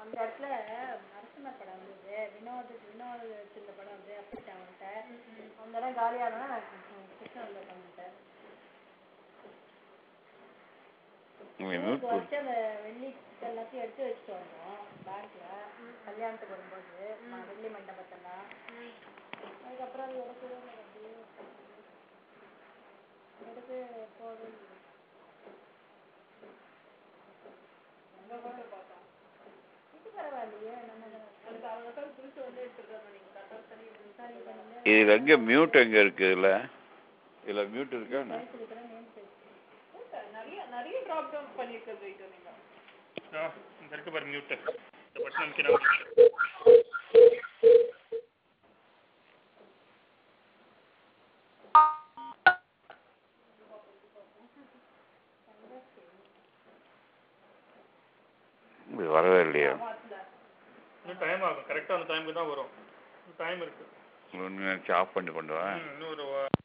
அந்த இடத்துல நரசிம்மர் படம் வந்தது வினோத் வினோதத்துல படம் வந்து அப்படின்ட்டு அவன்கிட்ட அந்த இடம் காலியானா நான் கிருஷ்ணன்ல பண்ணிட்டேன் மியூட் போடு வச்சு அந்த வெள்ளி எல்லாத்தையும் எடுத்து வச்சுட்டு வந்தோம் பேங்க்ல கல்யாணத்துக்கு வரும்போது ம- வெள்ளி மண்டபத்தெல்லாம் அதுக்கப்புறம் அது எடுக்கவே இல்லை அப்படியே எடுத்து போகவே இல்லை இது பரவாயில்லையே நம்ம சரி பண்ணல இதுல எங்க மியூட் எங்க இருக்கு இதுல இதுல மியூட் இருக்கா என்ன? பேசிருக்கிறேன் நேம் பேசி நிறைய நிறைய ட்ராப் டவுன் பண்ணிருக்கிறது இது நீங்க ஆ, இந்த இருக்கு பாரு மியூட்டு இந்த பட்டன் அமைக்கிறேன் இது வரவே இல்லையா இன்னும் டைம் ஆகும் கரெக்டாக அந்த டைமுக்கு தான் வரும் டைம் இருக்கு ஒன்று நினச்சி ஆஃப் பண்ணி கொண்டு வா ம், இன்னும் ஒரு வா-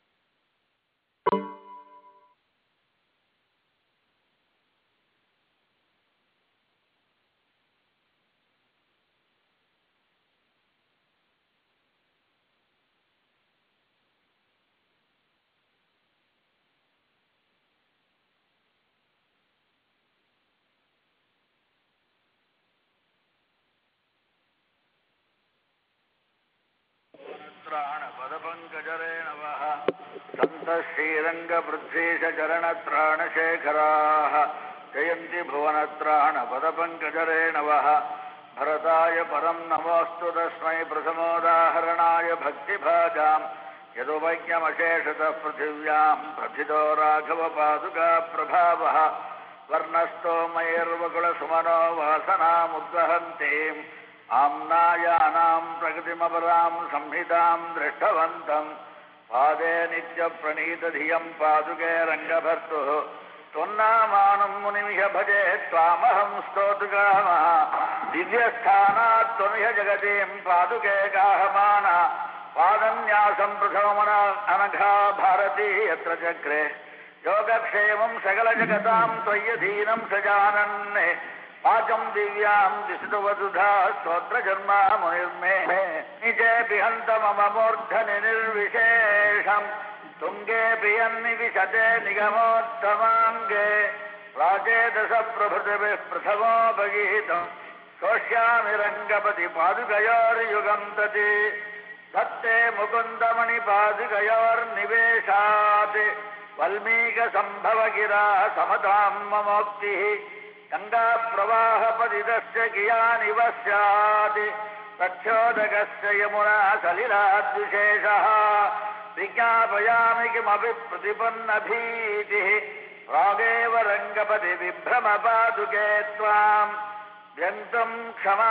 पदपङ्कजरेणवः सन्तः श्रीरङ्गपृथ्वीशचरणत्राणशेखराः जयन्ति भुवनत्राणपदपङ्कजरेणवः भरताय परं नमोऽस्तु तस्मै प्रथमोदाहरणाय भक्तिभाजाम् यदुपज्ञमशेषतः पृथिव्यां प्रथितो राघवपादुका प्रभावः वर्णस्तोमैर्वकुलसुमनो वासनामुद्वहन्तीम् आम्नायानां प्रकृतिमपरां संहितां दृष्टवन्तम् पादे नित्यप्रणीतधियं पादुके रङ्गभर्तुः त्वन्नामानं मुनिमिह भजे त्वामहं स्तोतुकामः दिव्यस्थानात् त्वमिह जगतीं पादुके गाहमाना पादन्यासं प्रथममन अनघा भारती यत्र चक्रे योगक्षेमं सकलजगतां त्वय्यधीनं सजानन् वाचं दिव्यां दिशितुवसुधा स्तोत्रजन्मा मुनिर्मे निजेऽपि हन्त मम मूर्धनि निर्विशेषम् तुङ्गेऽपि यन्निविशते निगमोत्तमाङ्गे प्राचेदशप्रभृतिभिः प्रथमोपगीतम् सोष्यामि रङ्गपति पादुकयोर्युगम् तति धत्ते मुकुन्दमणिपादुकयोर्निवेशात् वल्मीकसम्भवगिरा समतां ममोक्तिः गङ्गाप्रवाहपतितस्य कियानिव स्यात् तच्छोदकस्य यमुना सलिलाद्विशेषः विज्ञापयामि किमपि प्रतिपन्नभीतिः प्रागेव रङ्गपति विभ्रमपादुके त्वाम् व्यन्तम् क्षमा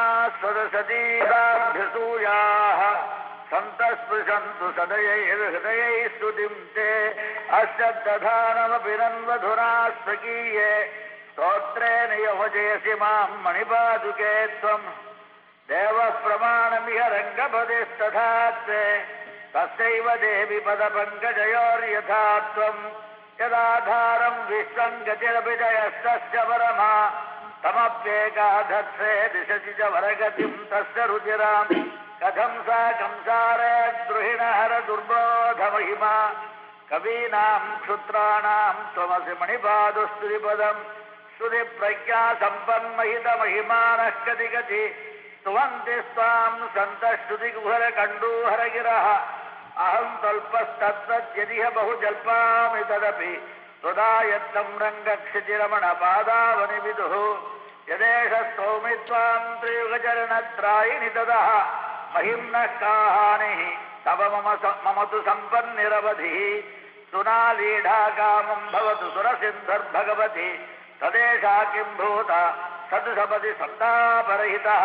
स्वदसतीराभ्यसूयाः सन्तस्पृशन्तु सदयैर्हृदयैः स्तुतिं ते अस्य दधानमपि नन्वधुना स्वकीये स्तोत्रेण यवजयसि माम् मणिपादुके त्वम् देवः प्रमाणमिह रङ्गपतिस्तथा ते तस्यैव देवि पदपङ्कजयोर्यथा त्वम् यदाधारम् विश्वम् गतिरपि जयस्तस्य परमा तमप्येकाधत्से दिशति च वरगतिम् तस्य रुचिराम् कथम् सा कंसारे द्रुहिणहर दुर्बोधमहिमा कवीनाम् क्षुत्राणाम् त्वमसि मणिपादुस्तुतिपदम् श्रुतिप्रज्ञा सम्पन्महितमहिमानः कति गति स्तुवन्ति स्वाम् सन्तः श्रुतिकुहरकण्डूहरगिरः अहम् तल्पस्तत्तद्यदिह बहु जल्पामि तदपि त्वदा यत्तम् रङ्गक्षितिरमणपादावनिविदुः यदेष स्तौमि त्वाम् त्रियुगचरणत्रायिणि तदः महिम्नः काहानिः तव मम स- मम तु सम्पन्निरवधिः सुनालीढा कामम् भवतु सुरसिन्धर्भगवति तदेषा किम् भूत सदु सपदि सन्तापरहितः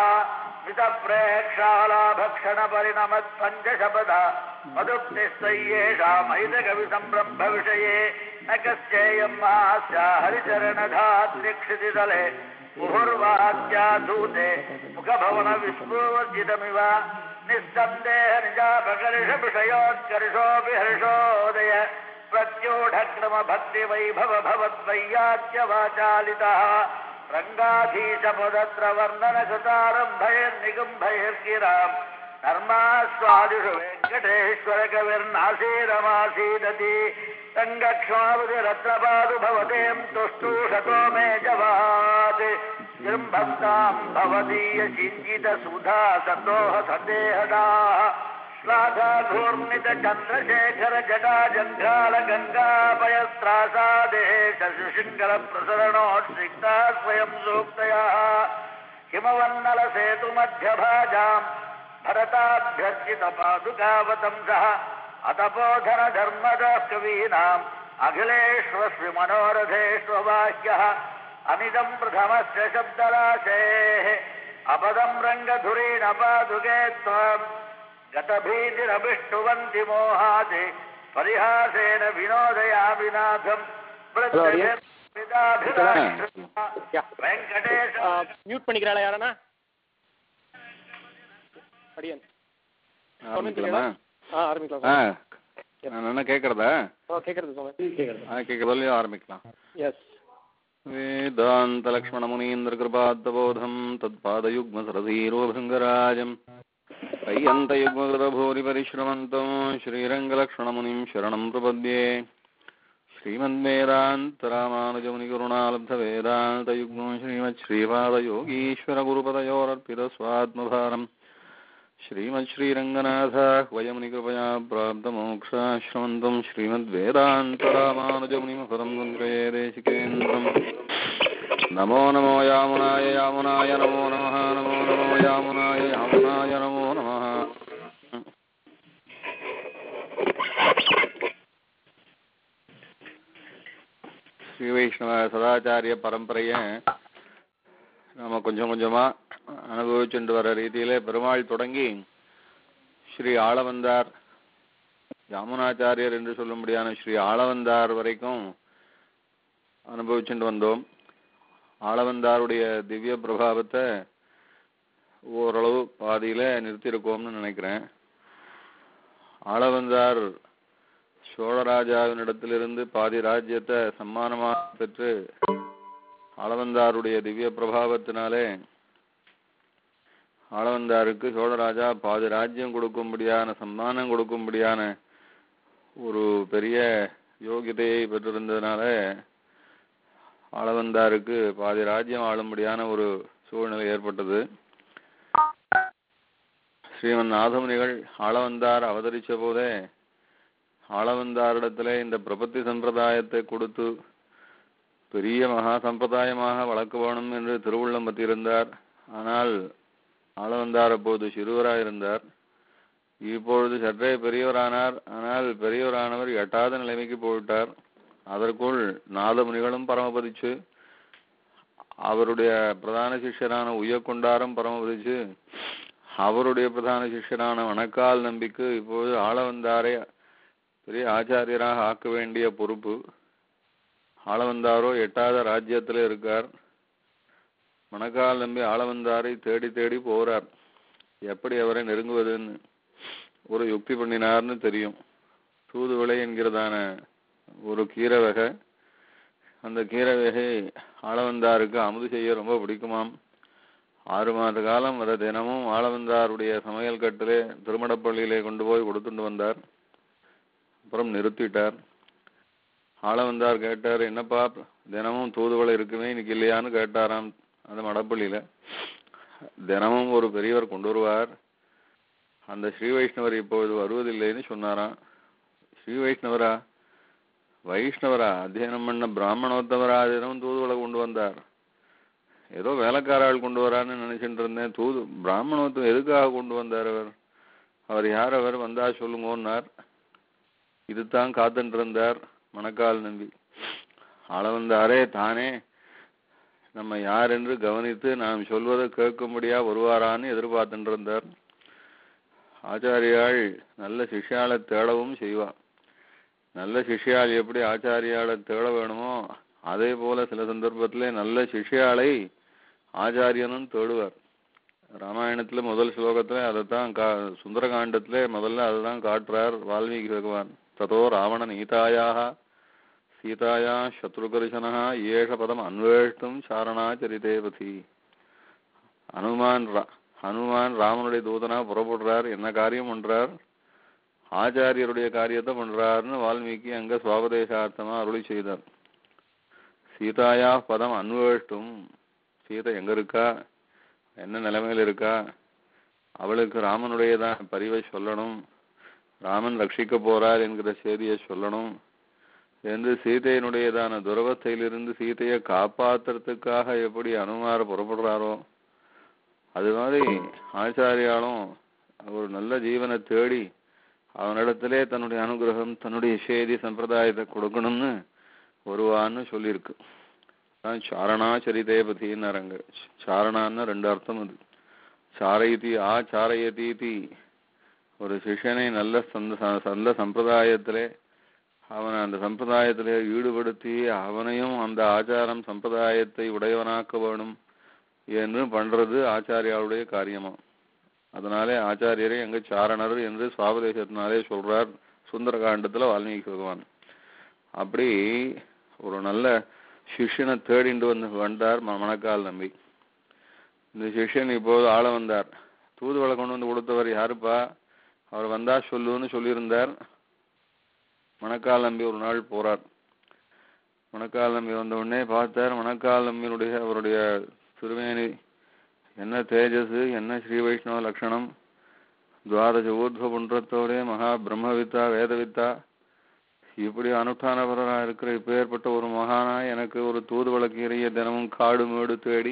मितप्रेक्षालाभक्षणपरिणमत्पञ्चशपद मदुक्तिस्त्वय्येषा मैतकविसम्रम्भविषये न कश्चेयम् मास्या हरिचरणधात्रिक्षितितले मुहुर्वाद्याधूते मुखभवनविस्फूर्जितमिव निःसन्देह निजापकर्षविषयोत्कर्षोऽपि हर्षोदय प्रत्यूढक्रमभक्तिवैभव भवद्वैयाच्यवाचालितः रङ्गाधीशपदत्रवर्णनकृतारम्भैर्निगुम्भैर्गिराम् धर्मास्वादिषु वेङ्कटेश्वरकविर्नासीरमासीदति रङ्गक्ष्मावतिरत्नपादु भवतेम् तुष्टुषतो मे जवात् जृम्भक्ताम् भवदीय चिञ्जित सुधा सन्दोह सन्देहदाः श्लाघाघूर्णित चन्द्रशेखर जटा जङ्घाल गङ्गापयस्त्रासादे शशिशृङ्गल प्रसरणोत्सिक्ता स्वयं सूक्तया हिमवन्नल सेतुमध्यभाजाम् भरताभ्यर्चित पादुकावतंसः अतपोधन धर्मदः कवीनाम् अखिलेष्वस्मि मनोरथेष्ववाक्यः अमिदम् प्रथमस्य शब्दराशेः अपदम् रङ्गधुरीण पादुके त्वाम् गतभीतिरभिष्टुवन्ति मोहाति परिहासेन विनोदयामि नाथम् வெங்கடேஷ மியூட் பண்ணிக்கிறாளா யாரண்ணா அடியன் ஆரம்பிக்கலாமா ஆ ஆரம்பிக்கலாம் ஆ சார் நான் என்ன கேட்குறதா ஓ கேட்குறது சுவாமி கேட்குறது ஆ கேட்குறதுலையும் ஆரம்பிக்கலாம் எஸ் वेदान्तलक्ष्मणमुनीन्द्रकृपात्तबोधम् तत्पादयुग्मसरसीरोभृङ्गराजम् अय्यन्तयुग्मकृतभूरिपरिश्रमन्तम् श्रीरङ्गलक्ष्मणमुनिम् शरणम् प्रपद्ये श्रीमन्वेदान्तरामानुजमुनिकरुणालब्धवेदान्तयुग्मम् श्रीमच्छ्रीपादयोगीश्वरगुरुपदयोरर्पितस्वात्मभारम् श्रीमच्छ्रीरङ्गनाथ वयमुनिकृपया प्राप्तमोक्षाश्रमन्तम् श्रीमद्वेदान्तरामानुजमुनिमपदम् सङ्ग्रये देशिकेन्द्रम् नमो नमो यामुनाय यामुनाय नमो नमः नमो नमो यामुनाय यामुनाय नमो नमः ஸ்ரீ வைஷ்ணவ சதாச்சாரிய பரம்பரையை நாம கொஞ்சம் கொஞ்சமா அனுபவிச்சுட்டு வர ரீதியில பெருமாள் தொடங்கி ஸ்ரீ ஆளவந்தார் யாமுனாச்சாரியர் என்று சொல்லும்படியான ஸ்ரீ ஆளவந்தார் வரைக்கும் அனுபவிச்சுட்டு வந்தோம் ஆளவந்தாருடைய திவ்ய பிரபாவத்தை ஓரளவு பாதியில நிறுத்தியிருக்கோம்னு நினைக்கிறேன் ஆளவந்தார் சோழராஜாவினிடத்திலிருந்து பாதி ராஜ்யத்தை சம்மானமாக பெற்று ஆளவந்தாருடைய திவ்ய பிரபாவத்தினாலே ஆளவந்தாருக்கு சோழராஜா பாதி ராஜ்யம் கொடுக்கும்படியான சம்மானம் கொடுக்கும்படியான ஒரு பெரிய யோகிதையை பெற்றிருந்ததுனால ஆளவந்தாருக்கு பாதி ராஜ்யம் ஆளும்படியான ஒரு சூழ்நிலை ஏற்பட்டது ஸ்ரீமன் நாதமுனிகள் ஆளவந்தார் அவதரிச்ச போதே ஆளவந்தாரிடத்திலே இந்த பிரபத்தி சம்பிரதாயத்தை கொடுத்து பெரிய மகா சம்பிரதாயமாக வளர்க்க வேணும் என்று திருவுள்ளம் பற்றியிருந்தார் ஆனால் ஆளவந்தார் அப்போது சிறுவராயிருந்தார் இப்பொழுது சற்றே பெரியவரானார் ஆனால் பெரியவரானவர் எட்டாத நிலைமைக்கு போய்விட்டார் அதற்குள் நாதமுனிகளும் பரமபதிச்சு அவருடைய பிரதான சிஷ்யரான உய்யக்கொண்டாரும் பரமபதிச்சு அவருடைய பிரதான சிஷ்யரான வணக்கால் நம்பிக்கு இப்போது ஆளவந்தாரை பெரிய ஆச்சாரியராக ஆக்க வேண்டிய பொறுப்பு ஆளவந்தாரோ எட்டாத ராஜ்யத்துல இருக்கார் மணக்கால் நம்பி ஆளவந்தாரை தேடி தேடி போறார் எப்படி அவரை நெருங்குவதுன்னு ஒரு யுக்தி பண்ணினார்னு தெரியும் தூதுவளை என்கிறதான ஒரு கீரை வகை அந்த கீரை வகை ஆளவந்தாருக்கு அமுது செய்ய ரொம்ப பிடிக்குமாம் ஆறு மாத காலம் அதை தினமும் ஆளவந்தாருடைய சமையல் கட்டிலே திருமடப்பள்ளியிலே கொண்டு போய் கொடுத்துட்டு வந்தார் அப்புறம் நிறுத்திட்டார் ஆளவந்தார் கேட்டார் என்னப்பா தினமும் தூதுவளை இருக்குமே இன்னைக்கு இல்லையான்னு கேட்டாராம் அந்த மடப்பள்ளியில தினமும் ஒரு பெரியவர் கொண்டு வருவார் அந்த ஸ்ரீ வைஷ்ணவர் இப்பொழுது வருவதில்லைன்னு சொன்னாராம் ஸ்ரீ வைஷ்ணவரா வைஷ்ணவரா அத்தியனம் பண்ண பிராமணோத்தமரா தினமும் தூதுவளை கொண்டு வந்தார் ஏதோ வேலைக்காராள் கொண்டு வரான்னு நினைச்சிட்டு இருந்தேன் தூது பிராமணோத்தம் எதுக்காக கொண்டு வந்தார் அவர் அவர் யார் அவர் வந்தா சொல்லுங்கன்னார் இதுதான் காத்துட்டு இருந்தார் மணக்கால் நம்பி அளவந்தாரே தானே நம்ம யார் என்று கவனித்து நாம் சொல்வதை கேட்கும்படியா வருவாரான்னு எதிர்பார்த்துட்டு இருந்தார் ஆச்சாரியாள் நல்ல சிஷ்யாளை தேடவும் செய்வா நல்ல சிஷ்யாள் எப்படி ஆச்சாரியாளை தேட வேணுமோ அதே போல சில சந்தர்ப்பத்திலே நல்ல சிஷ்யாளை ஆச்சாரியனும் தேடுவார் ராமாயணத்துல முதல் ஸ்லோகத்துல அதைத்தான் கா சுந்தரகாண்டத்திலே முதல்ல அதுதான் காட்டுறார் வால்மீகி பகவான் ததோ ராவண நீதாயாக சீதாயா சத்ருகர்ஷனா ஏஷ பதம் அன்வேஷ்டும் சாரணாச்சரிதே பதி ஹனுமான் ரா- ஹனுமான் ராமனுடைய தூதனா புறப்படுறார் என்ன காரியம் பண்றார் ஆச்சாரியருடைய காரியத்தை பண்றாருன்னு வால்மீகி அங்க சுவாபதேசார்த்தமா அருளி செய்தார் சீதாயா பதம் அன்வேஷ்டும் சீதை எங்க இருக்கா என்ன நிலைமையில இருக்கா அவளுக்கு ராமனுடையதான் பரிவை சொல்லணும் ராமன் ரட்சிக்க போறார் என்கிற செய்தியை சொல்லணும் என்று சீதையினுடையதான துரவத்தையிலிருந்து சீதையை காப்பாத்துறதுக்காக எப்படி அனுமார புறப்படுறாரோ அது மாதிரி ஆச்சாரியாலும் ஒரு நல்ல ஜீவனை தேடி அவனிடத்திலே தன்னுடைய அனுகிரகம் தன்னுடைய செய்தி சம்பிரதாயத்தை கொடுக்கணும்னு வருவான்னு சொல்லியிருக்கு அதான் சாரணா சரிதே பத்தின்னாரங்க சாரணான்னு ரெண்டு அர்த்தம் அது சாரயதி ஆ சாரயதீதி ஒரு சிஷ்யனை நல்ல சந்த ச- நல்ல சம்பிரதாயத்திலே அவனை அந்த சம்பிரதாயத்திலே ஈடுபடுத்தி அவனையும் அந்த ஆச்சாரம் சம்பிரதாயத்தை உடையவனாக்க வேணும் என்று பண்றது ஆச்சாரியாளுடைய காரியமா அதனாலே ஆச்சாரியரை எங்க சாரணர் என்று சுவாபதேசத்தினாலே சொல்றார் சுந்தரகாண்டத்துல வால்மீகி பகவான் அப்படி ஒரு நல்ல சிஷ்யனை தேடிண்டு வந்து வந்தார் ம- மணக்கால் நம்பி இந்த சிஷ்யன் இப்போது ஆள வந்தார் தூதுவளை கொண்டு வந்து கொடுத்தவர் யாருப்பா அவர் வந்தா சொல்லுன்னு சொல்லியிருந்தார் மணக்கால் நம்பி ஒரு நாள் போறார் மணக்கால் நம்பி வந்த உடனே பார்த்தார் மணக்கால் நம்பியினுடைய அவருடைய திருவேணி என்ன தேஜஸ் என்ன ஸ்ரீ வைஷ்ணவ லட்சணம் துவாதச ஊர்துவ புன்றத்தோட மகா பிரம்மவித்தா வேதவித்தா இப்படி அனுஷ்டானபரரா இருக்கிற இப்பேற்பட்ட ஒரு மகானா எனக்கு ஒரு தூதுவள கீரையை தினமும் காடு மேடு தேடி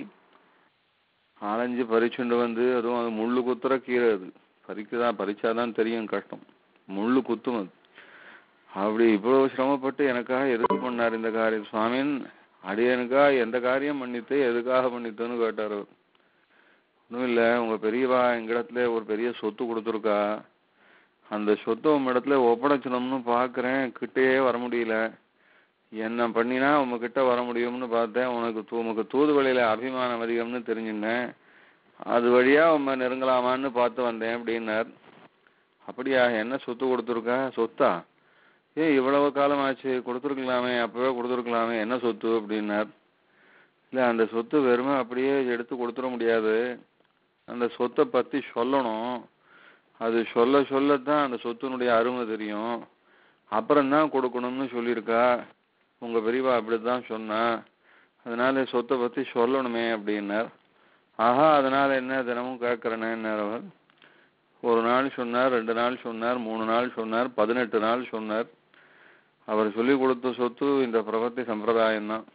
அலைஞ்சு பறிச்சுண்டு வந்து அதுவும் அது முள்ளு குத்துற கீரை அது பறிக்கதான் பறிச்சாதான் தெரியும் கஷ்டம் முள்ளு குத்தும் அது அப்படி இவ்வளவு சிரமப்பட்டு எனக்காக எதுக்கு பண்ணார் இந்த காரியம் சுவாமின் அடியனுக்கா எந்த காரியம் பண்ணித்து எதுக்காக பண்ணித்துன்னு கேட்டார் அவர் ஒன்றும் இல்லை உங்க பெரியவா எங்கிடத்துல ஒரு பெரிய சொத்து கொடுத்துருக்கா அந்த சொத்தை உங்க இடத்துல ஒப்படைச்சணும்னு பார்க்கறேன் கிட்டேயே வர முடியல என்ன பண்ணினா உங்ககிட்ட வர முடியும்னு பார்த்தேன் உனக்கு தூ உனக்கு தூதுவளையில அபிமானம் அதிகம்னு தெரிஞ்சுனேன் அது வழியா உண்மை நெருங்கலாமான்னு பார்த்து வந்தேன் அப்படின்னார் அப்படியா என்ன சொத்து கொடுத்துருக்கா சொத்தா ஏன் இவ்வளவு காலம் ஆச்சு கொடுத்துருக்கலாமே அப்பவே கொடுத்துருக்கலாமே என்ன சொத்து அப்படின்னார் இல்ல அந்த சொத்து வெறுமை அப்படியே எடுத்து கொடுத்துட முடியாது அந்த சொத்தை பத்தி சொல்லணும் அது சொல்ல சொல்லத்தான் அந்த சொத்தினுடைய அருமை தெரியும் அப்புறம்தான் கொடுக்கணும்னு சொல்லியிருக்கா உங்க பெரியவா அப்படித்தான் சொன்னா அதனால சொத்தை பத்தி சொல்லணுமே அப்படின்னார் ஆஹா அதனால என்ன தினமும் கேட்கறேன்னார் அவர் ஒரு நாள் சொன்னார் ரெண்டு நாள் சொன்னார் மூணு நாள் சொன்னார் பதினெட்டு நாள் சொன்னார் அவர் சொல்லி கொடுத்த சொத்து இந்த பிரபத்தி சம்பிரதாயம் தான்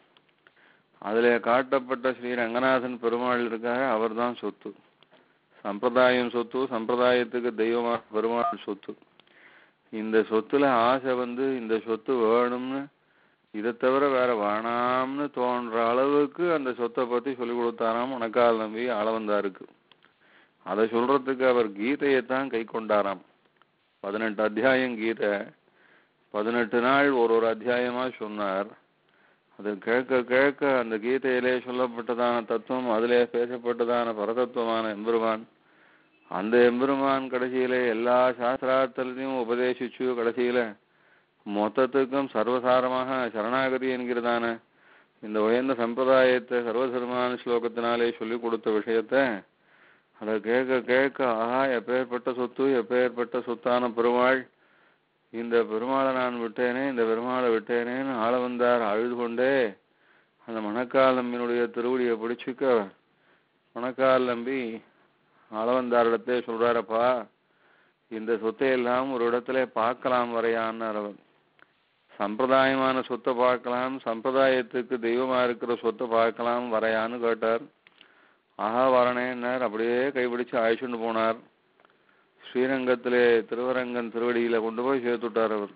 அதுல காட்டப்பட்ட ஸ்ரீ ரங்கநாதன் பெருமாள் இருக்காக அவர்தான் சொத்து சம்பிரதாயம் சொத்து சம்பிரதாயத்துக்கு தெய்வமாக பெருமாள் சொத்து இந்த சொத்துல ஆசை வந்து இந்த சொத்து வேணும்னு இதை தவிர வேற வேணாம்னு தோன்ற அளவுக்கு அந்த சொத்தை பத்தி சொல்லி கொடுத்தாராம் உனக்கால் நம்பி ஆளவந்தாருக்கு அதை சொல்றதுக்கு அவர் கீதையைத்தான் கை கொண்டாராம் பதினெட்டு அத்தியாயம் கீதை பதினெட்டு நாள் ஒரு ஒரு அத்தியாயமா சொன்னார் அது கேட்க கேட்க அந்த கீதையிலே சொல்லப்பட்டதான தத்துவம் அதிலே பேசப்பட்டதான பரதத்துவமான எம்பெருமான் அந்த எம்பெருமான் கடைசியிலே எல்லா சாஸ்திரார்த்தத்தையும் உபதேசிச்சு கடைசியில மொத்தத்துக்கும் சர்வசாரமாக சரணாகதி என்கிறதான இந்த உயர்ந்த சம்பிரதாயத்தை சர்வதர்மான ஸ்லோகத்தினாலே சொல்லி கொடுத்த விஷயத்தை அதை கேட்க கேட்க ஆஹா எப்பேற்பட்ட சொத்து எப்பேற்பட்ட சொத்தான பெருமாள் இந்த பெருமாளை நான் விட்டேனே இந்த பெருமாளை விட்டேனேன்னு ஆள வந்தார் அழுது கொண்டே அந்த மணக்கால் நம்பியினுடைய திருவடியை பிடிச்சுக்க மணக்கால் நம்பி ஆளவந்தாரிடத்தே சொல்றாரப்பா இந்த சொத்தை எல்லாம் ஒரு இடத்துல பார்க்கலாம் வரையான்னார் அவர் சம்பிரதாயமான சொத்தை பார்க்கலாம் சம்பிரதாயத்துக்கு தெய்வமா இருக்கிற சொத்தை பார்க்கலாம் வரையான்னு கேட்டார் ஆஹா வரணேன்னார் அப்படியே கைப்பிடிச்சு அழைச்சுட்டு போனார் ஸ்ரீரங்கத்திலே திருவரங்கன் திருவடியில கொண்டு போய் சேர்த்துட்டார் அவர்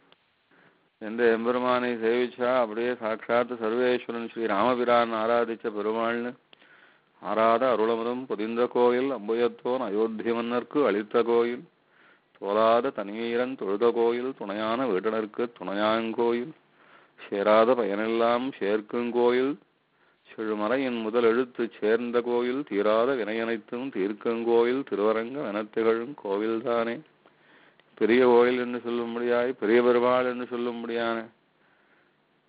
எந்த எம்பெருமானை சேவிச்சா அப்படியே சாட்சாத் சர்வேஸ்வரன் ஸ்ரீ ராமபிரான் ஆராதிச்ச பெருமாள்னு ஆராத அருளமுதம் பொதிந்த கோயில் அம்புயத்தோன் அயோத்திய மன்னர்க்கு அளித்த கோயில் தோலாத தனிவீரன் தொழுத கோயில் துணையான வீடனருக்கு துணையாங்கோயில் சேராத பயனெல்லாம் சேர்க்குங்கோயில் செழுமறையின் முதல் எழுத்து சேர்ந்த கோயில் தீராத வினையனைத்தும் தீர்க்கங்கோயில் திருவரங்க வனத்திகழும் கோவில்தானே பெரிய கோயில் என்று சொல்லும்படியாய் பெரிய பெருமாள் என்று சொல்லும்படியான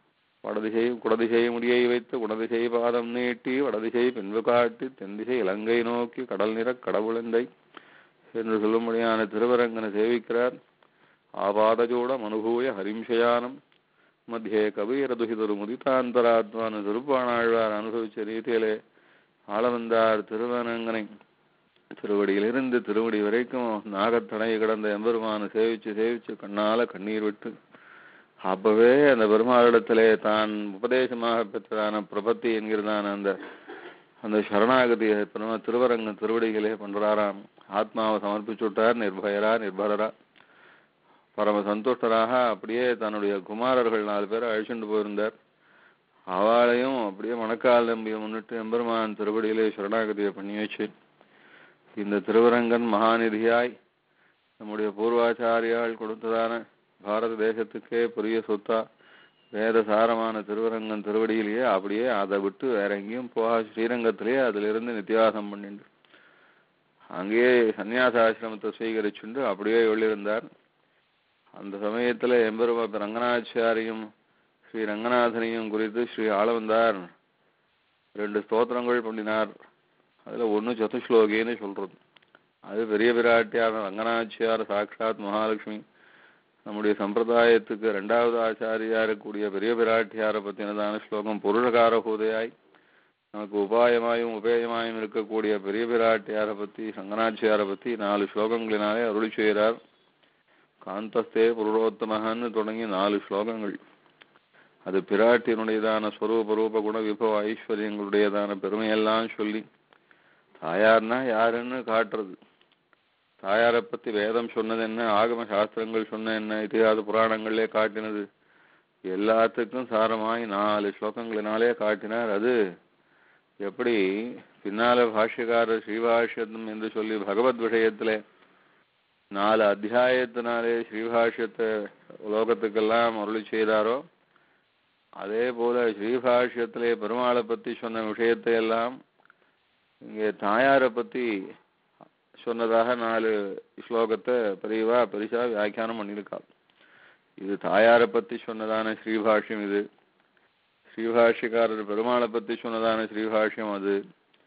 வடதிசை குடதிசை முடியை வைத்து குடதிசை பாதம் நீட்டி வடதிசை பின்பு காட்டி தென்திசை இலங்கை நோக்கி கடல் நிற கடவுளந்தை என்று சொல்லும்படியான திருவரங்கனை சேவிக்கிறார் ஆபாதஜோடம் அனுபூய ஹரிம்சயானம் மத்தியே கபீரதுகிதொரு முதிதாந்தராத்மான திருப்பாணாழ்வார் அனுபவிச்ச ரீதியிலே ஆளவந்தார் திருவரங்கனை திருவடியிலிருந்து திருவடி வரைக்கும் நாகத்தனை கிடந்த எம்பெருமானை சேவிச்சு சேவிச்சு கண்ணால கண்ணீர் விட்டு அப்பவே அந்த பெருமாளிடத்திலே தான் உபதேசமாக பெற்றதான பிரபத்தி என்கிறதான அந்த அந்த சரணாகதியை பெருமா திருவரங்க திருவடிகளே பண்றாராம் ஆத்மாவை சமர்ப்பிச்சு விட்டார் நிர்பயரா நிர்பரரா பரம சந்துஷ்டராக அப்படியே தன்னுடைய குமாரர்கள் நாலு பேரை அழிச்சுட்டு போயிருந்தார் அவளையும் அப்படியே மணக்கால் நம்பியை முன்னிட்டு எம்பெருமான் திருவடியிலே சரணாகதியை பண்ணி வச்சு இந்த திருவரங்கன் மகாநிதியாய் நம்முடைய பூர்வாச்சாரியால் கொடுத்ததான பாரத தேசத்துக்கே பெரிய சொத்தா வேத சாரமான திருவரங்கன் திருவடியிலேயே அப்படியே அதை விட்டு வேற எங்கேயும் போக ஸ்ரீரங்கத்திலேயே அதிலிருந்து நித்தியாசம் பண்ணிண்டு அங்கேயே சந்நியாச ஆசிரமத்தை சுவீகரிச்சுண்டு அப்படியே எழுதியிருந்தார் அந்த சமயத்துல எம்பெருமா ரங்கநாச்சாரியும் ஸ்ரீ ரங்கநாதனையும் குறித்து ஸ்ரீ ஆளவந்தார் ரெண்டு ஸ்தோத்திரங்கள் பண்ணினார் அதுல ஒண்ணு சதுஸ்லோகின்னு சொல்றது அது பெரிய பிராட்டியான ரங்கநாச்சியார் சாட்சாத் மகாலட்சுமி நம்முடைய சம்பிரதாயத்துக்கு ரெண்டாவது ஆச்சாரியா இருக்கக்கூடிய பெரிய பிராட்டியாரை பத்தினதான ஸ்லோகம் பொருளகார ஹூதையாய் நமக்கு உபாயமாயும் உபேயமாயும் இருக்கக்கூடிய பெரிய பிராட்டியாரை பத்தி ரங்கநாச்சியாரை பத்தி நாலு ஸ்லோகங்களினாலே அருளி செய்கிறார் காந்தஸ்தே புருடோத்தமகன்னு தொடங்கி நாலு ஸ்லோகங்கள் அது பிராட்டியினுடையதான ஸ்வரூப ரூப குண விபவ ஐஸ்வர்யங்களுடையதான பெருமையெல்லாம் சொல்லி தாயார்னா யாருன்னு காட்டுறது தாயாரை பத்தி வேதம் சொன்னது என்ன ஆகம சாஸ்திரங்கள் சொன்ன என்ன இதிகாத புராணங்களே காட்டினது எல்லாத்துக்கும் சாரமாய் நாலு ஸ்லோகங்களினாலே காட்டினார் அது எப்படி பின்னால பாஷ்யக்காரர் ஸ்ரீபாஷ்யம் என்று சொல்லி பகவத் விஷயத்திலே நாலு அத்தியாயத்தினாலே ஸ்ரீபாஷ்யத்தை உலோகத்துக்கெல்லாம் அருளி செய்தாரோ அதே போல ஸ்ரீபாஷ்யத்திலே பெருமாளை பத்தி சொன்ன விஷயத்தை எல்லாம் இங்கே தாயாரை பத்தி சொன்னதாக நாலு ஸ்லோகத்தை பெரியவா பெரிசா வியாக்கியானம் பண்ணியிருக்கா இது தாயாரை பத்தி சொன்னதான ஸ்ரீபாஷ்யம் இது ஸ்ரீபாஷ்யக்காரர் பெருமாளை பத்தி சொன்னதான ஸ்ரீபாஷ்யம் அது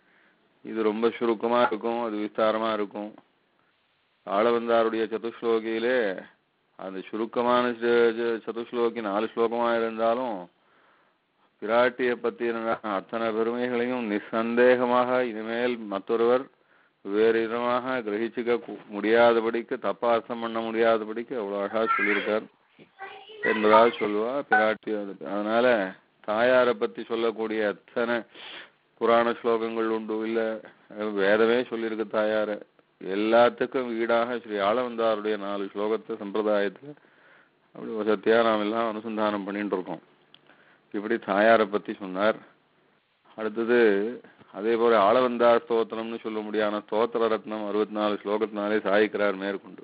இது ரொம்ப சுருக்கமா இருக்கும் அது விஸ்தாரமா இருக்கும் ஆளவந்தாருடைய சதுஸ்லோகியிலே அந்த சுருக்கமான ச- ச- சதுஸ்லோகி நாலு ஸ்லோகமா இருந்தாலும் பிராட்டியை பத்தின அத்தனை பெருமைகளையும் நிசந்தேகமாக இனிமேல் மற்றொருவர் வேறு விதமாக கிரகிச்சுக்க கு- முடியாதபடிக்கு தப்பா அர்த்தம் பண்ண முடியாதபடிக்கு அவ்வளவு அழகா சொல்லியிருக்கார் என்பதாக சொல்லுவா பிராட்டி அது- அதனால தாயாரை பத்தி சொல்லக்கூடிய அத்தனை புராண ஸ்லோகங்கள் உண்டு இல்ல அஹ் வேதமே சொல்லியிருக்கு தாயார எல்லாத்துக்கும் வீடாக ஸ்ரீ ஆளவந்தாருடைய நாலு ஸ்லோகத்தை சம்பிரதாயத்துல அப்படி வசத்தியா நாம் எல்லாம் அனுசந்தானம் பண்ணிட்டு இருக்கோம் இப்படி தாயாரை பத்தி சொன்னார் அடுத்தது அதே போல ஆளவந்தார் ஸ்தோத்திரம்னு சொல்ல முடியாத ஸ்தோத்திர ரத்னம் அறுபத்தி நாலு ஸ்லோகத்தினாலே சாய்க்கிறார் மேற்கொண்டு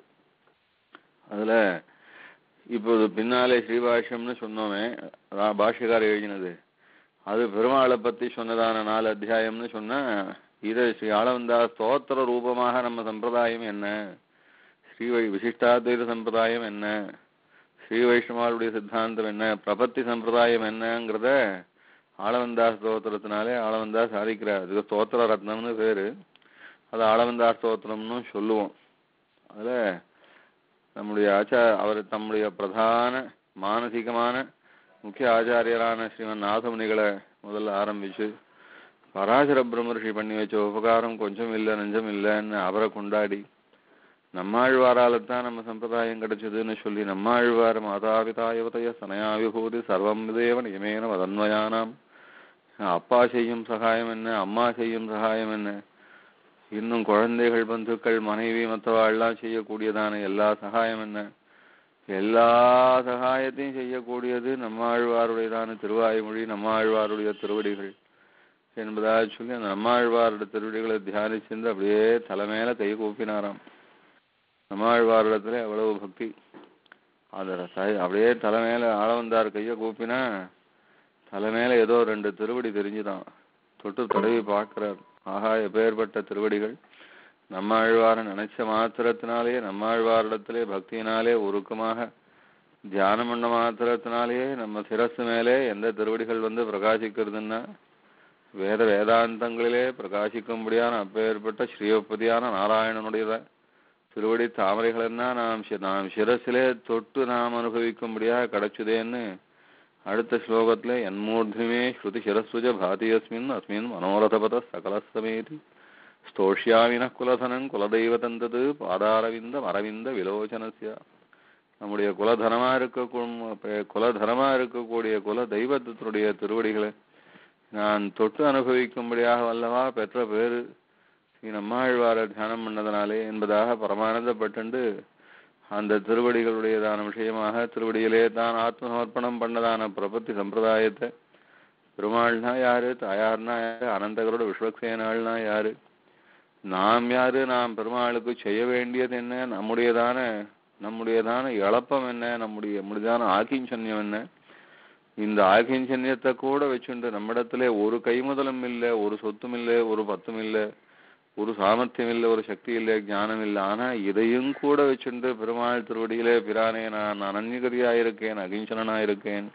அதுல இப்போது பின்னாலே ஸ்ரீபாஷ்யம்னு சொன்னோமே அதான் பாஷ்யக்காரர் எழுதினது அது பெருமாளை பத்தி சொன்னதான நாலு அத்தியாயம்னு சொன்னா இது ஸ்ரீ ஆளவந்தா ஸ்தோத்திர ரூபமாக நம்ம சம்பிரதாயம் என்ன ஸ்ரீ வை விசிஷ்டாத்வைத சம்பிரதாயம் என்ன ஸ்ரீ வைஷ்ணவாளுடைய சித்தாந்தம் என்ன பிரபத்தி சம்பிரதாயம் என்னங்கிறத ஆளவந்தா ஸ்தோத்திரத்தினாலே ஆளவந்தா சாதிக்கிறார் அதுக்கு ஸ்தோத்திர ரத்னம்னு பேரு அது ஆளவந்தா ஸ்தோத்திரம்னு சொல்லுவோம் அதுல நம்முடைய ஆச்சா அவர் தம்முடைய பிரதான மானசீகமான முக்கிய ஆச்சாரியரான ஸ்ரீமன் நாதமுனிகளை முதல்ல ஆரம்பிச்சு பராசர பிரம்மர்ஷி பண்ணி வச்ச உபகாரம் கொஞ்சம் இல்லை நெஞ்சம் இல்லைன்னு அவரை கொண்டாடி நம்மாழ்வாரால தான் நம்ம சம்பிரதாயம் கிடைச்சதுன்னு சொல்லி நம்மாழ்வார் மாதாபிதா யுவதய சனயா விபூதி சர்வம் விதேவ நியமேன வதன்வயானாம் அப்பா செய்யும் சகாயம் என்ன அம்மா செய்யும் சகாயம் என்ன இன்னும் குழந்தைகள் பந்துக்கள் மனைவி மற்றவாள்லாம் செய்யக்கூடியதான எல்லா சகாயம் என்ன எல்லா சகாயத்தையும் செய்யக்கூடியது நம்மாழ்வாருடையதான திருவாய்மொழி நம்மாழ்வாருடைய திருவடிகள் என்பதாக சொல்லி அந்த நம்மாழ்வாருடைய திருவடிகளை தியானிச்சிருந்து அப்படியே தலைமையில கை கூப்பினாராம் நம்மாழ்வாரிடத்துல அவ்வளவு பக்தி அந்த த- அப்படியே தலைமையில ஆளவந்தார் கையை கூப்பினா தலைமையில ஏதோ ரெண்டு திருவடி தெரிஞ்சுதான் தொட்டு தடவி பார்க்கிறார் ஆகா எப்பேற்பட்ட திருவடிகள் நம்மாழ்வாரை நினைச்ச மாத்திரத்தினாலே நம்மாழ்வாரிடத்திலே பக்தியினாலே உருக்கமாக தியானம் பண்ண மாத்திரத்தினாலேயே நம்ம சிரசு மேலே எந்த திருவடிகள் வந்து பிரகாசிக்கிறதுன்னா வேத வேதாந்தங்களிலே பிரகாசிக்கும்படியான அப்பேற்பட்ட ஸ்ரீயோபதியான நாராயணனுடைய திருவடி தாமரைகளன்னா நாம் சி- நாம் சிரசிலே தொட்டு நாம் அனுபவிக்கும்படியாக கிடைச்சதேன்னு அடுத்த ஸ்லோகத்துல என்மூர்த்திமே ஸ்ருதி சிரஸ்வஜ பாதி அஸ்மின் அஸ்மின் மனோரதபத சகலஸ்தமேதி ஸ்தோஷ்யாமின குலதனன் குலதெய்வதந்தது பாதாரவிந்த அரவிந்த விலோச்சனசிய நம்முடைய குலதனமா இருக்க குலதனமா இருக்கக்கூடிய குல தெய்வத்தினுடைய திருவடிகளை நான் தொட்டு அனுபவிக்கும்படியாக வல்லவா பெற்ற பேரு ஸ்ரீ நம்மாழ்வார தியானம் பண்ணதனாலே என்பதாக பரமானந்தப்பட்டு அந்த திருவடிகளுடையதான விஷயமாக திருவடியிலே தான் ஆத்ம சமர்ப்பணம் பண்ணதான பிரபத்தி சம்பிரதாயத்தை பெருமாள்னா யாரு தாயார்னா யாரு அனந்தகரோட விஸ்வக்சேனாள்னா யாரு நாம் யாரு நாம் பெருமாளுக்கு செய்ய வேண்டியது என்ன நம்முடையதான நம்முடையதான இழப்பம் என்ன நம்முடைய நம்முடையதான ஆக்கிஞ்சன்யம் என்ன இந்த ஆகிஞ்சன்யத்தை கூட வச்சுண்டு நம்மிடத்துல ஒரு கைமுதலும் இல்லை ஒரு சொத்தும் இல்லை ஒரு பத்தும் இல்லை ஒரு சாமர்த்தியம் இல்லை ஒரு சக்தி இல்லை ஞானம் இல்லை ஆனா இதையும் கூட வச்சுண்டு பெருமாள் திருவடியிலே பிரானே நான் அனன்யகரியா இருக்கேன் அகிஞ்சனா இருக்கேன்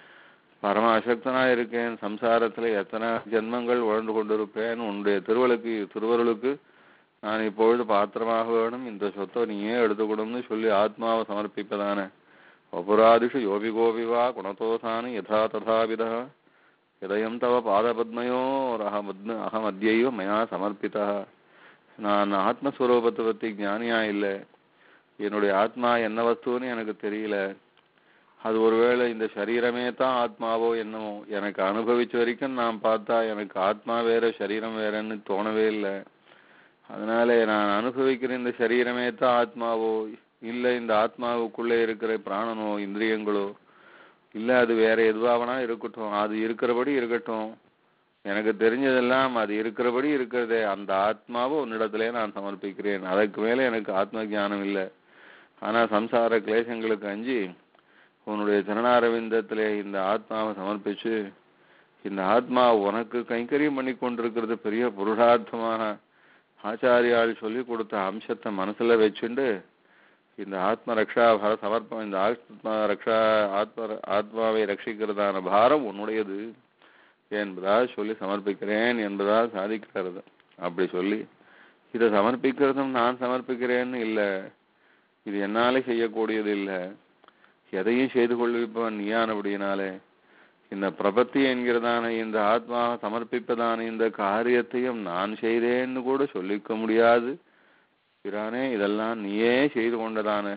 பரம அசக்தனா இருக்கேன் சம்சாரத்துல எத்தனை ஜென்மங்கள் உழந்து கொண்டிருப்பேன் உன்னுடைய திருவளுக்கு திருவருளுக்கு நான் இப்பொழுது பாத்திரமாக வேணும் இந்த சொத்தை நீயே எடுத்துக்கணும்னு சொல்லி ஆத்மாவை சமர்ப்பிப்பதான அபராதிஷு யோபி கோபிவா குணதோசானி யதா ததாவிதா இதயம் தவ பாதபத்மயோ அகமத்ன அகமத்யைவ மயா சமர்ப்பிதா நான் ஆத்மஸ்வரூபத்தை பத்தி ஞானியா இல்லை என்னுடைய ஆத்மா என்ன வஸ்துன்னு எனக்கு தெரியல அது ஒருவேளை இந்த சரீரமே தான் ஆத்மாவோ என்னவோ எனக்கு அனுபவிச்ச வரைக்கும் நான் பார்த்தா எனக்கு ஆத்மா வேற சரீரம் வேறன்னு தோணவே இல்லை அதனால நான் அனுபவிக்கிற இந்த சரீரமே தான் ஆத்மாவோ இல்ல இந்த ஆத்மாவுக்குள்ளே இருக்கிற பிராணனோ இந்திரியங்களோ இல்ல அது வேற எதுவாகனா இருக்கட்டும் அது இருக்கிறபடி இருக்கட்டும் எனக்கு தெரிஞ்சதெல்லாம் அது இருக்கிறபடி இருக்கிறதே அந்த ஆத்மாவை உன்னிடத்திலே நான் சமர்ப்பிக்கிறேன் அதற்கு மேல எனக்கு ஆத்ம ஞானம் இல்லை ஆனா சம்சார கிளேசங்களுக்கு அஞ்சி உன்னுடைய சரணாரவிந்தத்திலே இந்த ஆத்மாவை சமர்ப்பிச்சு இந்த ஆத்மா உனக்கு கைங்கரியம் பண்ணி கொண்டிருக்கிறது பெரிய புருஷார்த்தமாக ஆச்சாரியால் சொல்லி கொடுத்த அம்சத்தை மனசுல வச்சுண்டு இந்த ஆத்ம ரக்ஷா பர சமர்ப்பம் இந்த ஆத்ம ரக்ஷா ஆத்ம ஆத்மாவை ரட்சிக்கிறதான பாரம் உன்னுடையது என்பதா சொல்லி சமர்ப்பிக்கிறேன் என்பதா சாதிக்கிறது அப்படி சொல்லி இதை சமர்ப்பிக்கிறதும் நான் சமர்ப்பிக்கிறேன்னு இல்லை இது என்னாலே செய்யக்கூடியது இல்லை எதையும் செய்து கொள்விப்பவன் நீயானபடியினாலே இந்த பிரபத்தி என்கிறதான இந்த ஆத்மா சமர்ப்பிப்பதான இந்த காரியத்தையும் நான் செய்தேன்னு கூட சொல்லிக்க முடியாது பிரானே இதெல்லாம் நீயே செய்து கொண்டதான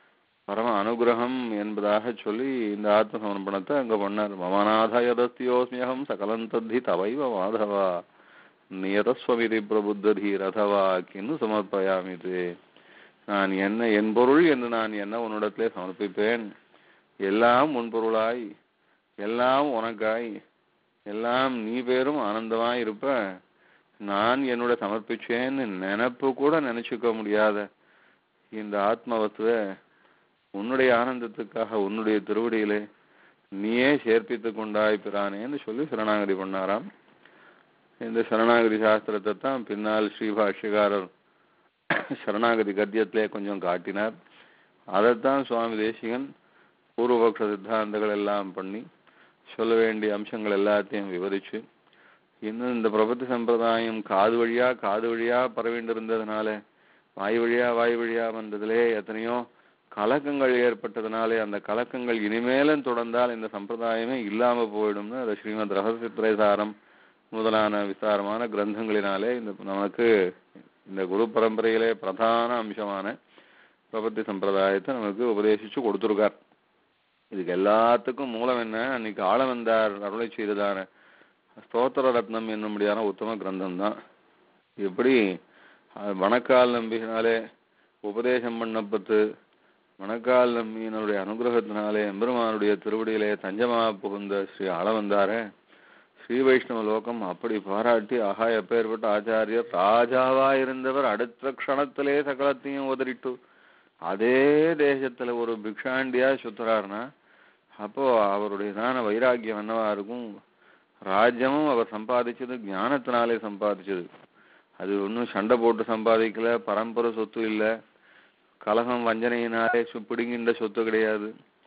பரம அனுகிரகம் என்பதாக சொல்லி இந்த ஆத்ம சமர்ப்பணத்தை அங்க பண்ணார் மமநாத யதஸ்தியோஸ்மியகம் சகலம் தத்தி தவைவ மாதவா நியதஸ்வமிதி பிரபுத்ததி ரதவா கின்னு சமர்ப்பயாமிது நான் என்ன என் பொருள் என்று நான் என்ன உன்னிடத்திலே சமர்ப்பிப்பேன் எல்லாம் உன் பொருளாய் எல்லாம் உனக்காய் எல்லாம் நீ பேரும் ஆனந்தமாய் இருப்ப நான் என்னோட சமர்ப்பிச்சேன்னு நினைப்பு கூட நினைச்சுக்க முடியாத இந்த ஆத்ம வஸ்துவை உன்னுடைய ஆனந்தத்துக்காக உன்னுடைய திருவடியிலே நீயே சேர்ப்பித்து கொண்டாய் பிரானேன்னு சொல்லி சரணாகதி பண்ணாராம் இந்த சரணாகதி சாஸ்திரத்தை தான் பின்னால் ஸ்ரீபாஷ்யகாரர் சரணாகதி கத்தியத்திலே கொஞ்சம் காட்டினார் அதைத்தான் சுவாமி தேசிகன் பூர்வபக்ஷ சித்தாந்தங்கள் எல்லாம் பண்ணி சொல்ல வேண்டிய அம்சங்கள் எல்லாத்தையும் விவரிச்சு இன்னும் இந்த பிரபத்தி சம்பிரதாயம் காது வழியா காது வழியா பரவிண்டிருந்ததுனால வாய் வழியா வாய் வழியா வந்ததிலே எத்தனையோ கலக்கங்கள் ஏற்பட்டதுனாலே அந்த கலக்கங்கள் இனிமேலும் தொடர்ந்தால் இந்த சம்பிரதாயமே இல்லாம போயிடும்னு அதை ஸ்ரீமத் ரகசிய திரைசாரம் முதலான விசாரமான கிரந்தங்களினாலே இந்த நமக்கு இந்த குரு பரம்பரையிலே பிரதான அம்சமான பிரபத்தி சம்பிரதாயத்தை நமக்கு உபதேசிச்சு கொடுத்துருக்கார் இதுக்கு எல்லாத்துக்கும் மூலம் என்ன அன்னைக்கு ஆளவந்தார் அருளை செய்ததான ஸ்தோத்திர ரத்னம் என்னும்படியான உத்தம கிரந்தம் தான் எப்படி அஹ், வணக்கால் நம்பினாலே உபதேசம் பண்ணப்பட்டு வணக்கால் நம்பியினுடைய அனுகிரகத்தினாலே எம்பெருமானுடைய திருவடியிலே தஞ்சமா புகுந்த ஸ்ரீ ஆளவந்தாரே ஸ்ரீ வைஷ்ணவ லோகம் அப்படி பாராட்டி ஆஹா எப்பேற்பட்ட ஆச்சாரியர் ராஜாவா இருந்தவர் அடுத்த க்ஷணத்திலே சகலத்தையும் உதறிட்டு அதே தேசத்துல ஒரு பிக்ஷாண்டியா சுத்துறாருன்னா அப்போ அவருடையதான வைராக்கியம் என்னவா இருக்கும் ராஜ்யமும் அவர் சம்பாதிச்சது ஞானத்தினாலே சம்பாதிச்சது அது ஒன்றும் சண்டை போட்டு சம்பாதிக்கல பரம்பரை சொத்து இல்லை கலகம் வஞ்சனையினாலே சு- பிடுங்கின்ற சொத்து கிடையாது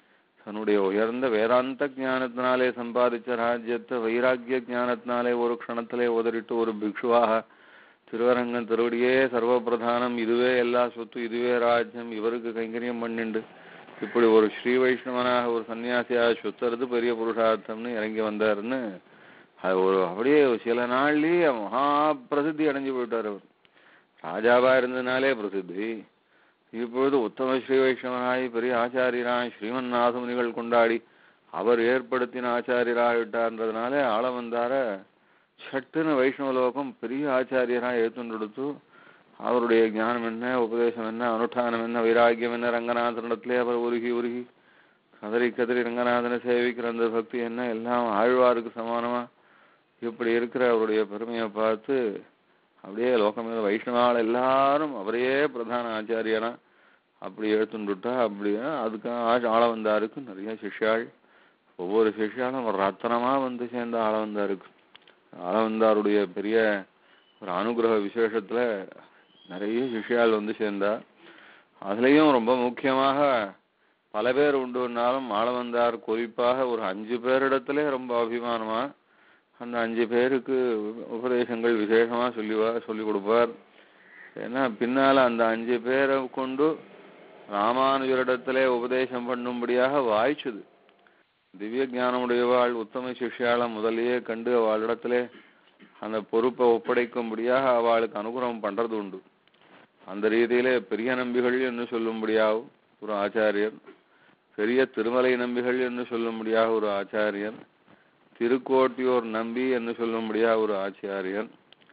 தன்னுடைய உயர்ந்த வேதாந்த ஞானத்தினாலே சம்பாதிச்ச ராஜ்யத்தை வைராக்கிய ஞானத்தினாலே ஒரு க்ஷணத்திலே உதறிட்டு ஒரு பிக்ஷுவாக திருவரங்கன் திருவடியே சர்வபிரதானம் இதுவே எல்லா சொத்து இதுவே ராஜ்யம் இவருக்கு கைங்கரியம் பண்ணிண்டு இப்படி ஒரு ஸ்ரீ வைஷ்ணவனாக ஒரு சன்னியாசியாக சுத்துறது பெரிய புருஷார்த்தம்னு இறங்கி வந்தாருன்னு அது ஒரு அப்படியே சில நாள்லயே மகா பிரசித்தி அடைஞ்சு போயிட்டார் அவர் ராஜாவா இருந்ததுனாலே பிரசித்தி இப்பொழுது உத்தம ஸ்ரீ வைஷ்ணவனாய் பெரிய ஆச்சாரியராய் ஸ்ரீமன் நாதமுனிகள் கொண்டாடி அவர் ஏற்படுத்தின ஆச்சாரியராகிட்டார்ன்றதுனால ஆள வந்தார சட்டுன்னு வைஷ்ணவ லோகம் பெரிய ஆச்சாரியராக ஏற்றுண்டெடுத்து அவருடைய ஞானம் என்ன உபதேசம் என்ன அனுஷ்டானம் என்ன வைராக்கியம் என்ன ரங்கநாதனிடத்திலே அவர் உருகி உருகி கதறி கதறி ரங்கநாதனை சேவிக்கிற அந்த பக்தி என்ன எல்லாம் ஆழ்வாருக்கு சமானமா இப்படி இருக்கிற அவருடைய பெருமையை பார்த்து அப்படியே லோகமே வைஷ்ணவாள் எல்லாரும் அவரையே பிரதான ஆச்சாரியனா அப்படி எடுத்துட்டுட்டா அப்படியே அதுக்கு ஆ- ஆளவந்தாருக்கு நிறைய சிஷ்யாள் ஒவ்வொரு சிஷ்யாலும் ஒரு ரத்தனமா வந்து சேர்ந்த ஆளவந்தாருக்கு ஆளவந்தாருடைய பெரிய ஒரு அனுகிரக விசேஷத்துல நிறைய சிஷ்யாள் வந்து சேர்ந்தா அதுலயும் ரொம்ப முக்கியமாக பல பேர் உண்டுனாலும் ஆளவந்தார் குறிப்பாக ஒரு அஞ்சு பேரிடத்திலே ரொம்ப அபிமானமா அந்த அஞ்சு பேருக்கு உப- உபதேசங்கள் விசேஷமா சொல்லிவா சொல்லி கொடுப்பார் ஏன்னா பின்னால அந்த அஞ்சு பேரை கொண்டு ராமானுஜரிடத்திலே உபதேசம் பண்ணும்படியாக வாய்ச்சது திவ்ய ஞானமுடையவாள் உத்தம சிஷ்யாள முதலியே கண்டு அவளிடத்திலே அந்த பொறுப்பை ஒப்படைக்கும்படியாக அவளுக்கு அனுகிரகம் பண்றது உண்டு அந்த ரீதியிலே பெரிய நம்பிகள் என்று சொல்லும்படியாக ஒரு ஆச்சாரியர் பெரிய திருமலை நம்பிகள் என்று சொல்லும்படியாக ஒரு ஆச்சாரியர் திருக்கோட்டியூர் நம்பி என்று சொல்லும்படியாக ஒரு ஆச்சாரியர்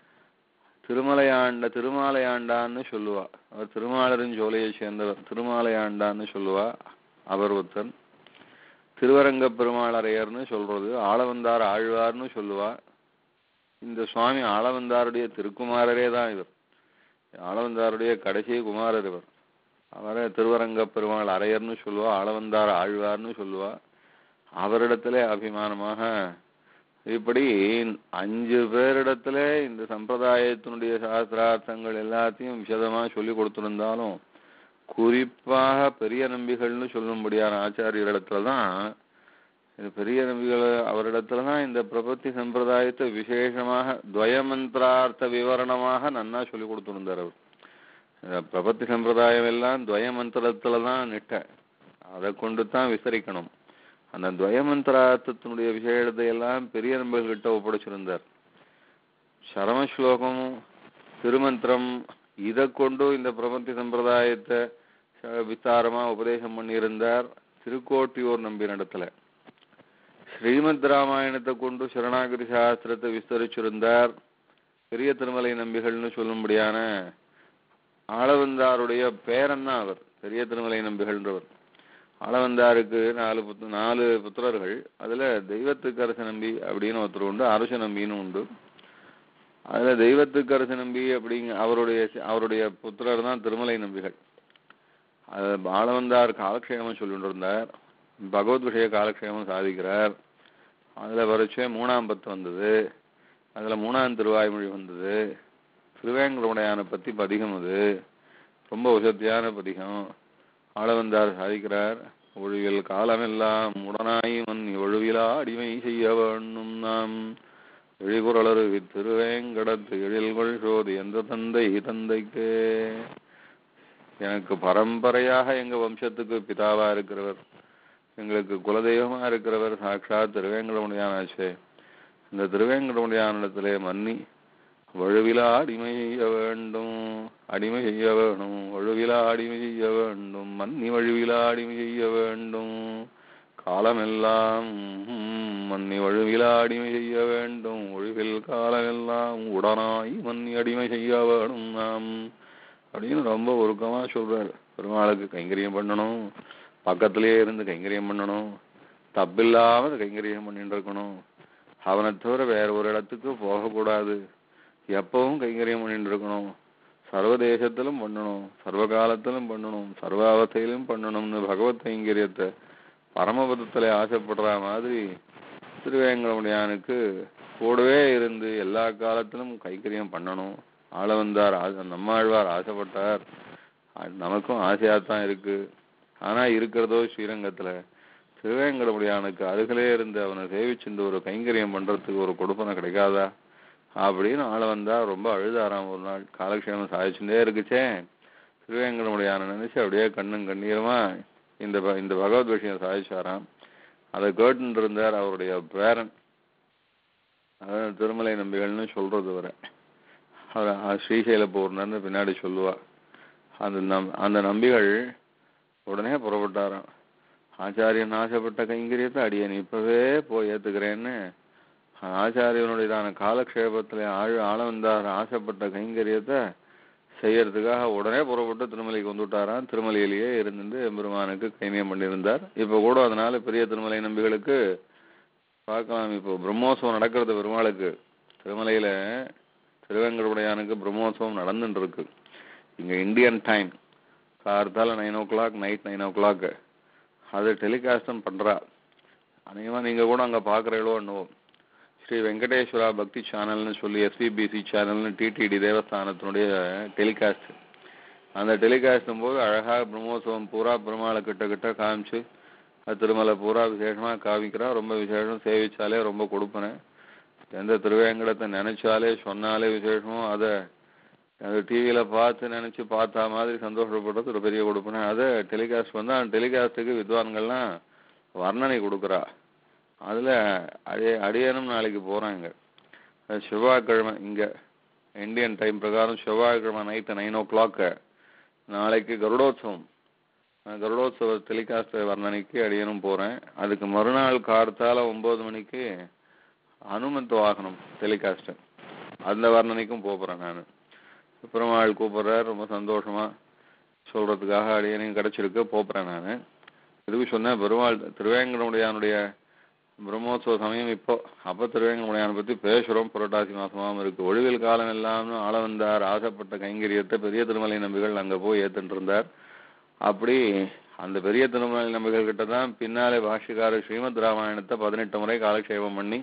திருமலையாண்ட திருமாலையாண்டான்னு சொல்லுவா அவர் திருமாலரின் ஜோலையை சேர்ந்தவர் திருமாலையாண்டான்னு சொல்லுவா அவர் ஒருத்தன் திருவரங்க பெருமாளரையர்னு சொல்றது ஆளவந்தார் ஆழ்வார்னு சொல்லுவா இந்த சுவாமி ஆளவந்தாருடைய திருக்குமாரரே தான் இவர் ஆளவந்தாருடைய கடைசி குமாரர் இவர் அவரை திருவரங்க பெருமாள் அரையர்னு சொல்லுவா ஆளவந்தார் ஆழ்வார்னு சொல்லுவா அவரிடத்திலே அபிமானமாக இப்படி அஞ்சு பேரிடத்துல இந்த சம்பிரதாயத்தினுடைய சாஸ்திரார்த்தங்கள் எல்லாத்தையும் விசதமா சொல்லி கொடுத்திருந்தாலும் குறிப்பாக பெரிய நம்பிகள்னு சொல்லும்படியான ஆச்சாரியரிடத்துல தான் இது பெரிய நம்பிகள் அவரிடத்துல தான் இந்த பிரபத்தி சம்பிரதாயத்தை விசேஷமாக துவயமந்திரார்த்த விவரணமாக நன்னா சொல்லி கொடுத்திருந்தார் அவர் இந்த பிரபத்தி சம்பிரதாயம் எல்லாம் துவயமந்திரத்துல தான் நிட்ட அதை கொண்டு தான் விசரிக்கணும் அந்த துவயமந்திரார்த்தத்தினுடைய விசேஷத்தை எல்லாம் பெரிய நம்பர்கிட்ட ஒப்படைச்சிருந்தார் சரம ஸ்லோகம் திருமந்திரம் இதை கொண்டு இந்த பிரபத்தி சம்பிரதாயத்தை ச- விஸ்தாரமா உபதேசம் பண்ணியிருந்தார் திருக்கோட்டியூர் நம்பி நடத்தல ஸ்ரீமத் ராமாயணத்தை கொண்டு சரணாகதி சாஸ்திரத்தை விஸ்தரிச்சிருந்தார் பெரிய திருமலை நம்பிகள்னு சொல்லும்படியான ஆளவந்தாருடைய பேரன்னா அவர் பெரிய திருமலை நம்பிகள்ன்றவர் ஆளவந்தாருக்கு நாலு புத்த நாலு புத்திரர்கள் அதுல தெய்வத்துக்கு அரச நம்பி அப்படின்னு ஒருத்தர் உண்டு அரச நம்பின்னு உண்டு அதுல தெய்வத்துக்கு அரச நம்பி அப்படிங்க அவருடைய அவருடைய புத்திரர் தான் திருமலை நம்பிகள் அது ஆளவந்தார் காலக்ஷேமம் சொல்லிட்டு இருந்தார் பகவத் விஷய காலக்ஷேமம் சாதிக்கிறார் அதுல வரைச்சே மூணாம் பத்து வந்தது அதுல மூணாம் திருவாய்மொழி வந்தது திருவேங்கடமுடையான பத்தி பதிகம் அது ரொம்ப உசத்தியான பதிகம் ஆளவந்தார் சாதிக்கிறார் ஒழுவில் காலமெல்லாம் உடனாய் மன் ஒழுவிலா அடிமை செய்ய வேண்டும் நாம் எழிகுரலரு திருவேங்கடத்து எழில்கொள் சோதி எந்த தந்தை தந்தைக்கே எனக்கு பரம்பரையாக எங்க வம்சத்துக்கு பிதாவா இருக்கிறவர் எங்களுக்கு குலதெய்வமா இருக்கிறவர் சாட்சாத் திருவேங்கடமுடியானாச்சே இந்த திருவேங்கடமுடியானிடத்திலே மன்னி வழுவிலா அடிமை செய்ய வேண்டும் அடிமை செய்ய வேணும் வழுவிலா அடிமை செய்ய வேண்டும் மன்னி வழுவிலா அடிமை செய்ய வேண்டும் காலமெல்லாம் மன்னி வழுவிலா அடிமை செய்ய வேண்டும் ஒழுவில் காலமெல்லாம் உடனாய் மன்னி அடிமை செய்ய வேணும் நாம் அப்படின்னு ரொம்ப உருக்கமா சொல்றாரு பெருமாளுக்கு கைங்கரியம் பண்ணணும் பக்கத்திலேயே இருந்து கைங்கரியம் பண்ணணும் தப்பில்லாம கைங்கரியம் பண்ணிட்டு இருக்கணும் அவனை தவிர வேற ஒரு இடத்துக்கு போகக்கூடாது எப்பவும் கைங்கரியம் பண்ணிட்டு இருக்கணும் சர்வ தேசத்திலும் பண்ணணும் சர்வ காலத்திலும் பண்ணணும் சர்வ அவஸ்தையிலும் பண்ணணும்னு பகவத் கைங்கரியத்தை பரமபதத்துல ஆசைப்படுற மாதிரி திருவேங்கடமுடியானுக்கு கூடவே இருந்து எல்லா காலத்திலும் கைங்கரியம் பண்ணணும் ஆள வந்தார் ஆசை நம்மாழ்வார் ஆசைப்பட்டார் அது நமக்கும் ஆசையா தான் இருக்கு ஆனா இருக்கிறதோ ஸ்ரீரங்கத்துல திருவேங்கடமுடியானுக்கு அருகிலே இருந்து அவனை சேவிச்சுண்டு ஒரு கைங்கரியம் பண்றதுக்கு ஒரு கொடுப்பனை கிடைக்காதா அப்படின்னு ஆள வந்தா ரொம்ப அழுதாராம் ஒரு நாள் காலக்ஷேமம் சாதிச்சுட்டே இருக்குச்சே திருவேங்கடமுடியான நினைச்சு அப்படியே கண்ணும் கண்ணீருமா இந்த ப- இந்த பகவத் விஷயம் சாதிச்சாராம் அதை கேட்டுட்டு இருந்தார் அவருடைய பேரன் அதான் திருமலை நம்பிகள்னு சொல்றது வர அவர் அஹ் ஸ்ரீசைல போறனு பின்னாடி சொல்லுவா அந்த நம் அந்த நம்பிகள் உடனே புறப்பட்டாராம் ஆச்சாரியன் ஆசைப்பட்ட கைங்கரியத்தை அடியேன் இப்பவே போய் ஏத்துக்கிறேன்னு ஆச்சாரியனுடையதான காலக்ஷேபத்துல ஆழ் ஆள வந்தார் ஆசைப்பட்ட கைங்கரியத்தை செய்யறதுக்காக உடனே புறப்பட்டு திருமலைக்கு வந்துட்டாராம் திருமலையிலேயே இருந்துட்டு எம்பெருமானுக்கு கைனியம் பண்ணியிருந்தார் இப்ப கூட அதனால பெரிய திருமலை நம்பிகளுக்கு பார்க்கலாம் இப்போ பிரம்மோத்சவம் நடக்கிறது பெருமாளுக்கு திருமலையில திருவேங்கடமுடையானுக்கு பிரம்மோத்சவம் நடந்துட்டு இருக்கு இங்க இந்தியன் டைம் கார்த்தால nine o'clock night nine o'clock அது டெலிகாஸ்டும் பண்றா அநேகமா நீங்க கூட அங்க பாக்குறீங்களோ என்னவோ ஸ்ரீ வெங்கடேஸ்வரா பக்தி சேனல்னு சொல்லி எஸ்பிபிசி சேனல்னு டிடிடி தேவஸ்தானத்தினுடைய டெலிகாஸ்ட் அந்த டெலிகாஸ்டும் போது அழகா பிரம்மோத்சவம் பூரா பெருமாளை கிட்ட கிட்ட காமிச்சு அது திருமலை பூரா விசேஷமா காமிக்கிறா ரொம்ப விசேஷம் சேவிச்சாலே ரொம்ப கொடுப்பனேன் எந்த திருவேங்கடத்தை நினைச்சாலே சொன்னாலே விசேஷமோ அதை அது டிவியில பார்த்து நினைச்சு பார்த்தா மாதிரி சந்தோஷப்படுறது ஒரு பெரிய கொடுப்பனை அதை டெலிகாஸ்ட் வந்து அந்த டெலிகாஸ்ட்டுக்கு வித்வான்கள்லாம் வர்ணனை கொடுக்குறா அதுல அடிய அடியனும் நாளைக்கு போறாங்க அது செவ்வாய்க்கிழமை இங்க இந்தியன் டைம் பிரகாரம் செவ்வாய்க்கிழமை நைட்டு நைன் ஓ கிளாக்கு நாளைக்கு கருடோத்சவம் நான் கருடோத்சவ டெலிகாஸ்ட் வர்ணனைக்கு அடியனும் போறேன் அதுக்கு மறுநாள் கார்த்தால ஒன்பது மணிக்கு அனுமந்த வாகனம் டெலிகாஸ்ட் அந்த வர்ணனைக்கும் போறேன் நான் பெருமாள் கூப்பிடுறார் ரொம்ப சந்தோஷமா சொல்றதுக்காக அடியனையும் கிடைச்சிருக்கு போறேன் நான் இதுக்கு சொன்னேன் பெருமாள் திருவேங்கடமுடையானுடைய பிரம்மோத்சவ சமயம் இப்போ அப்ப திருவேங்கடமுடையானை பத்தி பேசுறோம் புரட்டாசி மாசமாவும் இருக்கு ஒழிவில் காலம் எல்லாம் ஆள வந்தார் ஆசைப்பட்ட கைங்கரியத்தை பெரிய திருமலை நம்பிகள் அங்க போய் ஏத்துட்டு இருந்தார் அப்படி அந்த பெரிய திருமலை நம்பிகள் கிட்ட தான் பின்னாலே பாஷ்யக்காரர் ஸ்ரீமத் ராமாயணத்தை பதினெட்டு முறை காலக்ஷேபம் பண்ணி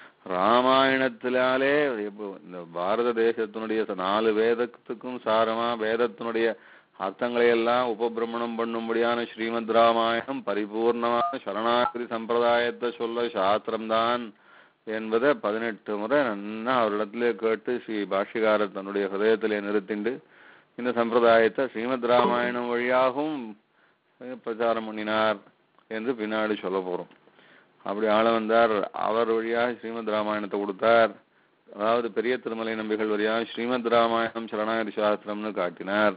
ராமாயணத்தினாலே இப்போ இந்த பாரத தேசத்தினுடைய நாலு வேதத்துக்கும் சாரமா வேதத்தினுடைய அர்த்தங்களை எல்லாம் உபபிரமணம் பண்ணும்படியான ஸ்ரீமத் ராமாயணம் பரிபூர்ணமான சரணாகிரி சம்பிரதாயத்தை சொல்ல சாஸ்திரம்தான் என்பதை பதினெட்டு முறை நன்னா அவரிடத்திலே கேட்டு ஸ்ரீ பாஷ்யக்காரர் தன்னுடைய ஹதயத்திலே நிறுத்திண்டு இந்த சம்பிரதாயத்தை ஸ்ரீமத் ராமாயணம் வழியாகவும் பிரச்சாரம் பண்ணினார் என்று பின்னாடி சொல்ல போறோம் அப்படி ஆள வந்தார் அவர் வழியாக ஸ்ரீமத் ராமாயணத்தை கொடுத்தார் அதாவது பெரிய திருமலை நம்பிகள் வழியாக ஸ்ரீமத் ராமாயணம் சரணாகரி சாஸ்திரம்னு காட்டினார்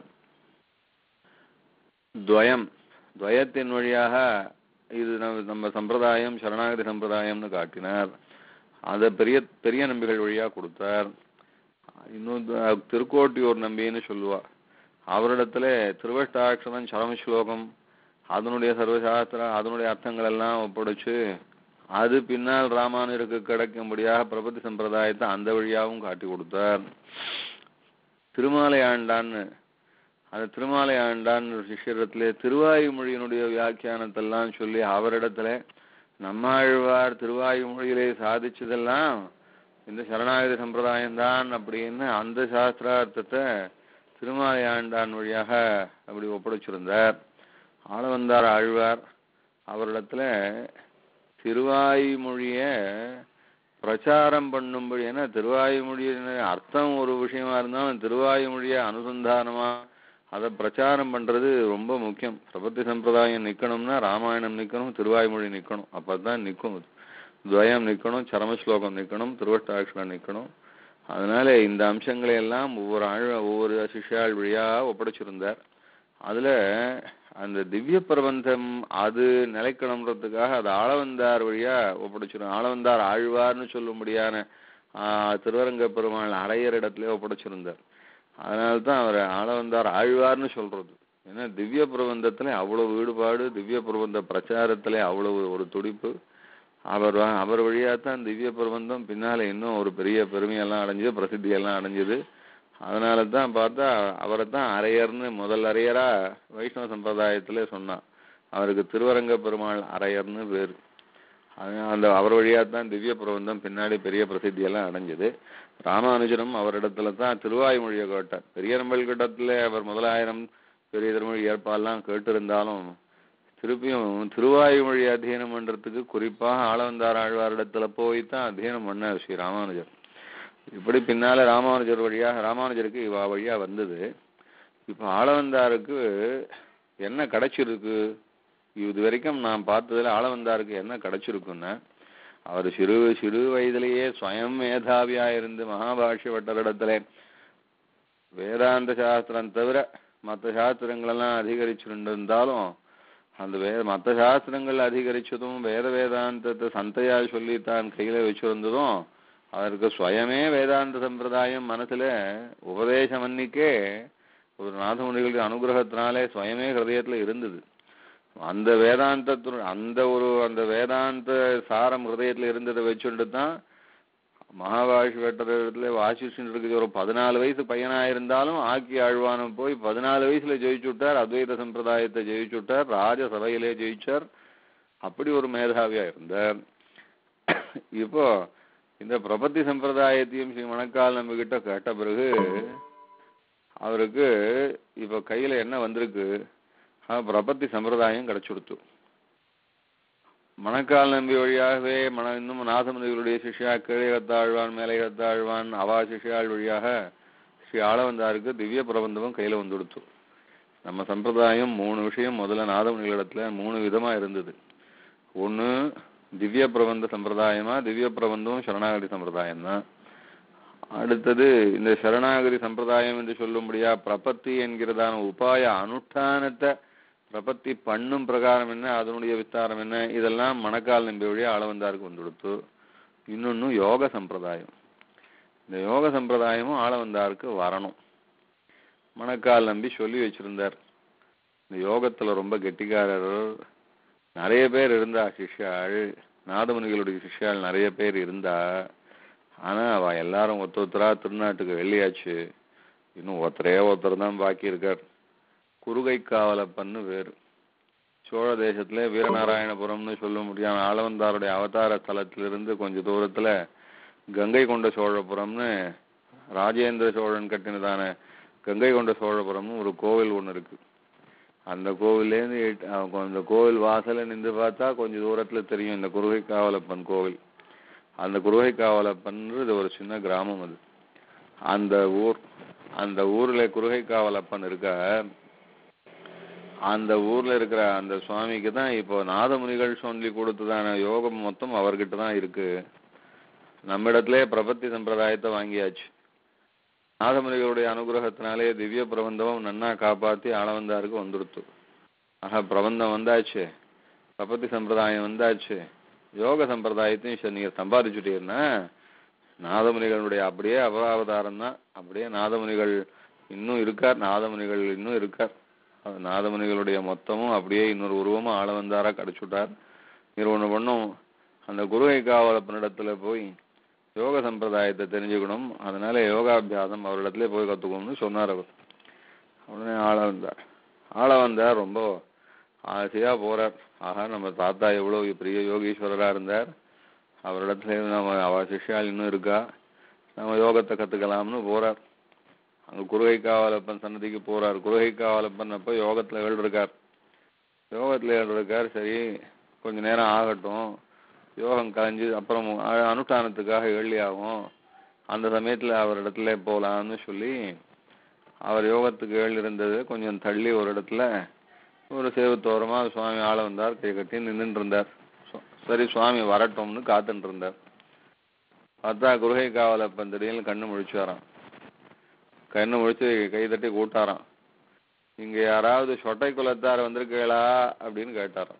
துவயம் துவயத்தின் வழியாக இது நம்ம நம்ம சம்பிரதாயம் சரணாகதி சம்பிரதாயம்னு காட்டினார் அதை பெரிய பெரிய நம்பிகள் வழியா கொடுத்தார் இன்னும் த- திருக்கோட்டியூர் நம்பின்னு சொல்லுவா அவரிடத்துல திருவஷ்டாட்சரம் சரம ஸ்லோகம் அதனுடைய சர்வசாஸ்திரம் அதனுடைய அர்த்தங்கள் எல்லாம் ஒப்படைச்சு அது பின்னால் ராமானுஜருக்கு கிடைக்கும்படியாக பிரபத்தி சம்பிரதாயத்தை அந்த வழியாகவும் காட்டி கொடுத்தார் திருமாலை ஆண்டான்னு அந்த திருமாலை ஆண்டான் ஒரு சிஷ்யரத்திலே திருவாயுமொழியினுடைய வியாக்கியானத்தெல்லாம் சொல்லி அவரிடத்துல நம்மாழ்வார் திருவாயுமொழியிலே சாதிச்சதெல்லாம் இந்த சரணாகதி சம்பிரதாயம் தான் அப்படின்னு அந்த சாஸ்திரார்த்தத்தை திருமாலை ஆண்டான் வழியாக அப்படி ஒப்படைச்சிருந்தார் ஆள வந்தார் ஆழ்வார் அவரிடத்துல திருவாய்மொழிய பிரச்சாரம் பண்ணும்படி ஏன்னா திருவாய்மொழியின் அர்த்தம் ஒரு விஷயமா இருந்தாலும் திருவாய்மொழிய அனுசந்தானமா அதை பிரச்சாரம் பண்றது ரொம்ப முக்கியம் பிரபத்தி சம்பிரதாயம் நிக்கணும்னா ராமாயணம் நிக்கணும் திருவாய்மொழி நிக்கணும் அப்பதான் நிக்கும் அது. துவயம் நிக்கணும் சரமஸ்லோகம் நிக்கணும் திருவஷ்டாட்சரம் நிக்கணும் அதனால இந்த அம்சங்களை எல்லாம் ஒவ்வொரு ஆழ் ஒவ்வொரு சிஷ்யாள் வழியா ஒப்படைச்சிருந்தார் அதுல அந்த திவ்ய பிரபந்தம் அது நிலைக்கணுன்றதுக்காக அது ஆளவந்தார் வழியா ஒப்படைச்சிரும் ஆளவந்தார் ஆழ்வார்னு சொல்லும்படியான ஆஹ், திருவரங்க பெருமாள் அரையர் இடத்துல ஒப்படைச்சிருந்தார் அதனால தான் அவர் ஆளவந்தார் ஆழ்வார்னு சொல்றது ஏன்னா திவ்ய பிரபந்தத்துல அவ்வளவு ஈடுபாடு திவ்ய பிரபந்த பிரச்சாரத்துல அவ்வளவு ஒரு துடிப்பு அவர் வ- அவர் வழியா தான் திவ்ய பிரபந்தம் பின்னால இன்னும் ஒரு பெரிய பெருமையெல்லாம் அடைஞ்சது பிரசித்தியெல்லாம் அடைஞ்சது அதனால தான் பார்த்தா அவரை தான் அரையர்னு முதல் அரையரா வைஷ்ணவ சம்பிரதாயத்திலே சொன்னான் அவருக்கு திருவரங்க பெருமாள் அரையர்னு பேர் அது- அந்த அவர் வழியா தான் திவ்ய பிரபந்தம் பின்னாடி பெரிய பிரசித்தியெல்லாம் அடைஞ்சது ராமானுஜரும் அவரிடத்துல தான் திருவாய்மொழியை கேட்டார் பெரிய நம்பல் கிட்டத்துல அவர் முதலாயிரம் பெரிய திருமொழி ஏற்பாலாம் கேட்டிருந்தாலும் திருப்பியும் திருவாயுமொழி அத்தியனம் பண்றதுக்கு குறிப்பாக ஆளவந்தார் ஆழ்வாரிடத்துல போய் தான் அத்தியனம் பண்ணார் ஸ்ரீ ராமானுஜர் இப்படி பின்னால ராமானுஜர் வழியாக ராமானுஜருக்கு இவா வழியா வந்தது இப்ப ஆளவந்தாருக்கு என்ன கிடைச்சிருக்கு இது வரைக்கும் நான் பார்த்ததுல ஆளவந்தாருக்கு என்ன கிடைச்சிருக்குன்னா அவர் சிறு சிறு வயதிலேயே ஸ்வயம் மேதாவியா இருந்து மகாபாஷ்ய வட்டரிடத்துல வேதாந்த சாஸ்திரம் தவிர மற்ற சாஸ்திரங்களெல்லாம் அதிகரிச்சிருந்திருந்தாலும் அந்த வே மற்ற சாஸ்திரங்கள் அதிகரிச்சதும் வேத வேதாந்தத்தை சந்தையா சொல்லி தான் கையில வச்சிருந்ததும் அதற்கு சுயமே வேதாந்த சம்பிரதாயம் மனசுல உபதேசம் அன்னிக்கே ஒரு நாதமுனிகளுடைய அனுகிரகத்தினாலே சுயமே ஹிருதயத்துல இருந்தது அந்த வேதாந்தத்து அந்த ஒரு அந்த வேதாந்த சாரம் ஹிருதயத்துல இருந்ததை வச்சுட்டு தான் மகாபாஷி வெட்டத்துல வாசிச்சுட்டு இருக்குது ஒரு பதினாலு வயசு பையனா இருந்தாலும் ஆக்கி ஆழ்வானம் போய் பதினாலு வயசுல ஜெயிச்சு விட்டார் அத்வைத சம்பிரதாயத்தை ஜெயிச்சு விட்டார் ராஜசபையிலே ஜெயிச்சார் அப்படி ஒரு மேதாவியா இருந்தார் இப்போ இந்த பிரபத்தி சம்பிரதாயத்தையும் ஸ்ரீ மணக்கால் நம்ம கிட்ட கேட்ட பிறகு அவருக்கு இப்ப கையில என்ன வந்திருக்கு ஆ, பிரபத்தி சம்பிரதாயம் கிடைச்சுடுத்து மணக்கால் நம்பி வழியாகவே மன இன்னும் நாதமுனிகளுடைய சிஷ்யா கீழகத்தாழ்வான் மேலைகத்தாழ்வான் அவா சிஷ்யாள் வழியாக ஸ்ரீ ஆளவந்தாருக்கு திவ்ய பிரபந்தமும் கையில வந்துடுத்து நம்ம சம்பிரதாயம் மூணு விஷயம் முதல்ல நாதமுனிகளிடத்துல மூணு விதமா இருந்தது ஒண்ணு திவ்ய பிரபந்த சம்பிரதாயமா திவ்ய பிரபந்தமும் சரணாகதி சம்பிரதாயம் தான் அடுத்தது இந்த சரணாகதி சம்பிரதாயம் என்று சொல்லும்படியா பிரபத்தி என்கிறதான உபாய அனுஷ்டானத்தை பிரபத்தி பண்ணும் பிரகாரம் என்ன அதனுடைய விஸ்தாரம் என்ன இதெல்லாம் மணக்கால் நம்பி வழியா ஆளவந்தாருக்கு வந்துடுத்து இன்னொன்னு யோக சம்பிரதாயம் இந்த யோக சம்பிரதாயமும் ஆளவந்தாருக்கு வரணும் மணக்கால் நம்பி சொல்லி வச்சிருந்தார் இந்த யோகத்துல ரொம்ப கெட்டிக்காரர் நிறைய பேர் இருந்தா சிஷ்யாள் நாதமுனிகளுடைய சிஷ்யாள் நிறைய பேர் இருந்தா ஆனா அவ எல்லாரும் ஒருத்த ஒருத்தரா திருநாட்டுக்கு வெளியாச்சு இன்னும் ஒருத்தரே ஒருத்தர் தான் பாக்கி இருக்கார் குறுகை காவலப்பன்னு பேர் சோழ தேசத்துல வீரநாராயணபுரம்னு சொல்ல முடியாம ஆளவந்தாருடைய அவதார ஸ்தலத்திலிருந்து கொஞ்ச தூரத்துல கங்கை கொண்ட சோழபுரம்னு ராஜேந்திர சோழன் கட்டினதான கங்கை கொண்ட சோழபுரம்னு ஒரு கோவில் ஒண்ணு இருக்கு அந்த கோவில்லேருந்து எட்டு- அஹ் அந்த கோவில் வாசல்ல நின்று பார்த்தா கொஞ்ச தூரத்துல தெரியும் இந்த குருகை காவலப்பன் கோவில் அந்த குருகை காவலப்பன்றது ஒரு சின்ன கிராமம் அது அந்த ஊர் அந்த ஊர்ல குருகை காவலப்பன் இருக்க அந்த ஊர்ல இருக்கிற அந்த சுவாமிக்கு தான் இப்போ நாதமுனிகள் சொல்லி கொடுத்ததான யோகம் மொத்தம் அவர்கிட்ட தான் இருக்கு நம்ம இடத்துல பிரபத்தி சம்பிரதாயத்தை வாங்கியாச்சு நாதமுனிகளுடைய அனுகிரகத்தினாலே திவ்ய பிரபந்தமும் நன்னா காப்பாத்தி ஆளவந்தாருக்கு வந்துடுத்து ஆக பிரபந்தம் வந்தாச்சு பிரபத்தி சம்பிரதாயம் வந்தாச்சு யோக சம்பிரதாயத்தையும் சரி நீங்க சம்பாதிச்சுட்டீங்கன்னா நாதமுனிகளுடைய அப்படியே அபராவதாரம் தான் அப்படியே நாதமுனிகள் இன்னும் இருக்கார் நாதமுனிகள் இன்னும் இருக்கார் அது நாதமுனிகளுடைய மொத்தமும் அப்படியே இன்னொரு உருவமும் ஆள வந்தாரா கிடைச்சுட்டார் நீர் ஒண்ணு பண்ணும் அந்த குருகை காவலப்பனிடத்துல போய் யோக சம்பிரதாயத்தை தெரிஞ்சுக்கணும் அதனால யோகாபியாசம் அவரிடத்துல போய் கத்துக்கணும்னு சொன்னார் அவர் உடனே ஆள வந்தார் ஆள வந்தார் ரொம்ப ஆசையா போறார் ஆஹா நம்ம தாத்தா எவ்வளவு பெரிய யோகீஸ்வரரா இருந்தார் அவரிடத்துல நம்ம அவ சிஷ்யால் இன்னும் இருக்கா நம்ம யோகத்தை கத்துக்கலாம்னு போறார் அங்க குருகை காவலப்பன் சன்னதிக்கு போறார் குருகை காவலப்பன் அப்ப யோகத்துல ஏழு இருக்கார் யோகத்துல ஏழு இருக்கார் சரி கொஞ்ச நேரம் ஆகட்டும் யோகம் கலைஞ்சு அப்புறம் அ- அனுஷ்டானத்துக்காக ஏழி ஆகும் அந்த சமயத்துல அவரிடத்துல போலாம்னு சொல்லி அவர் யோகத்துக்கு ஏழு இருந்தது கொஞ்சம் தள்ளி ஒரு இடத்துல ஒரு சேவத்தோரமா சுவாமி ஆள வந்தார் கை கட்டி நின்னுட்டு இருந்தார் சு- சரி சுவாமி வரட்டும்னு காத்துட்டு இருந்தார் பார்த்தா குருகை காவலப்பன் திடீர்னு கண்ணு முழிச்சாராம் கண்ணு முழிச்சு கை தட்டி கூட்டாராம் இங்க யாராவது சொட்டை குலத்தார் வந்திருக்கீங்களா அப்படின்னு கேட்டாராம்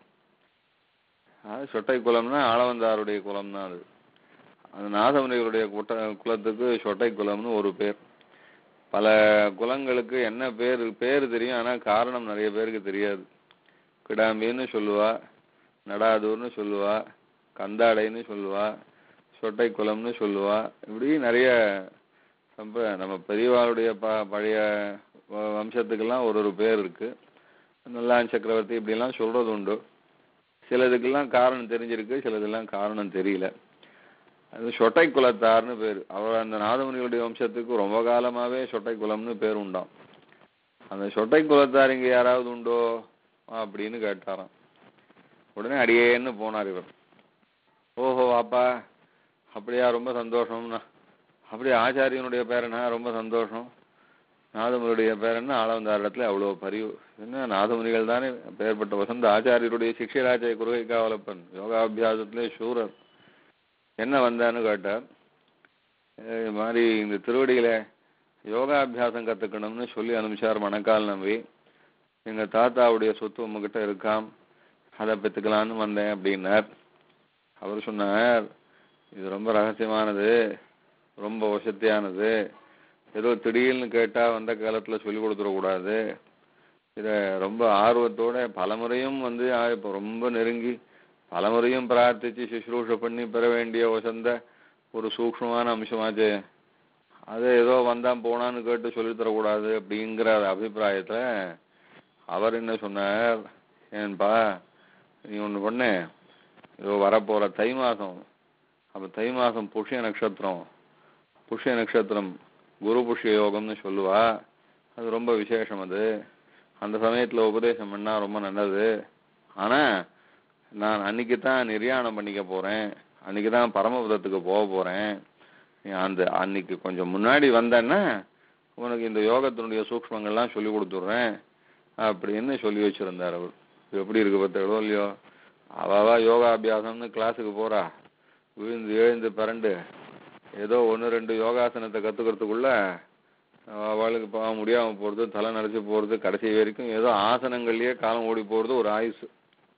அது சொட்டை குலம்னா ஆளவந்தாருடைய குலம் தான் அது அது நாதமுனிகளுடைய குட்ட குலத்துக்கு சொட்டை குலம்னு ஒரு பேர் பல குலங்களுக்கு என்ன பேர் பேர் தெரியும் ஆனா காரணம் நிறைய பேருக்கு தெரியாது கிடாம்பின்னு சொல்லுவா நடாதூர்னு சொல்லுவா கந்தாடைன்னு சொல்லுவா சொட்டை குலம்னு சொல்லுவா இப்படி நிறைய ரொம்ப நம்ம பெரியவாளுடைய ப பழைய வ- வம்சத்துக்கெல்லாம் ஒரு ஒரு பேர் இருக்கு நல்லான் சக்கரவர்த்தி இப்படிலாம் சொல்றது உண்டு சிலதுக்கெல்லாம் காரணம் தெரிஞ்சிருக்கு சிலதெல்லாம் காரணம் தெரியல அது சொட்டை குலத்தார்னு பேர் அவர் அந்த நாதமுனிகளுடைய வம்சத்துக்கு ரொம்ப காலமாவே சொட்டை குலம்னு பேர் உண்டாம் அந்த சொட்டை குலத்தார் இங்க யாராவது உண்டோ அப்படின்னு கேட்டாராம் உடனே அடியேன்னு போனார் இவர் ஓஹோ அப்பா அப்படியா ரொம்ப சந்தோஷம்னா அப்படியே ஆச்சாரியனுடைய பேரனா ரொம்ப சந்தோஷம் நாதமுனியுடைய பேரன்னா ஆளவந்தார் இடத்துல அவ்வளோ பரிவு என்ன நாதமுனிகள் தானே பெயர்பட்ட வசந்த ஆச்சாரியருடைய சிக்ஷராஜய குருகை காவலப்பன் யோகாபியாசத்திலே சூரர் என்ன வந்தான்னு கேட்டார் "ஏய், இது மாதிரி இந்த திருவடியில யோகாபியாசம் கத்துக்கணும்னு சொல்லி அனுப்பிச்சார் மணக்கால் நம்பி எங்க தாத்தாவுடைய சொத்து உங்ககிட்ட இருக்காம் அதை பெற்றுக்கலான்னு வந்தேன் அப்படின்னார் அவர் சொன்னார் இது ரொம்ப ரகசியமானது ரொம்ப வசத்தியானது ஏதோ திடீர்னு கேட்டா வந்த காலத்துல சொல்லி கொடுத்துடக்கூடாது இத ரொம்ப ஆர்வத்தோட பலமுறையும் வந்து ஆ, இப்ப ரொம்ப நெருங்கி பலமுறையும் பிரார்த்திச்சு சுஷ்ரூஷ பண்ணி பெற வேண்டிய வசந்த ஒரு சூக்ஷ்மமான அம்சமாச்சே அது ஏதோ வந்தான் போனான்னு கேட்டு சொல்லித் தரக்கூடாது அப்படிங்கிற அபிப்பிராயத்துல அவர் என்ன சொன்னார் ஏன்பா நீ ஒண்ணு பண்ணு இதோ வரப்போற தை மாசம் அப்ப தை மாசம் புஷ்ய நட்சத்திரம் புஷ்ய நட்சத்திரம் குரு புஷ்ய யோகம்னு சொல்லுவா அது ரொம்ப விசேஷம் அது அந்த சமயத்துல உபதேசம் பண்ணா ரொம்ப நல்லது ஆனா நான் அன்னைக்கு தான் நிர்யாணம் பண்ணிக்க போறேன் அன்னைக்கு தான் பரமபதத்துக்கு போக போறேன் நீ அந்த அன்னைக்கு கொஞ்சம் முன்னாடி வந்தேன்னா உனக்கு இந்த யோகத்தினுடைய சூக்ஷ்மங்கள்லாம் சொல்லி கொடுத்துட்றேன் அப்படின்னு சொல்லி வச்சிருந்தார் அவர் எப்படி இருக்கு பார்த்தோ இல்லையோ அவாவா யோகா அபியாசம்னு கிளாஸுக்கு போறா விழுந்து எழுந்து பிறண்டு ஏதோ ஒன்று ரெண்டு யோகாசனத்தை கத்துக்கிறதுக்குள்ள அவளுக்கு பாவம் முடியாம போறது தலை நரைச்சு போறது கடைசி வரைக்கும் ஏதோ ஆசனங்கள்லயே காலம் ஓடி போறது ஒரு ஆயுசு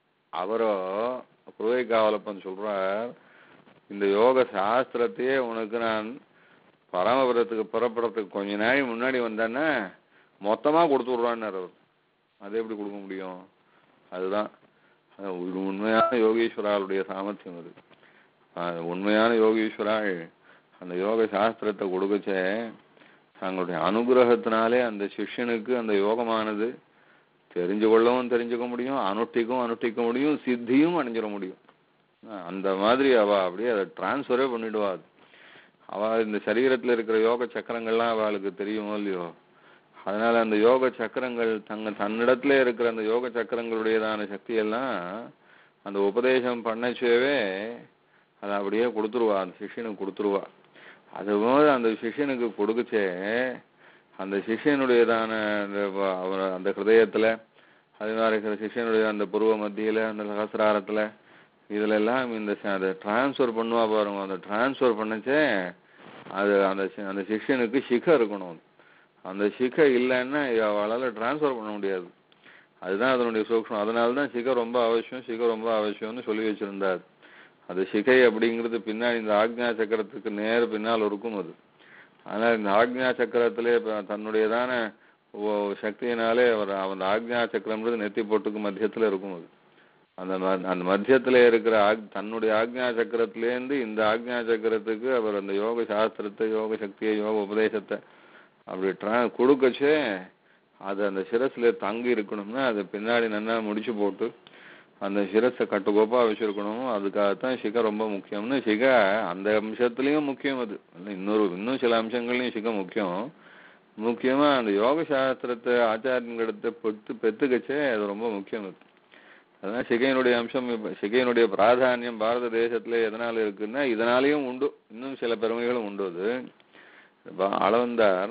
அவரோ குருவை காவலப்பன் சொல்றார் இந்த யோக சாஸ்திரத்தையே உனக்கு நான் பரமபுரத்துக்கு புறப்படுறதுக்கு கொஞ்ச நாள் முன்னாடி வந்தேன்னா மொத்தமா கொடுத்து விடுறான்னார் அவர் அது எப்படி கொடுக்க முடியும் அதுதான் அது ஒரு உண்மையான யோகீஸ்வராளுடைய சாமர்த்தியம் அது அது உண்மையான யோகீஸ்வராள் அந்த யோக சாஸ்திரத்தை கொடுக்கச்சே தங்களுடைய அனுகிரகத்தினாலே அந்த சிஷ்யனுக்கு அந்த யோகமானது தெரிஞ்சு கொள்ளவும் தெரிஞ்சுக்க முடியும் அனுஷ்டிக்கவும் அனுஷ்டிக்க முடியும் சித்தியும் அடைஞ்சிட முடியும் ஆஹ் அந்த மாதிரி அவ அப்படியே அதை டிரான்ஸ்ஃபரே பண்ணிடுவா அது. அவ இந்த சரீரத்துல இருக்கிற யோக சக்கரங்கள்லாம் அவளுக்கு தெரியுமோ இல்லையோ அதனால அந்த யோக சக்கரங்கள் தங்க தன்னிடத்துல இருக்கிற அந்த யோக சக்கரங்களுடையதான சக்தியெல்லாம் அந்த உபதேசம் பண்ணச்சேவே அதை அப்படியே கொடுத்துருவா அந்த சிஷ்யனுக்கு கொடுத்துருவா அதுபோது அந்த சிஷ்யனுக்கு கொடுக்கச்சே அந்த சிஷ்யனுடையதான அந்த வ- அவர் அந்த ஹிருதயத்துல அது மாதிரி இருக்கிற சிஷ்யனுடைய அந்த புருவ மத்தியில அந்த சகசிராரத்துல இதுல எல்லாம் இந்த ச- அதை டிரான்ஸ்ஃபர் பண்ணுவா பாருங்க அந்த டிரான்ஸ்ஃபர் பண்ணச்சே அது அந்த சி- அந்த சிஷ்யனுக்கு சிகை இருக்கணும் அந்த சிகை இல்லைன்னா அவளால டிரான்ஸ்ஃபர் பண்ண முடியாது அதுதான் அதனுடைய சூக்ஷ்மம் அதனால தான் சிகை ரொம்ப அவசியம் சிகை ரொம்ப அவசியம்னு சொல்லி வச்சிருந்தார் அது சிகை அப்படிங்கிறது பின்னாடி இந்த ஆக்ஞா சக்கரத்துக்கு நேர் பின்னால் இருக்கும் அது ஆனால் இந்த ஆக்ஞா சக்கரத்திலே இப்ப தன்னுடையதான ஓ- சக்தியினாலே அவர் அந்த ஆக்ஞா சக்கரம்ன்றது நெத்தி போட்டுக்கு மத்தியத்துல இருக்கும் அது அந்த ம- அந்த மத்தியத்துல இருக்கிற ஆக்- தன்னுடைய ஆக்ஞா சக்கரத்திலேருந்து இந்த ஆக்ஞா சக்கரத்துக்கு அவர் அந்த யோக சாஸ்திரத்தை யோக சக்தியை யோக உபதேசத்தை அப்படி ட்ரா கொடுக்கச்சே அது அந்த சிரஸ்ல தங்கி இருக்கணும்னா அதை பின்னாடி நல்லா முடிச்சு போட்டு அந்த சிரஸை கட்டுக்கோப்பா வச்சிருக்கணும் அதுக்காகத்தான் சிகை ரொம்ப முக்கியம்னு சிகை அந்த அம்சத்துலயும் முக்கியம் அது இல்ல இன்னொரு இன்னும் சில அம்சங்கள்லயும் சிகை முக்கியம் முக்கியமா அந்த யோக சாஸ்திரத்தை ஆச்சாரியங்களிடத்தை பெத்து பெத்துக்கச்சே அது ரொம்ப முக்கியம் அது அதான் சிகையினுடைய அம்சம் இப்ப சிகையினுடைய பிராதானியம் பாரத தேசத்துல எதனால இருக்குன்னா இதனாலேயும் உண்டு இன்னும் சில பெருமைகளும் உண்டு அது இப்ப அளவந்தார்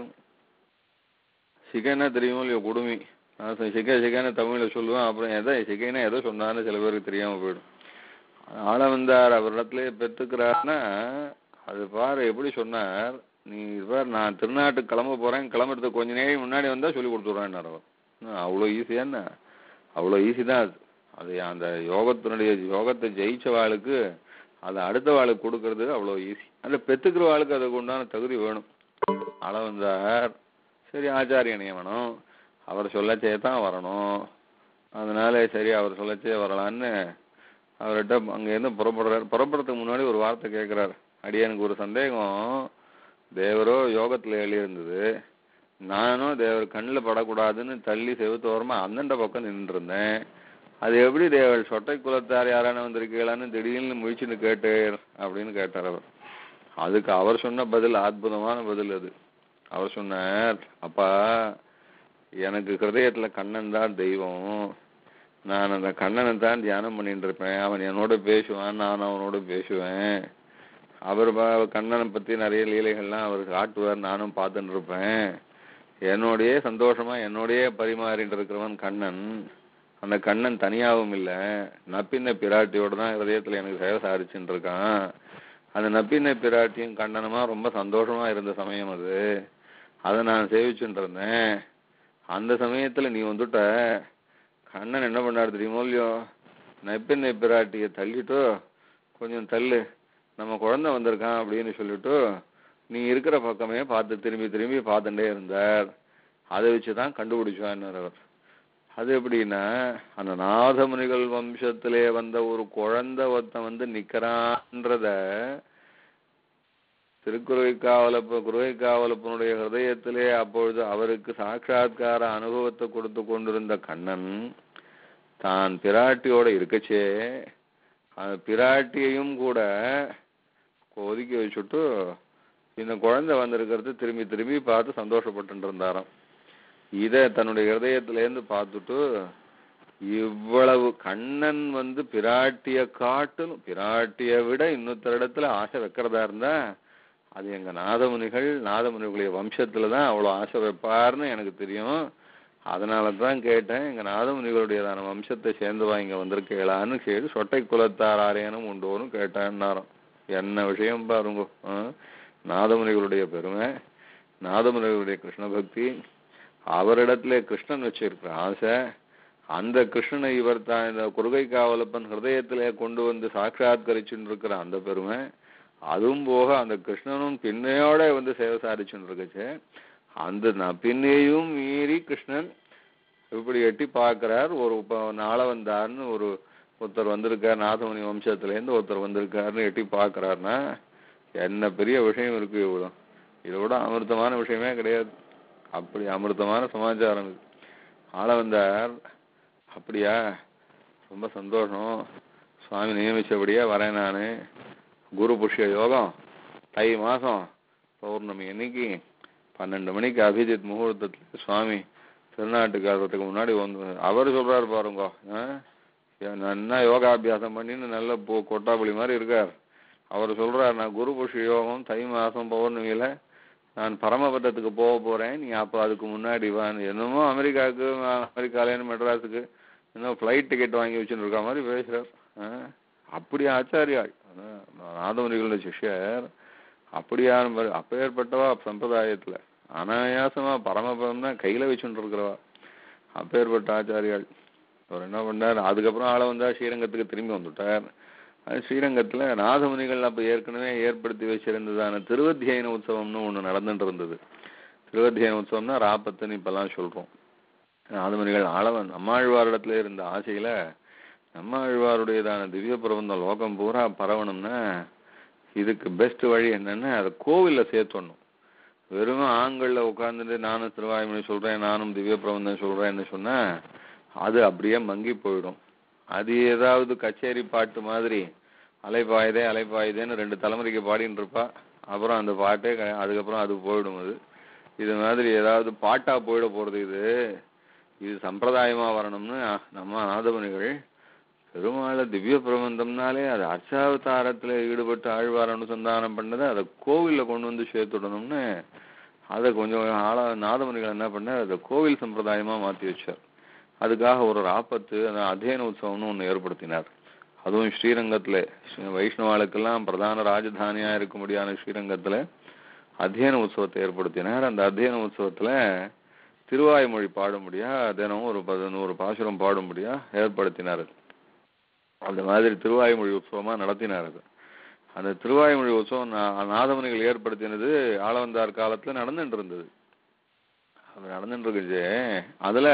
சிகைன்னா தெரியுமோ இல்லையோ குடுமி நான் சொ- சிகை சிகைன்னு தமிழ்ல சொல்லுவேன் அப்புறம் எதை சிகைன்னா எதோ சொன்னான்னு சில பேருக்கு தெரியாம போயிடும் ஆளவந்தார் அவரிடத்துல பெற்றுக்கிறாருன்னா அது பாரு எப்படி சொன்னார் நீ பார் நான் திருநாட்டுக்கு கிளம்ப போறேன் கிளம்புறதுக்கு கொஞ்ச நேரம் முன்னாடி வந்தா சொல்லி கொடுத்துட்றேன் அவர் என்ன, அவ்வளோ ஈஸியாண்ணா அவ்வளோ ஈஸி தான் அது அது அந்த யோகத்தினுடைய யோகத்தை ஜெயிச்ச வாளுக்கு அதை அடுத்த வாளுக்கு கொடுக்கறது அவ்வளோ ஈஸி அந்த பெத்துக்கிற வாளுக்கு அதுக்கு உண்டான தகுதி வேணும் அளவந்தார் சரி ஆச்சாரிய நியமனம் அவர் சொல்லச்சே தான் வரணும் அதனால சரி அவர் சொல்லச்சே வரலான்னு அவர்கிட்ட அங்கேருந்து புறப்படுறாரு புறப்படுறதுக்கு முன்னாடி ஒரு வார்த்தை கேட்குறாரு அடியனுக்கு ஒரு சந்தேகம் தேவரோ யோகத்தில் எழுதியிருந்தது நானும் தேவர் கண்ணில் படக்கூடாதுன்னு தள்ளி செவுத்தோரமா அந்தண்ட பக்கம் நின்றுட்டு இருந்தேன் அது எப்படி தேவர் சொட்டை குலத்தார் யாரான வந்திருக்கீங்களான்னு திடீர்னு முழிச்சுன்னு கேட்டேர் அப்படின்னு கேட்டார் அவர் அதுக்கு அவர் சொன்ன பதில் அற்புதமான பதில் அது அவர் சொன்னார் அப்பா எனக்கு ஹிருதயத்துல கண்ணன் தான் தெய்வம் நான் அந்த கண்ணனை தான் தியானம் பண்ணிட்டு இருப்பேன் அவன் என்னோட பேசுவான் நான் அவனோட பேசுவேன் அவர் ப- கண்ணனை பத்தி நிறைய லீலைகள்லாம் அவர் காட்டுவார் நானும் பார்த்துட்டு இருப்பேன் என்னோடயே சந்தோஷமா என்னோடயே பரிமாறிட்டு இருக்கிறவன் கண்ணன் அந்த கண்ணன் தனியாவும் இல்ல நப்பின்ன பிராட்டியோட தான் ஹிருதயத்துல எனக்கு சேவை சாதிச்சுட்டு இருக்கான் அந்த நப்பின்ன பிராட்டியும் கண்ணனுமா ரொம்ப சந்தோஷமா இருந்த சமயம் அது அதை நான் சேவிச்சுட்டு இருந்தேன் அந்த சமயத்துல நீ வந்துட்ட கண்ணன் என்ன பண்ணாரு தெரியுமோ இல்லையோ நப்பின்னை பிராட்டியை தள்ளிட்டு கொஞ்சம் தள்ளு நம்ம குழந்தை வந்திருக்கான் அப்படின்னு சொல்லிட்டு நீ இருக்கிற பக்கமே பார்த்து திரும்பி திரும்பி பார்த்துட்டே இருந்தார் அதை வச்சுதான் கண்டுபிடிச்சான் அவர் அது எப்படின்னா அந்த நாதமுனிகள் வம்சத்திலே வந்த ஒரு குழந்தை ஒருத்தன் வந்து நிக்கிறான்றத திருக்குறைக்காவலப்பு குருவைக்காவலப்பனுடைய ஹிருதயத்திலே அப்பொழுது அவருக்கு சாட்சாத்கார அனுபவத்தை கொடுத்து கொண்டிருந்த கண்ணன் தான் பிராட்டியோட இருக்கச்சே அந்த பிராட்டியையும் கூட ஒதுக்கி வச்சுட்டு இந்த குழந்தை வந்திருக்கிறது திரும்பி திரும்பி பார்த்து சந்தோஷப்பட்டு இருந்தாராம் இத தன்னுடைய ஹிருதயத்திலேருந்து பார்த்துட்டு இவ்வளவு கண்ணன் வந்து பிராட்டிய காட்டிலும் பிராட்டிய விட இன்னொருத்தர் இடத்துல ஆசை வைக்கிறதா இருந்தா அது எங்க நாதமுனிகள் நாதமுனிகளுடைய வம்சத்துல தான் அவ்வளவு ஆசை வைப்பார்னு எனக்கு தெரியும் அதனால தான் கேட்டேன் எங்க நாதமுனிகளுடையதான வம்சத்தை சேர்ந்தவா இங்க வந்திருக்கேளான்னு கேட்டு சொட்டை குலத்தார் ஆரேனும் உண்டோன்னு கேட்டேன்னாராம் என்ன விஷயம் பாருங்க ஆ? நாதமுனிகளுடைய பெருமை நாதமுனிகளுடைய கிருஷ்ண பக்தி அவரிடத்துல கிருஷ்ணன் வச்சிருக்கிற ஆசை அந்த கிருஷ்ணனை இவர் தான் இந்த குறுகை காவலப்பன் ஹிருதயத்திலே கொண்டு வந்து சாட்சாத்கரிச்சுட்டு இருக்கிற அந்த பெருமை அதுவும் போக அந்த கிருஷ்ணனும் பின்னையோட வந்து சேவை சாதிச்சுட்டு இருக்குச்சு அந்த ந- பின்னையும் மீறி கிருஷ்ணன் இப்படி எட்டி பார்க்கிறார் ஒரு இப்ப நாளை வந்தார்னு ஒரு ஒருத்தர் வந்திருக்கார் நாதமுனி வம்சத்துலேருந்து ஒருத்தர் வந்திருக்காருன்னு எட்டி பார்க்கறாருன்னா என்ன பெரிய விஷயம் இருக்கு இவ்வளோ இதை விட அமிர்தமான விஷயமே கிடையாது அப்படி அமிர்தமான சமாச்சாரம் இது ஆள வந்தார் அப்படியா ரொம்ப சந்தோஷம் சுவாமி நியமிச்சபடியே வரேன் நான் குரு புஷ்ய யோகம் தை மாசம் பௌர்ணமி அன்னைக்கு பன்னெண்டு மணிக்கு அபிஜித் முகூர்த்தத்துல சுவாமி திருநாட்டுக்கு வர்றதுக்கு முன்னாடி வந்து அவர் சொல்றாரு பாருங்க ஆ? ஏன் நல்லா யோகாபியாசம் பண்ணின்னு நல்ல பூ கொட்டாப்புளி மாதிரி இருக்கார் அவர் சொல்றார் நான் குரு புஷ்ய யோகம் தை மாசம் பௌர்ணமியில நான் பரமபதத்துக்கு போக போறேன் நீ அப்போ அதுக்கு முன்னாடி வா என்னமோ அமெரிக்காவுக்கு அமெரிக்காலேருந்து மெட்ராஸுக்கு இன்னும் ஃப்ளைட் டிக்கெட் வாங்கி வச்சுட்டு இருக்க மாதிரி பேசுறார் ஆ? அப்படி ஆச்சாரியாள் அதான் நாதமுனிகளோட சிஷ்யர் அப்படியான பாரு, அப்பேற்பட்டவா சம்பிரதாயத்துல அனாயாசமா பரமபதம் தான் கையில வச்சுட்டு இருக்கிறவா அப்பேற்பட்ட ஆச்சாரியாள் அவர் என்ன பண்ணார் அதுக்கப்புறம் ஆள வந்தா ஸ்ரீரங்கத்துக்கு திரும்பி வந்துட்டார் அது ஸ்ரீரங்கத்துல நாதமுனிகள் அப்ப ஏற்கனவே ஏற்படுத்தி வச்சிருந்ததான திருவத்தியன உற்சவம்னு ஒண்ணு நடந்துட்டு இருந்தது திருவத்தியன உற்சவம்னா ராப்பத்துன்னு இப்பெல்லாம் சொல்றோம் நாதமுனிகள் ஆளவன் நம்மாழ்வாரிடத்துல இருந்த ஆசையில நம்மாழ்வாருடையதான திவ்ய பிரபந்தம் லோகம் பூரா பரவணும்னா இதுக்கு பெஸ்ட் வழி என்னன்னா அதை கோவில்ல சேர்த்தணும் வெறும் ஆண்கள்ல உட்கார்ந்துட்டு நானும் திருவாய்மொழி சொல்றேன் நானும் திவ்ய பிரபந்தம் சொல்றேன்னு சொன்னா அது அப்படியே மங்கி போயிடும் அது ஏதாவது கச்சேரி பாட்டு மாதிரி அலைப்பாயுதே அலைப்பாயுதேன்னு ரெண்டு தலைமுறைக்கு பாடின்னு இருப்பா அப்புறம் அந்த பாட்டே க- அதுக்கப்புறம் அது போயிடும் அது இது மாதிரி ஏதாவது பாட்டா போயிட போறது இது இது சம்பிரதாயமா வரணும்னு நம்ம ஆதவனிகள் பெருமாளை திவ்ய பிரபந்தம்னாலே அது அர்ச்சாவதாரத்துல ஈடுபட்டு ஆழ்வார் அனுசந்தானம் பண்ணதை அதை கோவில்ல கொண்டு வந்து சேர்த்துடணும்னு அதை கொஞ்சம் ஆளா நாதமுனிகள் என்ன பண்ணார் அதை கோவில் சம்பிரதாயமா மாத்தி வச்சார் அதுக்காக ஒரு ராப்பத்து அந்த அத்தியன உற்சவம்னு ஒண்ணு ஏற்படுத்தினார் அதுவும் ஸ்ரீரங்கத்துல ஸ்ரீ- வைஷ்ணவாளுக்கெல்லாம் பிரதான ராஜதானியா இருக்க முடியாத ஸ்ரீரங்கத்துல அத்தியன உற்சவத்தை ஏற்படுத்தினார் அந்த அத்தியன உற்சவத்துல திருவாய்மொழி பாடும்படியா தினமும் ஒரு பதினோரு பாசுரம் பாடும்படியா ஏற்படுத்தினார் அந்த மாதிரி திருவாய்மொழி உற்சவமா நடத்தினார் அது அந்த திருவாய்மொழி உற்சவம் நா- நாதமுனிகள் ஏற்படுத்தினது ஆளவந்தார் காலத்துல நடந்துட்டு இருந்தது அது நடந்துட்டு இருக்குச்சு அதுல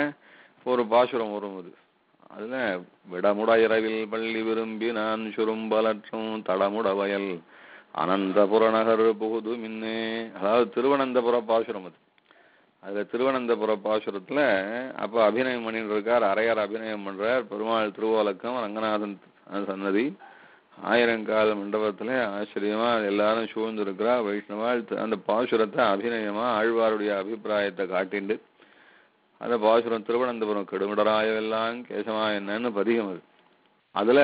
ஒரு பாசுரம் வரும் அது அதுல விடமுடையரவில் பள்ளி விரும்பி நான் சுரும்பலற்றும் தடமுட வயல் அனந்தபுர நகர் புகுது மின்னே அதாவது திருவனந்தபுர பாசுரம் அது அதுல திருவனந்தபுர பாசுரத்துல அப்ப அபிநயம் பண்ணிட்டு இருக்கார் அரையர் அபிநயம் பண்றார் பெருமாள் திருவோலக்கம் ரங்கநாதன் சன்னதி ஆயிரங்கால மண்டபத்துல ஆச்சரியமா எல்லாரும் சூழ்ந்து இருக்கிறா வைஷ்ணவாள் த- அந்த பாசுரத்தை அபிநயமா ஆழ்வாருடைய அபிப்பிராயத்தை காட்டிண்டு அந்த பாசுரம் திருவனந்தபுரம் கெடுமிடராயவெல்லாம் கேசமா என்னன்னு பதிகம் அது அதுல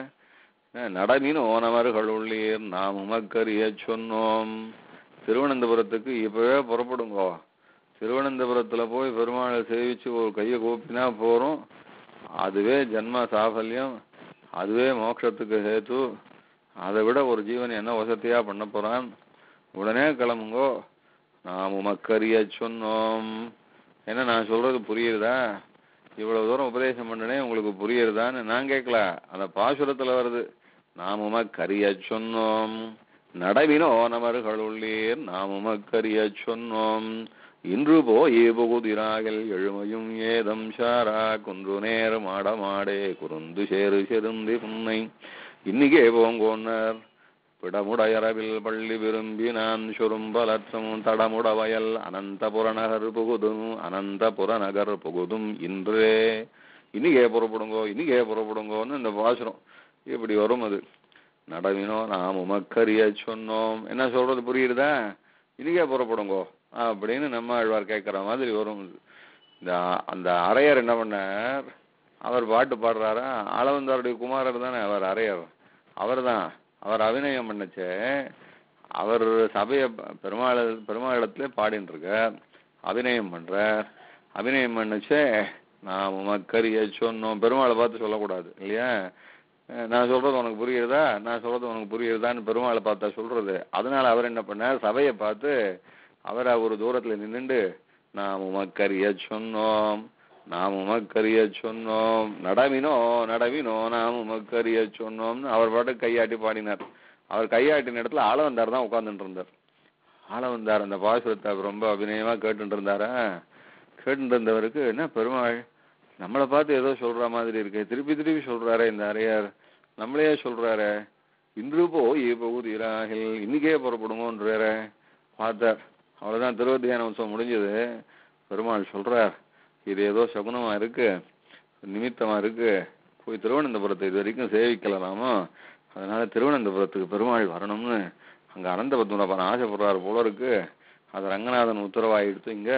அஹ், நடமின் ஓனவர்கள் உள்ளீர் நாம் உமக்கரிய சொன்னோம் திருவனந்தபுரத்துக்கு இப்பவே புறப்படுங்கோ திருவனந்தபுரத்துல போய் பெருமாளை சேவிச்சு ஒரு கையை கூப்பினா போறோம் அதுவே ஜன்ம சாஃபல்யம் அதுவே மோட்சத்துக்கு ஹேத்து அதை விட ஒரு ஜீவன் என்ன வசதியா பண்ண போறான் உடனே கிளம்புங்கோ நாம் உமக்கரிய சொன்னோம் என்ன நான் சொல்றது புரியுதா இவ்வளவு தூரம் உபதேசம் பண்ணனே உங்களுக்கு புரியுறதான்னு நான் கேட்கல அந்த பாசுரத்துல வருது நாம் உமக்கரிய சொன்னோம் நடவினோ நமர்கள் உள்ளீர் நாம் உமக்கரிய சொன்னோம் இன்று போய் புகுதிராகல் எழுமையும் ஏதம் சாரா குன்று நேர் மாடமாடே குறுந்து சேரு செருந்தி புன்னை இன்னிக்கே போங்கோன்னர் பிடமுடையரவில் பள்ளி விரும்பி நான் சுரும்பலற்றும் தடமுட வயல் அனந்தபுர நகர் புகுதும் அனந்தபுர நகர் புகுதும் இன்றே இன்னிக்கே புறப்படுங்கோ இன்னிக்கே புறப்படுங்கோன்னு இந்த பாசுரம் இப்படி வரும் அது நடவினோ நாம் உமக்கரிய சொன்னோம் என்ன சொல்றது புரியுதா இன்னிக்கே புறப்படுங்கோ அப்படின்னு நம்ம ஆழ்வார் கேட்குற மாதிரி வரும் இது. இந்த அந்த அரையர் என்ன பண்ணார் அவர் பாட்டு பாடுறாரா ஆளவந்தாருடைய குமாரர் தானே அவர் அரையர் அவர்தான் அவர் அபிநயம் பண்ணச்சே அவர் சபைய பெருமாள் பெருமாளிடத்துல பாடின்னு இருக்கார் அபிநயம் பண்றார் அபிநயம் பண்ணச்சே நான் உமக்கரிய சொன்னோம் பெருமாளை பார்த்து சொல்லக்கூடாது இல்லையா அஹ் நான் சொல்றது உனக்கு புரியுறதா நான் சொல்றது உனக்கு புரியுறதான்னு பெருமாளை பார்த்தா சொல்றது அதனால அவர் என்ன பண்ணார் சபையை பார்த்து அவரை ஒரு தூரத்துல நின்னுண்டு நாம் உமக்கரிய சொன்னோம் நாம் உமக்கரிய சொன்னோம் நடவினோ நடவினோ நாம் உமக்கரிய சொன்னோம்னு அவர் பாட்டு கையாட்டி பாடினார் அவர் கையாட்டின இடத்துல ஆளவந்தார் தான் உட்கார்ந்துட்டு இருந்தார் ஆளவந்தார் அந்த பாசுரத்தை அவர் ரொம்ப அபிநயமா கேட்டுட்டு இருந்தாரா கேட்டுட்டு இருந்தவருக்கு என்ன பெருமாள் நம்மளை பார்த்து ஏதோ சொல்ற மாதிரி இருக்கு திருப்பி திருப்பி சொல்றாரே இந்த அரையார் நம்மளையே சொல்றாரே இன்று போய் பகுதிராகில் இன்னைக்கே புறப்படுமோன்றார பார்த்தார் அவ்வளவுதான் திருவத்தியான உற்சவம் முடிஞ்சது பெருமாள் சொல்றார் இது ஏதோ சகுனமா இருக்கு நிமித்தமா இருக்கு போய் திருவனந்தபுரத்தை இது வரைக்கும் சேவிக்கலாமோ அதனால திருவனந்தபுரத்துக்கு பெருமாள் வரணும்னு அங்க அனந்த பத்மநாபன் ஆசைப்படுறாரு போல இருக்கு அது ரங்கநாதன் உத்தரவா எடுத்து இங்க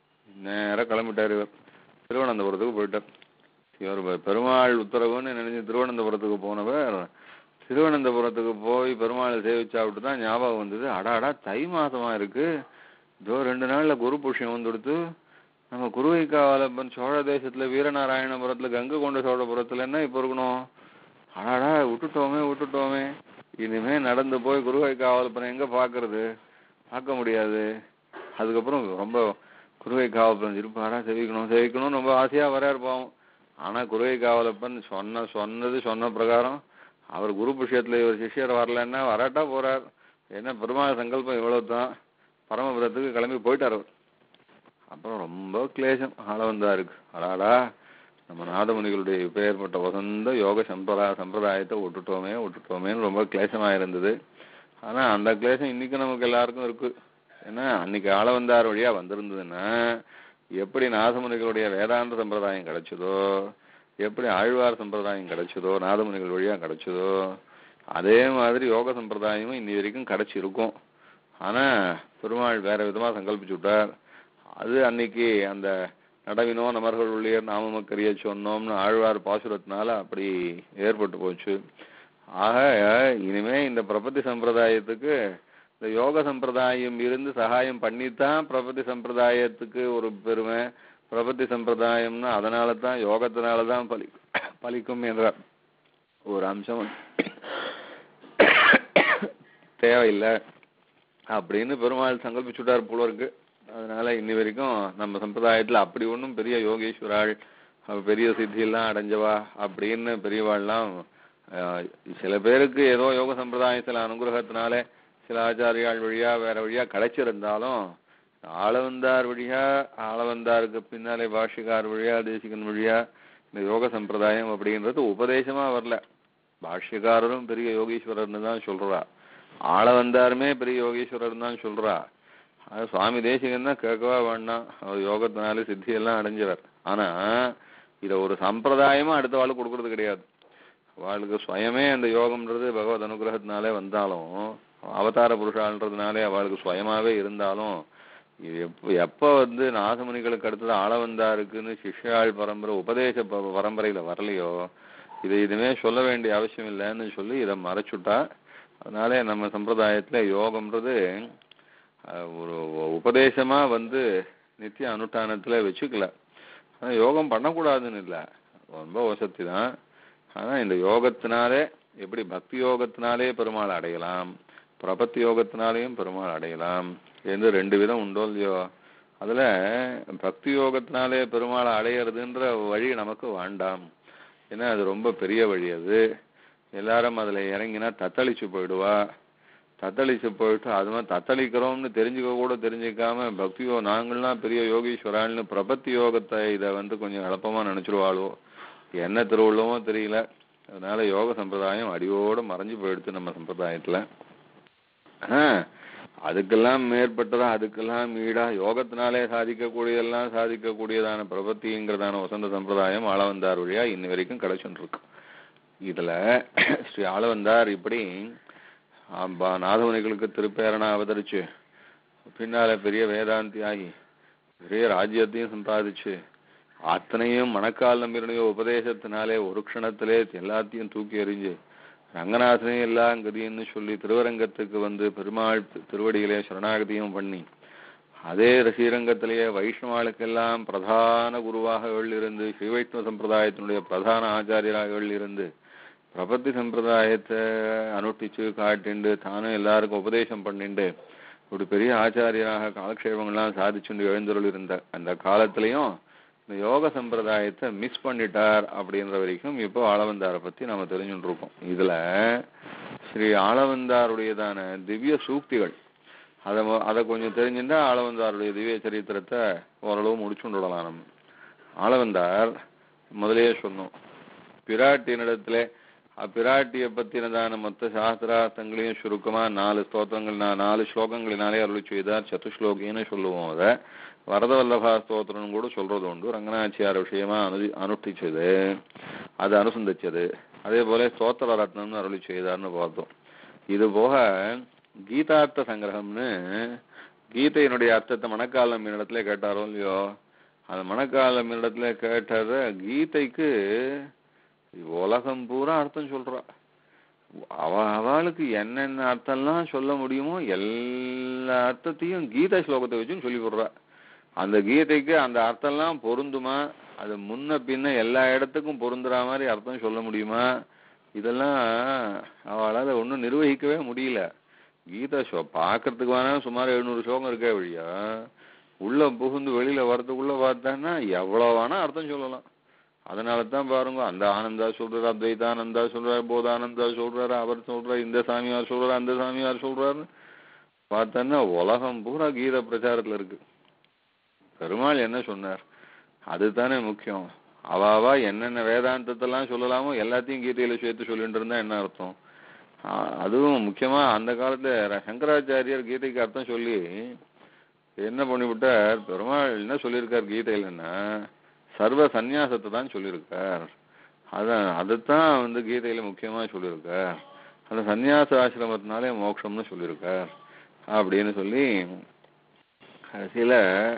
நேரா கிளம்பிட்டாரு இவர் திருவனந்தபுரத்துக்கு போயிட்டார் இவர் பெ- பெருமாள் உத்தரவுன்னு நினைச்சு திருவனந்தபுரத்துக்கு போனவர் திருவனந்தபுரத்துக்கு போய் பெருமாளை சேவிச்சாவிட்டு தான் ஞாபகம் வந்தது அடாடா தை மாசமா இருக்கு இதோ ரெண்டு நாள்ல குரு புஷ்யம் வந்துடுத்து நம்ம குருவைக்காவலப்பன் சோழ தேசத்துல வீரநாராயணபுரத்துல கங்கை கொண்ட சோழபுரத்துல என்ன இப்ப இருக்கணும் அடாடா விட்டுட்டோமே விட்டுட்டோமே இனிமே நடந்து போய் குருவைக்காவலப்பனை எங்க பாக்குறது பார்க்க முடியாது அதுக்கப்புறம் ரொம்ப குருவைக்காவலப்பன் இருப்பாரா சேவிக்கணும் சேவிக்கணும் ரொம்ப ஆசையா வர இருப்போம் ஆனா குருவைக்காவலப்பன் சொன்ன சொன்னது சொன்ன பிரகாரம் அவர் குரு புஷ்யத்துல இவர் சிஷ்யர் வரலன்னா வராட்டா போறார் என்ன பெருமாள் சங்கல்பம் இவ்வளவுதான் பரமபுரத்துக்கு கிளம்பி போயிட்டார் அவர் அப்புறம் ரொம்ப கிளேசம் ஆள வந்தாருக்கு அடாடா நம்ம நாதமுனிகளுடைய பெயர்பட்ட வசந்த யோக சம்பிரதா சம்பிரதாயத்தை விட்டுட்டோமே விட்டுட்டோமேன்னு ரொம்ப கிளேசமா இருந்தது ஆனா அந்த கிளேசம் இன்னைக்கு நமக்கு எல்லாருக்கும் இருக்கு ஏன்னா அன்னைக்கு ஆள வந்தார் வழியா வந்திருந்ததுன்னா எப்படி நாதமுனிகளுடைய வேதாந்த சம்பிரதாயம் கிடைச்சதோ எப்படி ஆழ்வார் சம்பிரதாயம் கிடைச்சதோ நாதமுனிகள் வழியா கிடைச்சதோ அதே மாதிரி யோக சம்பிரதாயமும் இன்னி வரைக்கும் கிடைச்சிருக்கும் ஆனா பெருமாள் வேற விதமா சங்கல்பிச்சு விட்டார் அது அன்னைக்கு அந்த நடவினோ நமர்கள் உள்ளியர் நாமமக்கரிய சொன்னோம்னு ஆழ்வார் பாசுரத்தினால அப்படி ஏற்பட்டு போச்சு ஆக இனிமே இந்த பிரபத்தி சம்பிரதாயத்துக்கு இந்த யோக சம்பிரதாயம் இருந்து சகாயம் பண்ணித்தான் பிரபத்தி சம்பிரதாயத்துக்கு ஒரு பெருமை பிரபத்தி சம்பிரதாயம்னா அதனால தான் யோகத்தினால தான் பலி பலிக்கும் என்ற ஒரு அம்சம் தேவையில்லை அப்படின்னு பெருமாள் சங்கல்பிச்சுட்டார் போல இருக்கு அதனால இன்னி வரைக்கும் நம்ம சம்பிரதாயத்துல அப்படி ஒண்ணும் பெரிய யோகேஸ்வராள் அவ பெரிய சித்தியெல்லாம் அடைஞ்சவா அப்படின்னு பெரியவாள்லாம் ஆஹ், சில பேருக்கு ஏதோ யோக சம்பிரதாயம் சில அனுகிரகத்தினால சில ஆச்சாரியாள் வழியா வேற வழியா கிடைச்சிருந்தாலும் ஆளவந்தார் வழியா ஆளவந்தாருக்கு பின்னாலே பாஷிகார் வழியா தேசிகன் வழியா இந்த யோக சம்பிரதாயம் அப்படின்றது உபதேசமா வரல பாஷ்யக்காரரும் பெரிய யோகீஸ்வரர்னு தான் சொல்றா ஆள வந்தாருமே பெரிய யோகீஸ்வரர் தான் சொல்றா அது சுவாமி தேசிகன் தான் கேட்கவா வேண்டாம் அவர் யோகத்தினால சித்தியெல்லாம் அடைஞ்சவர் ஆனா இத ஒரு சம்பிரதாயமா அடுத்த வாழ் கொடுக்கறது கிடையாது அவளுக்கு சுயமே அந்த யோகம்ன்றது பகவத் அனுகிரகத்தினாலே வந்தாலும் அவதார புருஷான்றதுனாலே அவளுக்கு சுயமாவே இருந்தாலும் இது எப்ப எப்ப வந்து நாதமுனிகளுக்கு அடுத்தது ஆளவந்தாருக்குன்னு சிஷ்யாள் பரம்பரை உபதேச ப- பரம்பரையில வரலையோ இதை இதுமே சொல்ல வேண்டிய அவசியம் இல்லைன்னு சொல்லி இதை மறைச்சுட்டா அதனால நம்ம சம்பிரதாயத்துல யோகம்ன்றது அஹ், ஒரு உபதேசமா வந்து நித்திய அனுஷ்டானத்துல வச்சுக்கல ஆனா யோகம் பண்ணக்கூடாதுன்னு இல்லை ரொம்ப வசதி தான் ஆனா இந்த யோகத்தினாலே எப்படி பக்தி யோகத்தினாலே பெருமாள் அடையலாம் பிரபத்தி யோகத்தினாலேயும் பெருமாள் அடையலாம் என்று ரெண்டு விதம் உண்டோ இல்லையோ அதுல பக்தி யோகத்தினாலே பெருமாளை அடையிறதுன்ற வழி நமக்கு வேண்டாம் ஏன்னா அது ரொம்ப பெரிய வழி அது எல்லாரும் அதுல இறங்கினா தத்தளிச்சு போயிடுவா தத்தளிச்சு போயிட்டு அது மாதிரி தத்தளிக்கிறோம்னு தெரிஞ்சுக்க கூட தெரிஞ்சுக்காம பக்தி யோ நாங்கள்லாம் பெரிய யோகீஸ்வராள்னு பிரபத்தி யோகத்தை இதை வந்து கொஞ்சம் எளப்பமா நினைச்சிருவாளோ என்ன திருவுள்ளமோ தெரியல அதனால யோக சம்பிரதாயம் அடியோட மறைஞ்சு போயிடுச்சு நம்ம சம்பிரதாயத்துல ஆ, அதுக்கெல்லாம் மேற்பட்டதா அதுக்கெல்லாம் ஈடா யோகத்தினாலே சாதிக்கக்கூடியதெல்லாம் சாதிக்கக்கூடியதான பிரபத்திங்கிறதான வசந்த சம்பிரதாயம் ஆளவந்தார் வழியா இன்ன வரைக்கும் கிடைச்சுட்டு இருக்கு இதுல ஸ்ரீ ஆளவந்தார் இப்படி ஆம்பா நாதமுனிகளுக்கு திருப்பேரனா அவதரிச்சு பின்னால பெரிய வேதாந்தி ஆகி பெரிய ராஜ்யத்தையும் சம்பாதிச்சு அத்தனையும் மணக்கால் நம்பினுடைய உபதேசத்தினாலே ஒரு க்ஷணத்திலே எல்லாத்தையும் தூக்கி எறிஞ்சு ரங்கநாதனே எல்லாம் கதின்னு சொல்லி திருவரங்கத்துக்கு வந்து பெருமாள் தி- திருவடியிலே சரணாகதியும் பண்ணி அதே ஸ்ரீரங்கத்திலேயே வைஷ்ணவாளுக்கெல்லாம் பிரதான குருவாக இருந்து ஸ்ரீ வைஷ்ணவ சம்பிரதாயத்தினுடைய பிரதான ஆச்சாரியராக இருந்து பிரபத்தி சம்பிரதாயத்தை அனுஷ்டிச்சு காட்டிண்டு தானும் எல்லாருக்கும் உபதேசம் பண்ணிண்டு ஒரு பெரிய ஆச்சாரியராக காலக்ஷேபங்கள்லாம் சாதிச்சுண்டு எழுந்தருள் இருந்த அந்த காலத்திலையும் இந்த யோக சம்பிரதாயத்தை மிஸ் பண்ணிட்டார் அப்படின்ற வரைக்கும் இப்போ ஆளவந்தாரை பத்தி நாம தெரிஞ்சுட்டு இருக்கோம் இதுல ஸ்ரீ ஆளவந்தாருடையதான திவ்ய சூக்திகள் அதை மொ- அதை கொஞ்சம் தெரிஞ்சுட்டா ஆளவந்தாருடைய திவ்ய சரித்திரத்தை ஓரளவு முடிச்சுட்டு விடலாம் நம்ம ஆளவந்தார் முதலையே சொன்னோம் பிராட்டியினிடத்திலே அப்பிராட்டியை பத்தினதான மொத்த சாஸ்திரார்த்தங்களையும் சுருக்கமா நாலு ஸ்தோத்திரங்கள் நா- நாலு ஸ்லோகங்களினாலே அருளி செய்தார் சதுஸ்லோகின்னு சொல்லுவோம் அதை வரதவல்லபா ஸ்தோத்திரம் கூட சொல்றது உண்டு ரங்கநாச்சியார் விஷயமா அனு அனுஷ்டிச்சது அது அனுசந்திச்சது அதே போல ஸ்தோத்திர ரத்னம்னு அருளி செய்தார்னு பார்த்தோம் இது போக கீதார்த்த சங்கிரகம்னு கீதையினுடைய அர்த்தத்தை மணக்காலம் இடத்துல கேட்டாரோ இல்லையோ அந்த மணக்காலம் இடத்துல கேட்டத கீதைக்கு உலகம் பூரா அர்த்தம் சொல்றா அவ அவளுக்கு என்னென்ன அர்த்தம்லாம் சொல்ல முடியுமோ எல்லா அர்த்தத்தையும் கீதா ஸ்லோகத்தை வச்சும் சொல்லி கொடுறா அந்த கீதைக்கு அந்த அர்த்தம்லாம் பொருந்துமா அது முன்ன பின்ன எல்லா இடத்துக்கும் பொருந்துற மாதிரி அர்த்தம் சொல்ல முடியுமா இதெல்லாம் அவளால ஒன்றும் நிர்வகிக்கவே முடியல கீதா ஷோ பார்க்கறதுக்கு வேணா சுமார் எழுநூறு ஸ்லோகம் இருக்கே வழியா உள்ள புகுந்து வெளியில வரதுக்குள்ள பார்த்தான்னா எவ்வளவு வேணா அர்த்தம் சொல்லலாம் அதனால தான் பாருங்க அந்த ஆனந்தா சொல்றாரு அத்வைதானந்தா சொல்றாரு போதானந்தா சொல்றாரு அவர் சொல்றாரு இந்த சாமியார் சொல்றாரு அந்த சாமியார் சொல்றாரு பார்த்தோன்னா உலகம் பூரா கீத பிரச்சாரத்துல இருக்கு பெருமாள் என்ன சொன்னார் அதுதானே முக்கியம் அவ அவ என்னென்ன வேதாந்தத்தெல்லாம் சொல்லலாமோ எல்லாத்தையும் கீதையில சேர்த்து சொல்லிட்டு இருந்தா என்ன அர்த்தம் ஆஹ் அதுவும் முக்கியமா அந்த காலத்துல ர- சங்கராச்சாரியார் கீதைக்கு அர்த்தம் சொல்லி என்ன பண்ணிவிட்டார் பெருமாள் என்ன சொல்லியிருக்கார் கீதையிலன்னா சர்வ சந்நியாசத்தை தான் சொல்லியிருக்கார் அதான் அதைத்தான் வந்து கீதையில முக்கியமா சொல்லியிருக்கார் அந்த சந்நியாச ஆசிரமத்தினாலே மோட்சம்னு சொல்லியிருக்கார் அப்படின்னு சொல்லி கடைசியில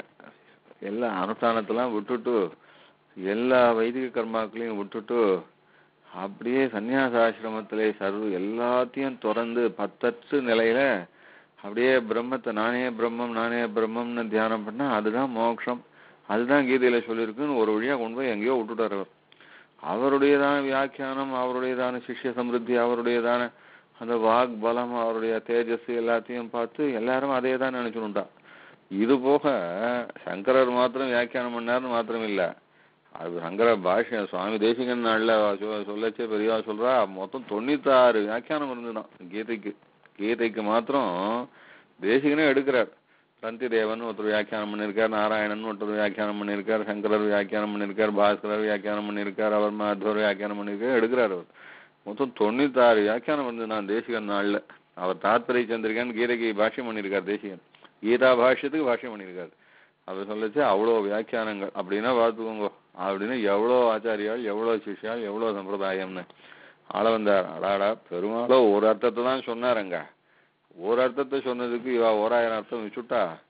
எல்லா அனுஷ்டானத்தெல்லாம் விட்டுட்டு எல்லா வைதிக கர்மாக்களையும் விட்டுட்டு அப்படியே சந்நியாச ஆசிரமத்திலே சர்வ எல்லாத்தையும் திறந்து பத்தற்று நிலையில அப்படியே பிரம்மத்தை நானே பிரம்மம் நானே பிரம்மம்னு தியானம் பண்ணா அதுதான் மோட்சம் அதுதான் கீதையில சொல்லியிருக்குன்னு ஒரு வழியா கொண்டு போய் எங்கேயோ விட்டுட்டார் அவர் அவருடையதான வியாக்கியானம் அவருடையதான சிஷ்ய சமிருத்தி அவருடையதான அந்த வாக் பலம் அவருடைய தேஜஸ் எல்லாத்தையும் பார்த்து எல்லாரும் அதே தான் நினைச்சுட்டா இது போக சங்கரர் மாத்திரம் வியாக்கியானம் பண்ணாருன்னு மாத்திரம் இல்ல அது சங்கர பாஷ்யம் சுவாமி தேசிகன் நாள்ல சொ- சொல்லச்சே பெரியவா சொல்றா மொத்தம் தொண்ணூத்தாறு வியாக்கியானம் இருந்துதான் கீதைக்கு கீதைக்கு மாத்திரம் தேசிகனே எடுக்கிறார் சந்தி தேவன் ஒருத்தர் வியாக்கியானம் பண்ணியிருக்கார் நாராயணன் ஒருத்தர் வியாக்கியானம் பண்ணியிருக்கார் சங்கரர் வியாக்கியானம் பண்ணியிருக்கார் பாஸ்கரர் வியாக்கியானம் பண்ணியிருக்கார் அவர் மாத்வர் வியாக்கியானம் பண்ணியிருக்கார் எடுக்கிறார் அவர் மொத்தம் தொண்ணூத்தாறு வியாக்கியானம் வந்து நான் தேசிகன் நாள்ல அவர் தாத்பரிய சந்திரிகான்னு கீதைக்கு பாஷ்யம் பண்ணியிருக்கார் தேசிகன் கீதா பாஷ்யத்துக்கு பாஷ்யம் பண்ணியிருக்காரு அவர் சொல்லச்சு அவ்வளோ வியாக்கியானங்கள் அப்படின்னா பார்த்துக்கோங்க அப்படின்னு எவ்வளோ ஆச்சாரியால் எவ்வளோ சிஷ்யால் எவ்வளோ சம்பிரதாயம்னு ஆள வந்தார் அடாடா பெருமாளோ ஒரு அர்த்தத்தை தான் சொன்னாருங்க ஒரு அர்த்தத்தை சொன்னதுக்கு இவ ஓராயிரம் அர்த்தம் வச்சுட்டா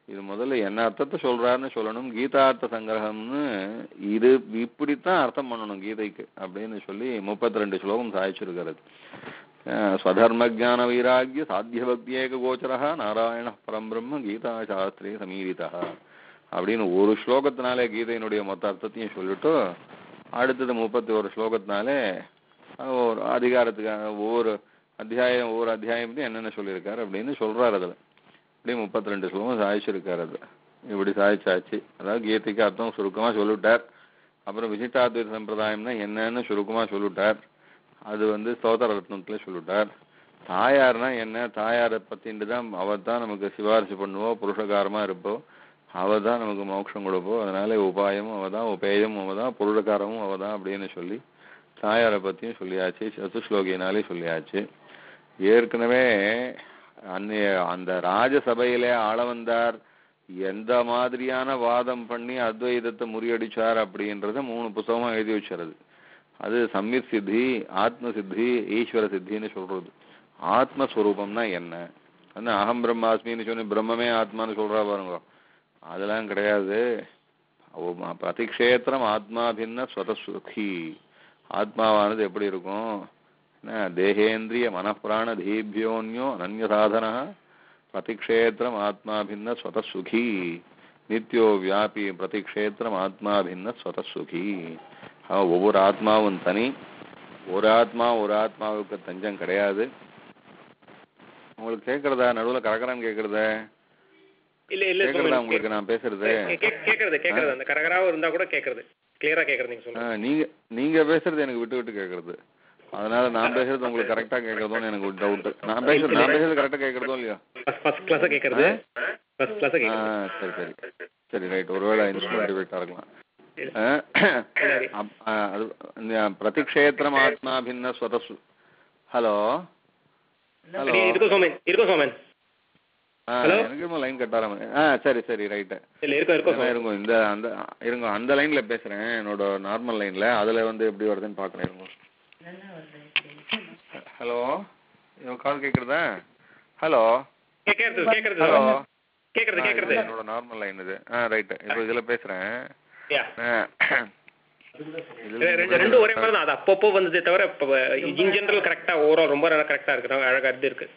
இது முதல்ல என்ன அர்த்தத்தை சொல்றாருன்னு சொல்லணும் கீதார்த்த சங்கிரகம்னு இது இப்படித்தான் அர்த்தம் பண்ணணும் கீதைக்கு அப்படின்னு சொல்லி முப்பத்தி ரெண்டு ஸ்லோகம் சாய்ச்சிருக்கிறது அஹ் ஸ்வதர்ம ஜான வைராகிய சாத்திய பக்தி ஏக கோச்சரா நாராயண பரம்பிரம்ம கீதா சாஸ்திரே சமீரிதா அப்படின்னு ஒரு ஸ்லோகத்தினாலே கீதையினுடைய மொத்த அர்த்தத்தையும் சொல்லிட்டு அடுத்தது முப்பத்தி ஒரு ஸ்லோகத்தினாலே அஹ் ஒரு அதிகாரத்துக்கான ஒவ்வொரு அத்தியாயம் ஒவ்வொரு அத்தியாயத்தையும் என்னென்ன சொல்லியிருக்காரு அப்படின்னு சொல்றாரு அதுல இப்படி முப்பத்தி ரெண்டு ஸ்லோகம் சாதிச்சிருக்காரு அது இப்படி சாதிச்சாச்சு அதாவது கீதைக்கு அர்த்தம் சுருக்கமா சொல்லிவிட்டார் அப்புறம் விசிஷ்டாத்வைத சம்பிரதாயம்னா என்னன்னு சுருக்கமா சொல்லிவிட்டார் அது வந்து ஸ்தோத்திர ரத்னத்துல சொல்லிவிட்டார் தாயார்னா என்ன தாயாரை பத்தின்ட்டு தான் அவ தான் நமக்கு சிபாரிசு பண்ணுவோம் புருஷகாரமா இருப்போம் அவ தான் நமக்கு மோட்சம் கொடுப்போம் அதனால உபாயமும் அவ தான் உபேயமும் அவ தான் புருஷகாரமும் அவ தான் அப்படின்னு சொல்லி தாயாரை பத்தியும் சொல்லியாச்சு சதுஸ்லோகியினாலே சொல்லியாச்சு ஏற்கனவே அன்னைய அந்த ராஜசபையிலே ஆள வந்தார் எந்த மாதிரியான வாதம் பண்ணி அத்வைதத்தை முறியடிச்சார் அப்படின்றத மூணு புத்தகமா எழுதி வச்சுறது அது சம்மித் சித்தி ஆத்ம சித்தி ஈஸ்வர சித்தின்னு சொல்றது ஆத்மஸ்வரூபம்னா என்ன அந்த அகம் பிரம்மாஸ்மின்னு சொல்லி பிரம்மமே ஆத்மான்னு சொல்றா பாருங்க அதெல்லாம் கிடையாது அவ- பிரதிக்ஷேத்திரம் ஆத்மாபின்ன ஸ்வதசுகி ஆத்மாவானது எப்படி இருக்கும் என்ன, தேகேந்திரிய மனப்பிராண தீபியோன்யோ அனன்ய சாதனா பிரதிக்ஷேத்திரம் ஆத்மாபின்ன ஸ்வதசுகி நித்யோ வியாபி பிரதிக்ஷேத்திரம் ஆத்மாபின்ன ஸ்வதசுகி ஆஹ் ஒவ்வொரு ஆத்மாவும் தனி ஒரு ஆத்மா ஒரு ஆத்மாவுக்கு தஞ்சம் கிடையாது உங்களுக்கு கேக்குறதா நடுவுல கரகரம் கேக்குறதா இல்ல இல்ல கேக்குறதா சுவாமி உங்களுக்கு நான் பேசுறது கே- கே- கேக்குறது கேக்குறது அந்த கரகராவும் இருந்தா கூட கேக்குறது கிளியரா கேக்குறது நீங்க ஆ, சொல்லுங்க நீங்க நீங்க பேசுறது எனக்கு விட்டு விட்டு கேக்குறது அதனால நான் பேசுறது உங்களுக்கு கரெக்டா கேக்குறதோன்னு எனக்கு ஒரு டவுட் நான் பேசுறது நான் பேசுறது கரெக்டா கேக்குறதோ இல்லையா ஃபர்ஸ்ட் கிளாஸா கேக்குறது ஃபர்ஸ்ட் கிளாஸா ஆ கேக்குறது சரி சரி சரி ரைட் ஒருவேளை இன்ஸ்ட்ருமெண்ட் டிபேட்டா இருக்கலாம் ஆ, அப்- ஆ, அது இந்த பிரதிக்ஷேத்திரம் ஆத்மா பின்ன ஸ்வதசு ஹலோ ஹலோ இருக்கும் சோமன் இருக்கும் சோமன் ஆ Hello? எனக்கு லைன் கட் ஆரம்பி ஆ சரி சரி ரைட்டு இல்ல இருக்கும் இருக்கும் இருங்க சோமன் இருங்க இந்த அந்த இருங்க அந்த லைன்ல பேசுறேன் என்னோட நார்மல் லைன்ல அதுல வந்து எப்படி வருதுன்னு பாக்குறேன் இருங்க ஹலோ கால் கேக்குறதா ஹலோ கேக்குறது கேக்குறது ஹலோ கேக்குறது கேக்குறது என்னோட நார்மல் லைன் இது ஆ ரைட் இப்போ இதுல பேசுறேன் யா ஆ, இதுல ரெண்டு ரெண்டும் ஒரே மாதிரி தான் அது அப்பப்போ வந்ததே தவிர இப்போ இன் ஜெனரல் கரெக்டா ஓவரால் ரொம்ப நல்லா கரெக்டா இருக்கு ரொம்ப அழகா இது இருக்கு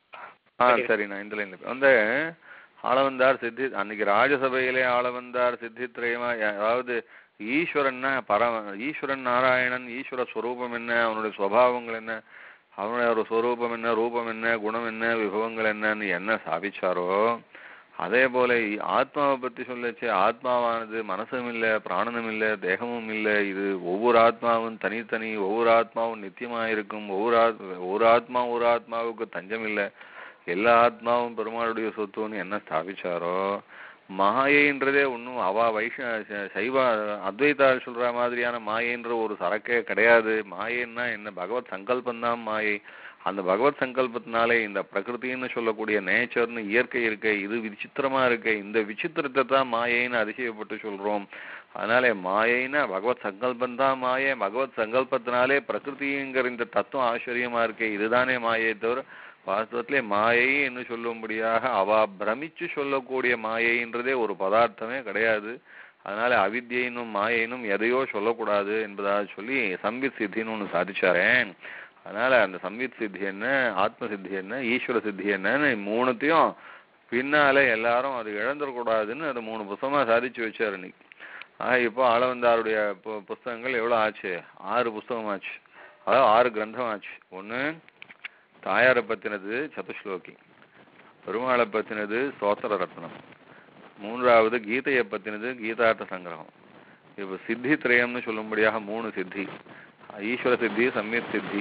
ஆ சரி நான் இந்த லைன்ல வந்து ஆளவந்தார் சித்தி அன்னைக்கு ராஜசபையிலே ஆளவந்தார் சித்தித்ரயமா அதாவது ஈஸ்வரன்னா பரம ஈஸ்வரன் நாராயணன் ஈஸ்வர ஸ்வரூபம் என்ன அவனுடைய சுவாவங்கள் என்ன அவனுடைய ஒரு ஸ்வரூபம் என்ன ரூபம் என்ன குணம் என்ன விபவங்கள் என்னன்னு என்ன சாதிச்சாரோ அதே போல இ- ஆத்மாவை பத்தி சொல்லச்சு ஆத்மாவானது மனசும் இல்ல பிராணனும் இல்ல தேகமும் இல்ல இது ஒவ்வொரு ஆத்மாவும் தனித்தனி ஒவ்வொரு ஆத்மாவும் நித்தியமா இருக்கும் ஒவ்வொரு ஆத் ஒரு ஆத்மா ஒரு ஆத்மாவுக்கு தஞ்சம் இல்ல எல்லா ஆத்மாவும் பெருமாளுடைய சொத்துன்னு என்ன ஸ்தாபிச்சாரோ மாயைன்றதே ஒன்றும் அவா வைஷ ச- சைவ அத்வைதா சொல்ற மாதிரியான மாயைன்ற ஒரு சரக்கே கிடையாது மாயைன்னா என்ன பகவத் சங்கல்பந்தான் மாயை அந்த பகவத் சங்கல்பத்தினாலே இந்த பிரகிருதின்னு சொல்லக்கூடிய நேச்சர்னு இயற்கை இருக்க இது விசித்திரமா இருக்கு இந்த விசித்திரத்தை தான் மாயைன்னு அதிசயப்பட்டு சொல்றோம் அதனால மாயைன்னா பகவத் சங்கல்பம் தான் மாயை பகவத் சங்கல்பத்தினாலே பிரகிருதிங்கிற இந்த தத்துவம் ஆச்சரியமா இருக்கு இதுதானே மாயை தவிர வாஸ்தவத்திலே மாயை என்று சொல்லும்படியாக அவ பிரமிச்சு சொல்லக்கூடிய மாயைன்றதே ஒரு பதார்த்தமே கிடையாது அதனால அவித்யினும் மாயைனும் எதையோ சொல்லக்கூடாது என்பதாக சொல்லி சம்பித் சித்தின்னு ஒன்று சாதிச்சாரேன் அதனால அந்த சம்பித் சித்தி என்ன ஆத்ம சித்தி என்ன ஈஸ்வர சித்தி என்னன்னு மூணுத்தையும் பின்னால எல்லாரும் அது இழந்துடக்கூடாதுன்னு அது மூணு புஸ்தகமா சாதிச்சு வச்சாரு இன்னைக்கு ஆஹ் இப்போ ஆளவந்தாருடைய பு- புஸ்தகங்கள் எவ்வளவு ஆச்சு ஆறு புஸ்தகம் ஆச்சு அதாவது ஆறு கிரந்தம் ஆச்சு ஒண்ணு தாயாரை பத்தினது சதுஸ்லோகி பெருமாளை பத்தினது சோத்திர ரத்னம் மூன்றாவது கீதையை பத்தினது கீதார்த்த சங்கிரகம் இப்போ சித்தி திரயம்னு சொல்லும்படியாக மூணு சித்தி ஈஸ்வர சித்தி சம்யத் சித்தி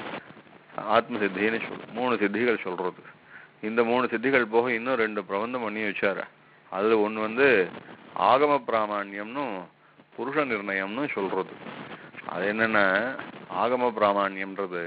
ஆத்ம சித்தின்னு சொல் மூணு சித்திகள் சொல்றது இந்த மூணு சித்திகள் போக இன்னும் ரெண்டு பிரபந்தம் பண்ணி வச்சாரு அதுல ஒண்ணு வந்து ஆகம பிராமாண்யம்னு புருஷ நிர்ணயம்னு சொல்றது அது என்னன்னா ஆகம பிராமாண்யம்ன்றது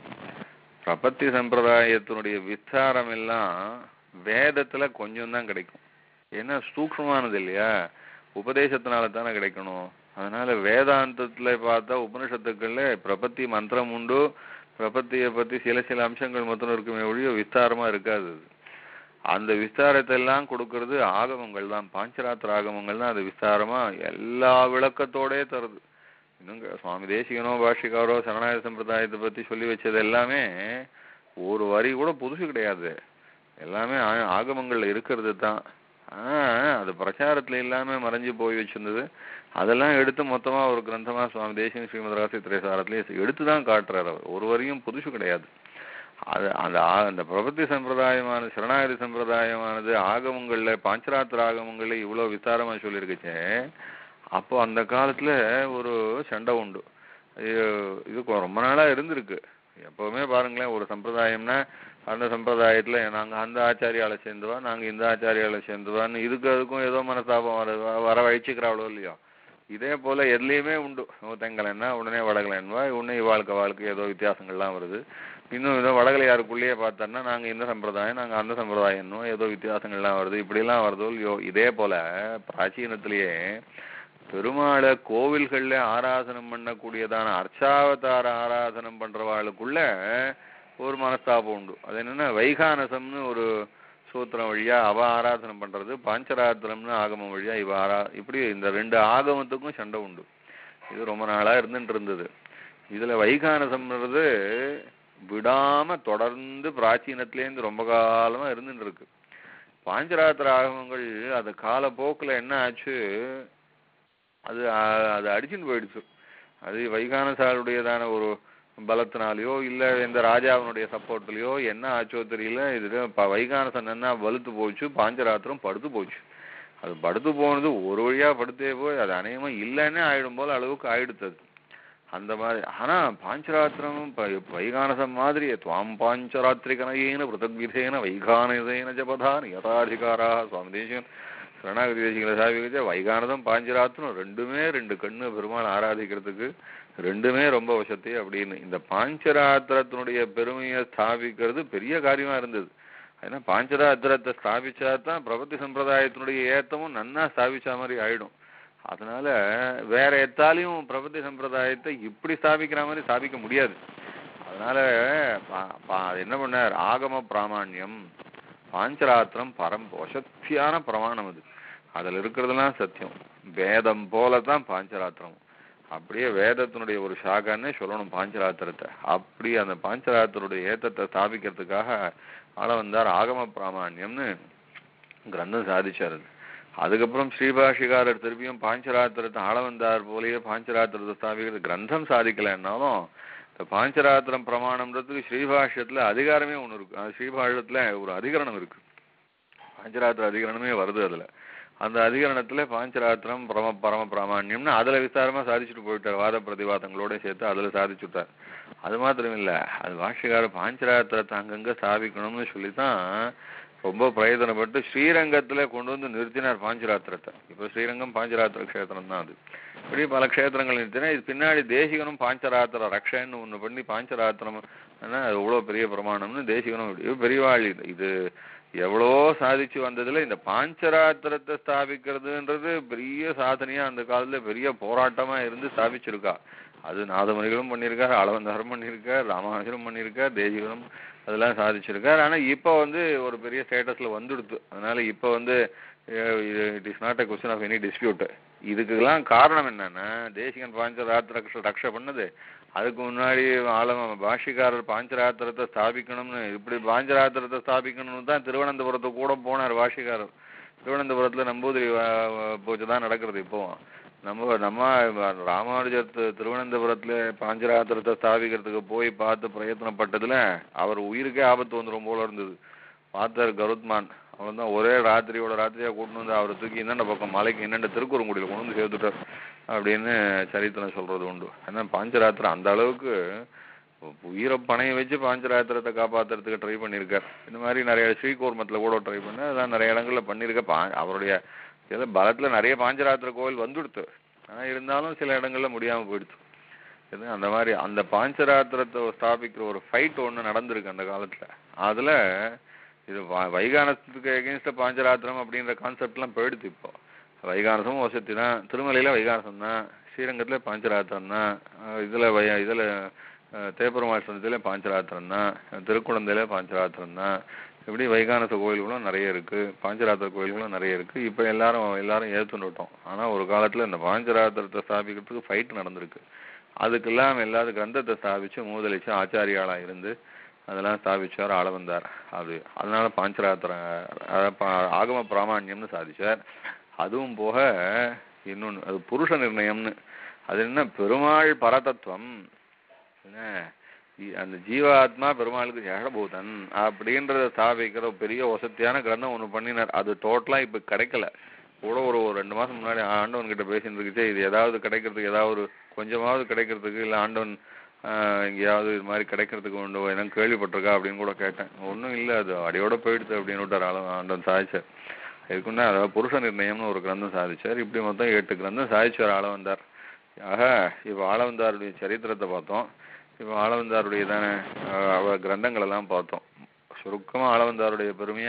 பிரபத்தி சம்பிரதாயத்தினுடைய விஸ்தாரம் எல்லாம் வேதத்துல கொஞ்சம் தான் கிடைக்கும் ஏன்னா சூக்ஷ்மமானது இல்லையா உபதேசத்தினால தானே கிடைக்கணும் அதனால வேதாந்தத்துல பார்த்தா உபனிஷத்துக்கள்ல பிரபத்தி மந்திரம் உண்டு பிரபத்தியை பத்தி சில சில அம்சங்கள் மட்டும் இருக்குமே ஒழிய விஸ்தாரமா இருக்காது அது அந்த விஸ்தாரத்தை எல்லாம் கொடுக்கறது ஆகமங்கள் தான் பாஞ்சராத்திர ஆகமங்கள் தான் அது விஸ்தாரமா எல்லா விளக்கத்தோடே தருது இன்னும் க- சுவாமி தேசிகனோ பாஷிகாரோ சரணாய சம்பிரதாயத்தை பத்தி சொல்லி வச்சது எல்லாமே ஒரு வரி கூட புதுசு கிடையாது எல்லாமே ஆ- ஆகமங்கள்ல இருக்கிறது தான் ஆனா அது பிரச்சாரத்துல இல்லாம மறைஞ்சு போய் வச்சிருந்தது அதெல்லாம் எடுத்து மொத்தமா ஒரு கிரந்தமா சுவாமி தேசியம் ஸ்ரீமத் ராசி திரைசாரத்திலே எடுத்து தான் காட்டுறாரு அவர் ஒரு வரியும் புதுசு கிடையாது அது அந்த ஆ- அந்த பிரபத்தி சம்பிரதாயமானது சரணாகதி சம்பிரதாயமானது ஆகமங்கள்ல பாஞ்சராத்திர ஆகமங்கள்ல இவ்வளவு விஸ்தாரமா சொல்லியிருக்குச்சே அப்போ அந்த காலத்துல ஒரு சண்டை உண்டு இது இது கொ- ரொம்ப நாளா இருந்திருக்கு எப்பவுமே பாருங்களேன் ஒரு சம்பிரதாயம்னா அந்த சம்பிரதாயத்துல நாங்க அந்த ஆச்சாரியால சேர்ந்துவா நாங்க இந்த ஆச்சாரியால சேர்ந்துவான்னு இதுக்கு அதுக்கும் ஏதோ மனஸ்தாபம் வர வர வழிச்சுக்கிறாளோ இல்லையோ இதே போல எதுலயுமே உண்டு தெங்கலன்னா உடனே வடகலன்வா உடனே இவாளுக்கு வாழ்க்கை ஏதோ வித்தியாசங்கள்லாம் வருது இன்னும் ஏதோ வடகலையாருக்குள்ளேயே பார்த்தோன்னா நாங்க இந்த சம்பிரதாயம் நாங்க அந்த சம்பிரதாயம்னோ ஏதோ வித்தியாசங்கள்லாம் வருது இப்படிலாம் வருதோ இல்லையோ இதே போல பிராச்சீனத்திலேயே பெருமாளை கோவில்கள்ல ஆராதனம் பண்ணக்கூடியதான அர்ச்சாவதார ஆராதனம் பண்றவாளுக்குள்ள ஒரு மனஸ்தாபம் உண்டு அது என்னன்னா வைகானசம்னு ஒரு சூத்திரம் வழியா அவ ஆராதனம் பண்றது பாஞ்சராத்திரம்னு ஆகமம் வழியா இவ ஆரா இப்படி இந்த ரெண்டு ஆகமத்துக்கும் சண்டை உண்டு இது ரொம்ப நாளா இருந்துட்டு இருந்தது இதுல வைகானசம்ன்றது விடாம தொடர்ந்து பிராச்சீனத்திலேருந்து ரொம்ப காலமா இருந்துட்டு இருக்கு பாஞ்சராத்திர ஆகமங்கள் அது காலப்போக்குல என்ன ஆச்சு அது அ- அது அடிச்சுட்டு போயிடுச்சு அது வைகானசாலுடையதான ஒரு பலத்தினாலேயோ இல்ல எந்த ராஜாவினுடைய சப்போர்ட்லயோ என்ன ஆச்சோ தெரியல இது ப- வைகானசன் என்ன வலுத்து போச்சு பாஞ்சராத்திரம் படுத்து போச்சு அது படுத்து போனது ஒரு வழியா படுத்தே போய் அது அநேகமா இல்லைன்னே ஆயிடும் போல அளவுக்கு ஆயிடுத்து அது அந்த மாதிரி ஆனா பாஞ்சராத்திரம் ப- வைகானசம் மாதிரி துவாம் பாஞ்சராத்திரிகனையேன பிருத்தக்விதேன வைகானசேன ஜபதான் யதாதிகாரா சுவாமி தேசிகன் சரணாகதி தேசிகளை சாவிக்கிச்ச வைகானதம் பாஞ்சராத்திரம் ரெண்டுமே ரெண்டு கண்ணு பெருமாள் ஆராதிக்கிறதுக்கு ரெண்டுமே ரொம்ப வசதி அப்படின்னு இந்த பாஞ்சராத்திரத்தினுடைய பெருமையை ஸ்தாபிக்கிறது பெரிய காரியமா இருந்தது ஏன்னா பாஞ்சராத்திரத்தை ஸ்தாபிச்சா தான் பிரபத்தி சம்பிரதாயத்தினுடைய ஏத்தமும் நன்னா ஸ்தாபிச்ச மாதிரி ஆயிடும் அதனால வேற எத்தாலையும் பிரபத்தி சம்பிரதாயத்தை இப்படி ஸ்தாபிக்கிற மாதிரி ஸ்தாபிக்க முடியாது அதனால பா- பா- என்ன பண்ணார் ஆகம பிராமாண்யம் பாஞ்சராத்திரம் பரம் வசத்தியான பிரமாணம் அது அதுல இருக்கிறதெல்லாம் சத்தியம் வேதம் போல தான் பாஞ்சராத்திரம் அப்படியே வேதத்தினுடைய ஒரு சாகான்னே சொல்லணும் பாஞ்சராத்திரத்தை அப்படி அந்த பாஞ்சராத்திரனுடைய ஏத்தத்தை ஸ்தாபிக்கிறதுக்காக ஆள வந்தார் ஆகம பிராமாண்யம்னு கிரந்தம் சாதிச்சார் அது அதுக்கப்புறம் ஸ்ரீபாஷிகாரர் திருப்பியும் பாஞ்சராத்திரத்தை ஆள வந்தார் போலயே பாஞ்சராத்திரத்தை ஸ்தாபிக்கிறது கிரந்தம் சாதிக்கலைன்னாலும் இந்த பாஞ்சராத்திரம் பிரமாணம்ன்றதுக்கு ஸ்ரீபாஷ்யத்துல அதிகாரமே ஒண்ணு இருக்கு அது ஸ்ரீபாஷ்யத்துல ஒரு அதிகரணம் இருக்கு பாஞ்சராத்திர அதிகரணமே வருது அதுல அந்த அதிகரணத்துல பாஞ்சராத்திரம் பரம பரம பிராமாண்யம்னு அதுல விஸ்தாரமா சாதிச்சுட்டு போயிட்டார் வாத பிரதிவாதங்களோட சேர்த்து அதுல சாதிச்சுட்டார் அது மாத்திரம் இல்ல அது பாஷ்யக்காரர் பாஞ்சராத்திரத்தை அங்கங்க ஸ்தாபிக்கணும்னு சொல்லித்தான் ரொம்ப பிரயோஜனப்பட்டு ஸ்ரீரங்கத்துல கொண்டு வந்து நிறுத்தினார் பாஞ்சராத்திரத்தை இப்ப ஸ்ரீரங்கம் பாஞ்சராத்திர க்ஷேத்திரம் தான் அது இப்படி பல க்ஷேத்திரங்கள் நிறுத்தினா இது பின்னாடி தேசிகனும் பாஞ்சராத்திர ரக்ஷன்னு ஒண்ணு பண்ணி பாஞ்சராத்திரம் ஆனா அது எவ்வளவு பெரிய பிரமாணம்னு தேசிகனும் இப்படி பெரியவாள் இது இது எவ்வளோ சாதிச்சு வந்ததுல இந்த பாஞ்சராத்திரத்தை ஸ்தாபிக்கிறதுன்றது பெரிய சாதனையா அந்த காலத்துல பெரிய போராட்டமா இருந்து ஸ்தாபிச்சிருக்கா அது நாதமணிகளும் பண்ணியிருக்கார் அளவந்தாரும் பண்ணியிருக்கார் ராமானுஜரும் பண்ணியிருக்கார் தேசிகனும் அதெல்லாம் சாதிச்சிருக்கார் ஆனா இப்போ வந்து ஒரு பெரிய ஸ்டேட்டஸ்ல வந்துடுது அதனால இப்போ வந்து it is not a question of any dispute இதுக்கெல்லாம் காரணம் என்னன்னா தேசிகன் பாஞ்சராத்திர ரக்ஷ பண்ணது அதுக்கு முன்னாடி ஆலம பாஷிகாரர் பாஞ்சராத்திரத்தை ஸ்தாபிக்கணும்னு இப்படி பாஞ்சராத்திரத்தை ஸ்தாபிக்கணும்னு தான் திருவனந்தபுரத்துக்கு கூட போனார் பாஷிகாரர் திருவனந்தபுரத்துல நம்பூதிரி வ- வ- பூஜை தான் நடக்கிறது இப்போ நம்ம நம்ம ராமானுஜர் தி- திருவனந்தபுரத்துல பாஞ்சராத்திரத்தை ஸ்தாபிக்கிறதுக்கு போய் பார்த்து பிரயத்தனப்பட்டதுல அவர் உயிருக்கே ஆபத்து வந்துரும் போல இருந்தது பார்த்தார் கருத்மான் அவன் தான் ஒரே ராத்திரியோட ராத்திரியா கூட்டிட்டு வந்து அவரை தூக்கி என்னென்ன பக்கம் மலைக்கு என்னென்ன திருக்குறங்குடியில கொண்டு வந்து சேர்த்துட்டார் அப்படின்னு சரித்திரம் சொல்றது உண்டு ஏன்னா பாஞ்சராத்திரம் அந்த அளவுக்கு உயிரை பணைய வச்சு பாஞ்சராத்திரத்தை காப்பாத்துறதுக்கு ட்ரை பண்ணியிருக்கார் இந்த மாதிரி நிறைய ஸ்ரீகோர்மத்துல கூட ட்ரை பண்ண அதெல்லாம் நிறைய இடங்கள்ல பண்ணியிருக்க பா அவருடைய சில பலத்துல நிறைய பாஞ்சராத்திர கோவில் வந்துடுத்து ஆனா இருந்தாலும் சில இடங்கள்ல முடியாம போயிடுச்சு இது அந்த மாதிரி அந்த பாஞ்சராத்திரத்தை ஸ்தாபிக்கிற ஒரு ஃபைட் ஒண்ணு நடந்திருக்கு அந்த காலத்துல அதுல இது வ- வைகானத்துக்கு எகென்ஸ்ட் பாஞ்சராத்திரம் அப்படின்ற கான்செப்ட்லாம் போயிடுது இப்போ வைகானசமும் வசதி தான் திருமலையில வைகானசம் தான் ஸ்ரீரங்கத்துல பாஞ்சராத்திரம் தான் அஹ் இதுல வை இதுல அஹ், தேப்பெருமாள் சன்னதியில பாஞ்சராத்திரம் தான் திருக்குழந்தையில பாஞ்சராத்திரம் தான் இப்படி வைகானச கோயில்களும் நிறைய இருக்கு பாஞ்சராத்திர கோயில்களும் நிறைய இருக்கு இப்ப எல்லாரும் எல்லாரும் ஏத்துண்டுட்டோம் ஆனா ஒரு காலத்துல இந்த பாஞ்சராத்திரத்தை ஸ்தாபிக்கிறதுக்கு ஃபைட் நடந்திருக்கு அதுக்கெல்லாம் எல்லாரும் கிரந்தத்தை ஸ்தாபிச்சு மூதலிச்சு ஆச்சாரியாளா இருந்து அதெல்லாம் ஸ்தாபிச்சார் ஆள வந்தார் அப்படி அதனால பாஞ்சராத்திரம் அதாவது பா- ஆகம பிராமாண்யம்னு சாதிச்சார் அதுவும் போக இன்னொன்னு அது புருஷ நிர்ணயம்னு அது என்ன பெருமாள் பரதத்துவம் என்ன இ- அந்த ஜீவாத்மா பெருமாளுக்கு ஜெகபூதன் அப்படின்றத ஸ்தாபிக்கிற ஒரு பெரிய வசதியான கிரந்தம் ஒண்ணு பண்ணினார் அது டோட்டலா இப்ப கிடைக்கல கூட ஒரு ஒரு ரெண்டு மாசம் முன்னாடி ஆண்டவன் கிட்ட பேசிட்டு இருக்குச்சே இது ஏதாவது கிடைக்கிறதுக்கு ஏதாவது ஒரு கொஞ்சமாவது கிடைக்கிறதுக்கு இல்ல ஆண்டவன் ஆஹ், எங்கேயாவது இது மாதிரி கிடைக்கிறதுக்கு உண்டு என்ன கேள்விப்பட்டிருக்கா அப்படின்னு கூட கேட்டேன் ஒண்ணும் இல்ல அது அடியோட போயிடுது அப்படின்னு விட்டார் ஆள- ஆண்டவன் சாதிச்சார் இதுக்குன்னா அதாவது புருஷ நிர்ணயம்னு ஒரு கிரந்தம் சாதிச்சார் இப்படி மொத்தம் எட்டு கிரந்தம் சாதிச்சார் ஆள வந்தார் ஆக இப்ப ஆளவந்தாருடைய சரித்திரத்தை பார்த்தோம் இப்ப ஆளவந்தாருடைய தானே அவ கிரந்தங்கள் எல்லாம் பார்த்தோம் சுருக்கமா ஆளவந்தாருடைய பெருமைய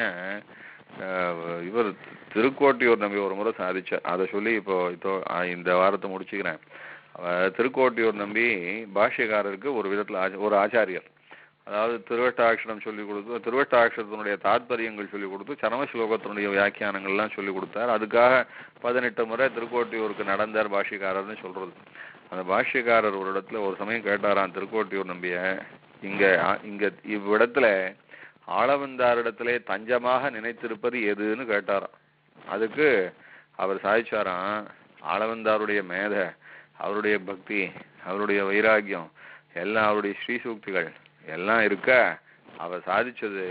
அஹ், இவர் திருக்கோட்டியூர் நம்பி ஒரு முறை சாதிச்சார் அதை சொல்லி இப்போ இப்போ அஹ், இந்த வாரத்தை முடிச்சுக்கிறேன் அவ- திருக்கோட்டியூர் நம்பி பாஷ்யக்காரருக்கு ஒரு விதத்துல ஆச்ச- ஒரு ஆச்சாரியர் அதாவது திருவட்டாட்சரம் சொல்லி கொடுத்து திருவட்டாட்சரத்தினுடைய தாத்பரியங்கள் சொல்லி கொடுத்து சரம ஸ்லோகத்தினுடைய வியாக்கியானங்கள்லாம் சொல்லி கொடுத்தார் அதுக்காக பதினெட்டு முறை திருக்கோட்டியூருக்கு நடந்தார் பாஷ்யக்காரர்னு சொல்றது அந்த பாஷ்யக்காரர் ஒரு இடத்துல ஒரு சமயம் கேட்டாராம் திருக்கோட்டியூர் நம்பிய இங்க ஆ- இங்க இவ்விடத்துல ஆளவந்தாரிடத்திலே தஞ்சமாக நினைத்திருப்பது எதுன்னு கேட்டாராம் அதுக்கு அவர் சாதிச்சாராம் ஆளவந்தாருடைய மேத அவருடைய பக்தி அவருடைய வைராக்கியம் எல்லாம் அவருடைய ஸ்ரீசூக்திகள் எல்லாம் இருக்க அவர் சாதிச்சது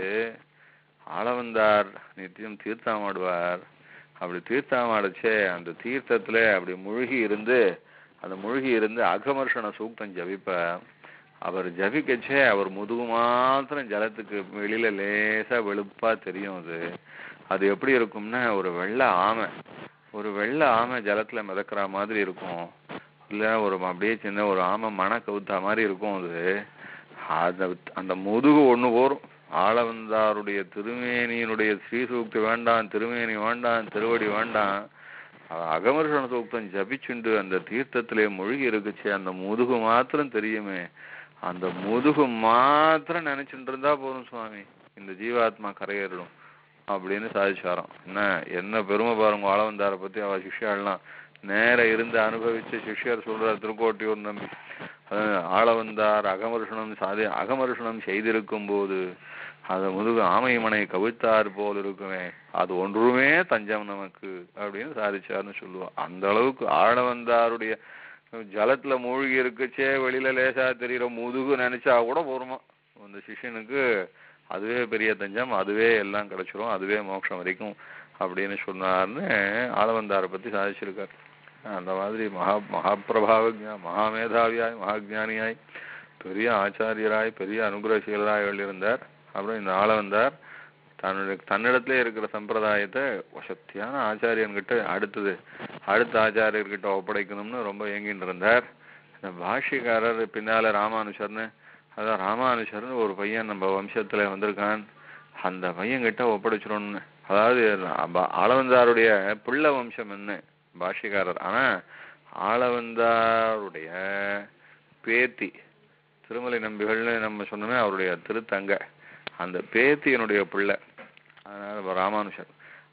ஆளவந்தார் நித்தியம் தீர்த்தமாடுவார் அப்படி தீர்த்தமாடச்சே அந்த தீர்த்தத்துல அப்படி முழுகி இருந்து அந்த முழுகி இருந்து அகமர்ஷண சூக்தம் ஜபிப்பார் அவர் ஜபிக்கச்சே அவர் முதுகு மாத்திரம் ஜலத்துக்கு வெளியில லேசா வெளுப்பா தெரியும் அது அது எப்படி இருக்கும்னா ஒரு வெள்ளை ஆமை ஒரு வெள்ளை ஆமை ஜலத்துல மிதக்கிற மாதிரி இருக்கும் இல்ல ஒரு அப்படியே சின்ன ஒரு ஆமை மண கவுத்தா மாதிரி இருக்கும் அது அந்த அந்த முதுகு ஒண்ணு போரும் ஆளவந்தாருடைய திருமேனியினுடைய ஸ்ரீசூக்தி வேண்டாம் திருமேனி வேண்டாம் திருவடி வேண்டாம் அவ- அகமர்ஷண சூக்தம் ஜபிச்சுண்டு அந்த தீர்த்தத்திலே மூழ்கி இருக்குச்சே அந்த முதுகு மாத்திரம் தெரியுமே அந்த முதுகு மாத்திரம் நினைச்சுட்டு இருந்தா போதும் சுவாமி இந்த ஜீவாத்மா கரையேறிடும் அப்படின்னு சாதிச்சாராம் என்ன என்ன பெருமை பாருங்க ஆளவந்தாரை பத்தி அவ சிஷ்யாலாம் நேர இருந்து அனுபவிச்ச சிஷ்யர் சொல்றார் திருக்கோட்டியூர் நம்பி அஹ் ஆளவந்தார் அகமர்ஷணம் சாதி அகமர்ஷணம் செய்திருக்கும் போது அது முதுகு ஆமைமனை கவிழ்த்தார் போல் இருக்குமே அது ஒன்றுமே தஞ்சம் நமக்கு அப்படின்னு சாதிச்சார்னு சொல்லுவா அந்த அளவுக்கு ஆளவந்தாருடைய ஜலத்துல மூழ்கி இருக்குச்சே வெளியில லேசா தெரியுற முதுகு நினைச்சா கூட போருமா அந்த சிஷ்யனுக்கு அதுவே பெரிய தஞ்சம் அதுவே எல்லாம் கிடைச்சிரும் அதுவே மோட்சம் வரைக்கும் அப்படின்னு சொன்னார்னு ஆளவந்தாரை பத்தி சாதிச்சிருக்கார் அந்த மாதிரி மகா மகாபிரபாவ ஜா- மகாமேதாவியாய் மகாஜானியாய் பெரிய ஆச்சாரியராய் பெரிய அனுகிரகசீலராய் இருந்தார் அப்புறம் இந்த ஆளவந்தார் தன்னுடைய தன்னிடத்திலே இருக்கிற சம்பிரதாயத்தை சக்தியான ஆச்சாரியன்கிட்ட அடுத்தது அடுத்த ஆச்சாரியர்கிட்ட ஒப்படைக்கணும்னு ரொம்ப ஏங்கிட்டு இருந்தார் இந்த பாஷ்யக்காரர் பின்னால ராமானுஷர்னு அதான் ராமானுஷர்னு ஒரு பையன் நம்ம வம்சத்துல வந்திருக்கான் அந்த பையன் கிட்ட ஒப்படைச்சிடணும்னு அதாவது ப- ஆளவந்தாருடைய பிள்ளை வம்சம் என்ன பாஷ்யக்காரர் ஆனா ஆளவந்தாருடைய பேத்தி திருமலை நம்பிகள்னு நம்ம சொன்னோமே அவருடைய திருத்தங்க அந்த பேத்தியனுடைய பிள்ளை அதனால இப்ப ராமானுஷர்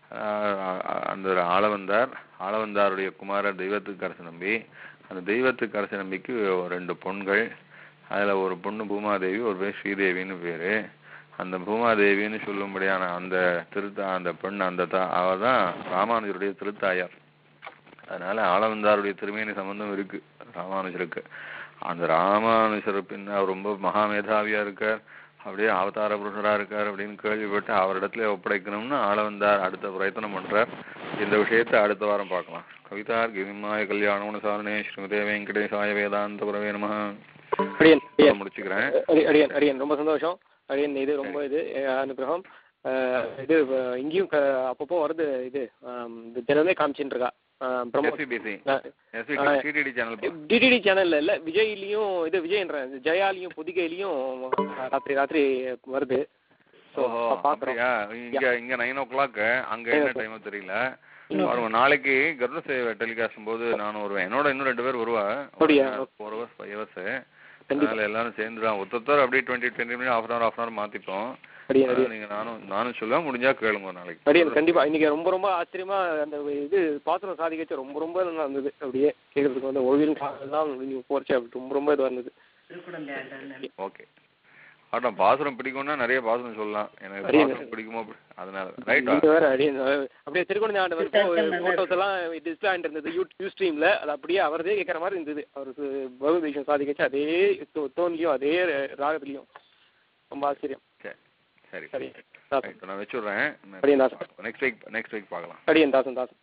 ஆஹ் அந்த ஆளவந்தார் ஆளவந்தாருடைய குமாரர் தெய்வத்துக்கு அரசு நம்பி அந்த தெய்வத்துக்கு அரசு நம்பிக்கு ரெண்டு பொண்கள் அதுல ஒரு பொண்ணு பூமாதேவி ஒரு பேர் ஸ்ரீதேவின்னு பேரு அந்த பூமாதேவின்னு சொல்லும்படியான அந்த திருத்தா அந்த பெண் அந்த தா அவ தான் ராமானுஜருடைய திருத்தாயார் அதனால ஆளவந்தாருடைய திருமேனி சம்பந்தம் இருக்கு ராமானுஜருக்கு அந்த ராமானுஜர் பின்ன அவர் ரொம்ப மகாமேதாவியா இருக்கார் அப்படியே அவதார புருஷரா இருக்கார் அப்படின்னு கேள்விப்பட்டு அவரிடத்துல ஒப்படைக்கணும்னு ஆளவந்தார் அடுத்த பிரயத்தனம் பண்றார் இந்த விஷயத்தை அடுத்த வாரம் பார்க்கலாம் கவிதார் கிரிமாய கல்யாண சாரணே ஸ்ரீமதே வெங்கடேசாய வேதாந்த புரவே நம அடியன் அடியன் முடிச்சுக்கிறேன் அடி- அடியன் அடியன் ரொம்ப சந்தோஷம் அடியன் இது ரொம்ப இது அஹ், அனுகிரகம் அஹ், இது அஹ், இங்கேயும் க- அப்பப்போ வருது இது ஆம், இந்த தினமே காமிச்சின்னு இருக்கா ப்ரமோ எஸ்பிபிசி ஆ. டிடிடி சேனல் டிடிடி சேனல்ல இல்ல விஜய்லயும் இது விஜய்ன்ற ஜெயாலையும் புதிகையிலயும் ராத்திரி ராத்திரி வருது ஸோ ஓஹோ பாக்குறோம் அப்படியா இங்க இங்க நைன் ஓ கிளாக் அங்க என்ன டைம் தெரியல பாருங்க நாளைக்கு கருட சேவை டெலிகாஸ்டும் போது நானும் வருவேன் என்னோட இன்னும் ரெண்டு பேர் வருவா அப்படியா? ஃபோர் ஹவர்ஸ் ஃபைவ் ஹவர்ஸ் கண்டிப்பா அதனால எல்லாரும் சேர்ந்து தான் ஒருத்தர் அப்படியே twenty twenty minute half hour half hour மாத்திப்போம் அடியே அதனால அடியே நீங்க நானும் நானும் சொல்லுவேன் முடிஞ்சா கேளுங்க ஒரு நாளைக்கு அடியே கண்டிப்பா இன்னைக்கு ரொம்ப ரொம்ப ஆச்சரியமா அந்த இது பாத்திரம் சாதிக்கச்சு ரொம்ப ரொம்ப நல்லா இருந்தது அப்படியே கேட்கறதுக்கு வந்து ஒவ்வொரு எல்லாம் நீங்க போறச்சு அப்படி ரொம்ப ரொம்ப இதுவா இருந்தது ஓகே ஆட்டம் பாசுரம் பிடிக்கும்னா நிறைய பாசுரம் சொல்லலாம் எனக்கு அடியே. பாசுரம் பிடிக்குமோ அப்படி- அதனால ரைட்டா நீங்க வேற அடியே அப்படியே திருக்குழந்தை ஆண்டு வந்து போட்டோஸ் எல்லாம் டிஸ்பிளே ஆண்டு இருந்தது யூ யூ ஸ்ட்ரீம்ல அது அப்படியே அவரதே கேட்கற மாதிரி இருந்தது அவருக்கு பகவத் சாதிக்கச்சு அதே டோன்லயும் அதே ராகத்துலயும் ரொம்ப ஆச்சரியம் சரி சரி சரி ரைட் நான் வச்சுடுறேன் அடியே தாசன் நெக்ஸ்ட் வீக் நெக்ஸ்ட் வீக் பார்க்கலாம் அடியன் தாசன் தாசன்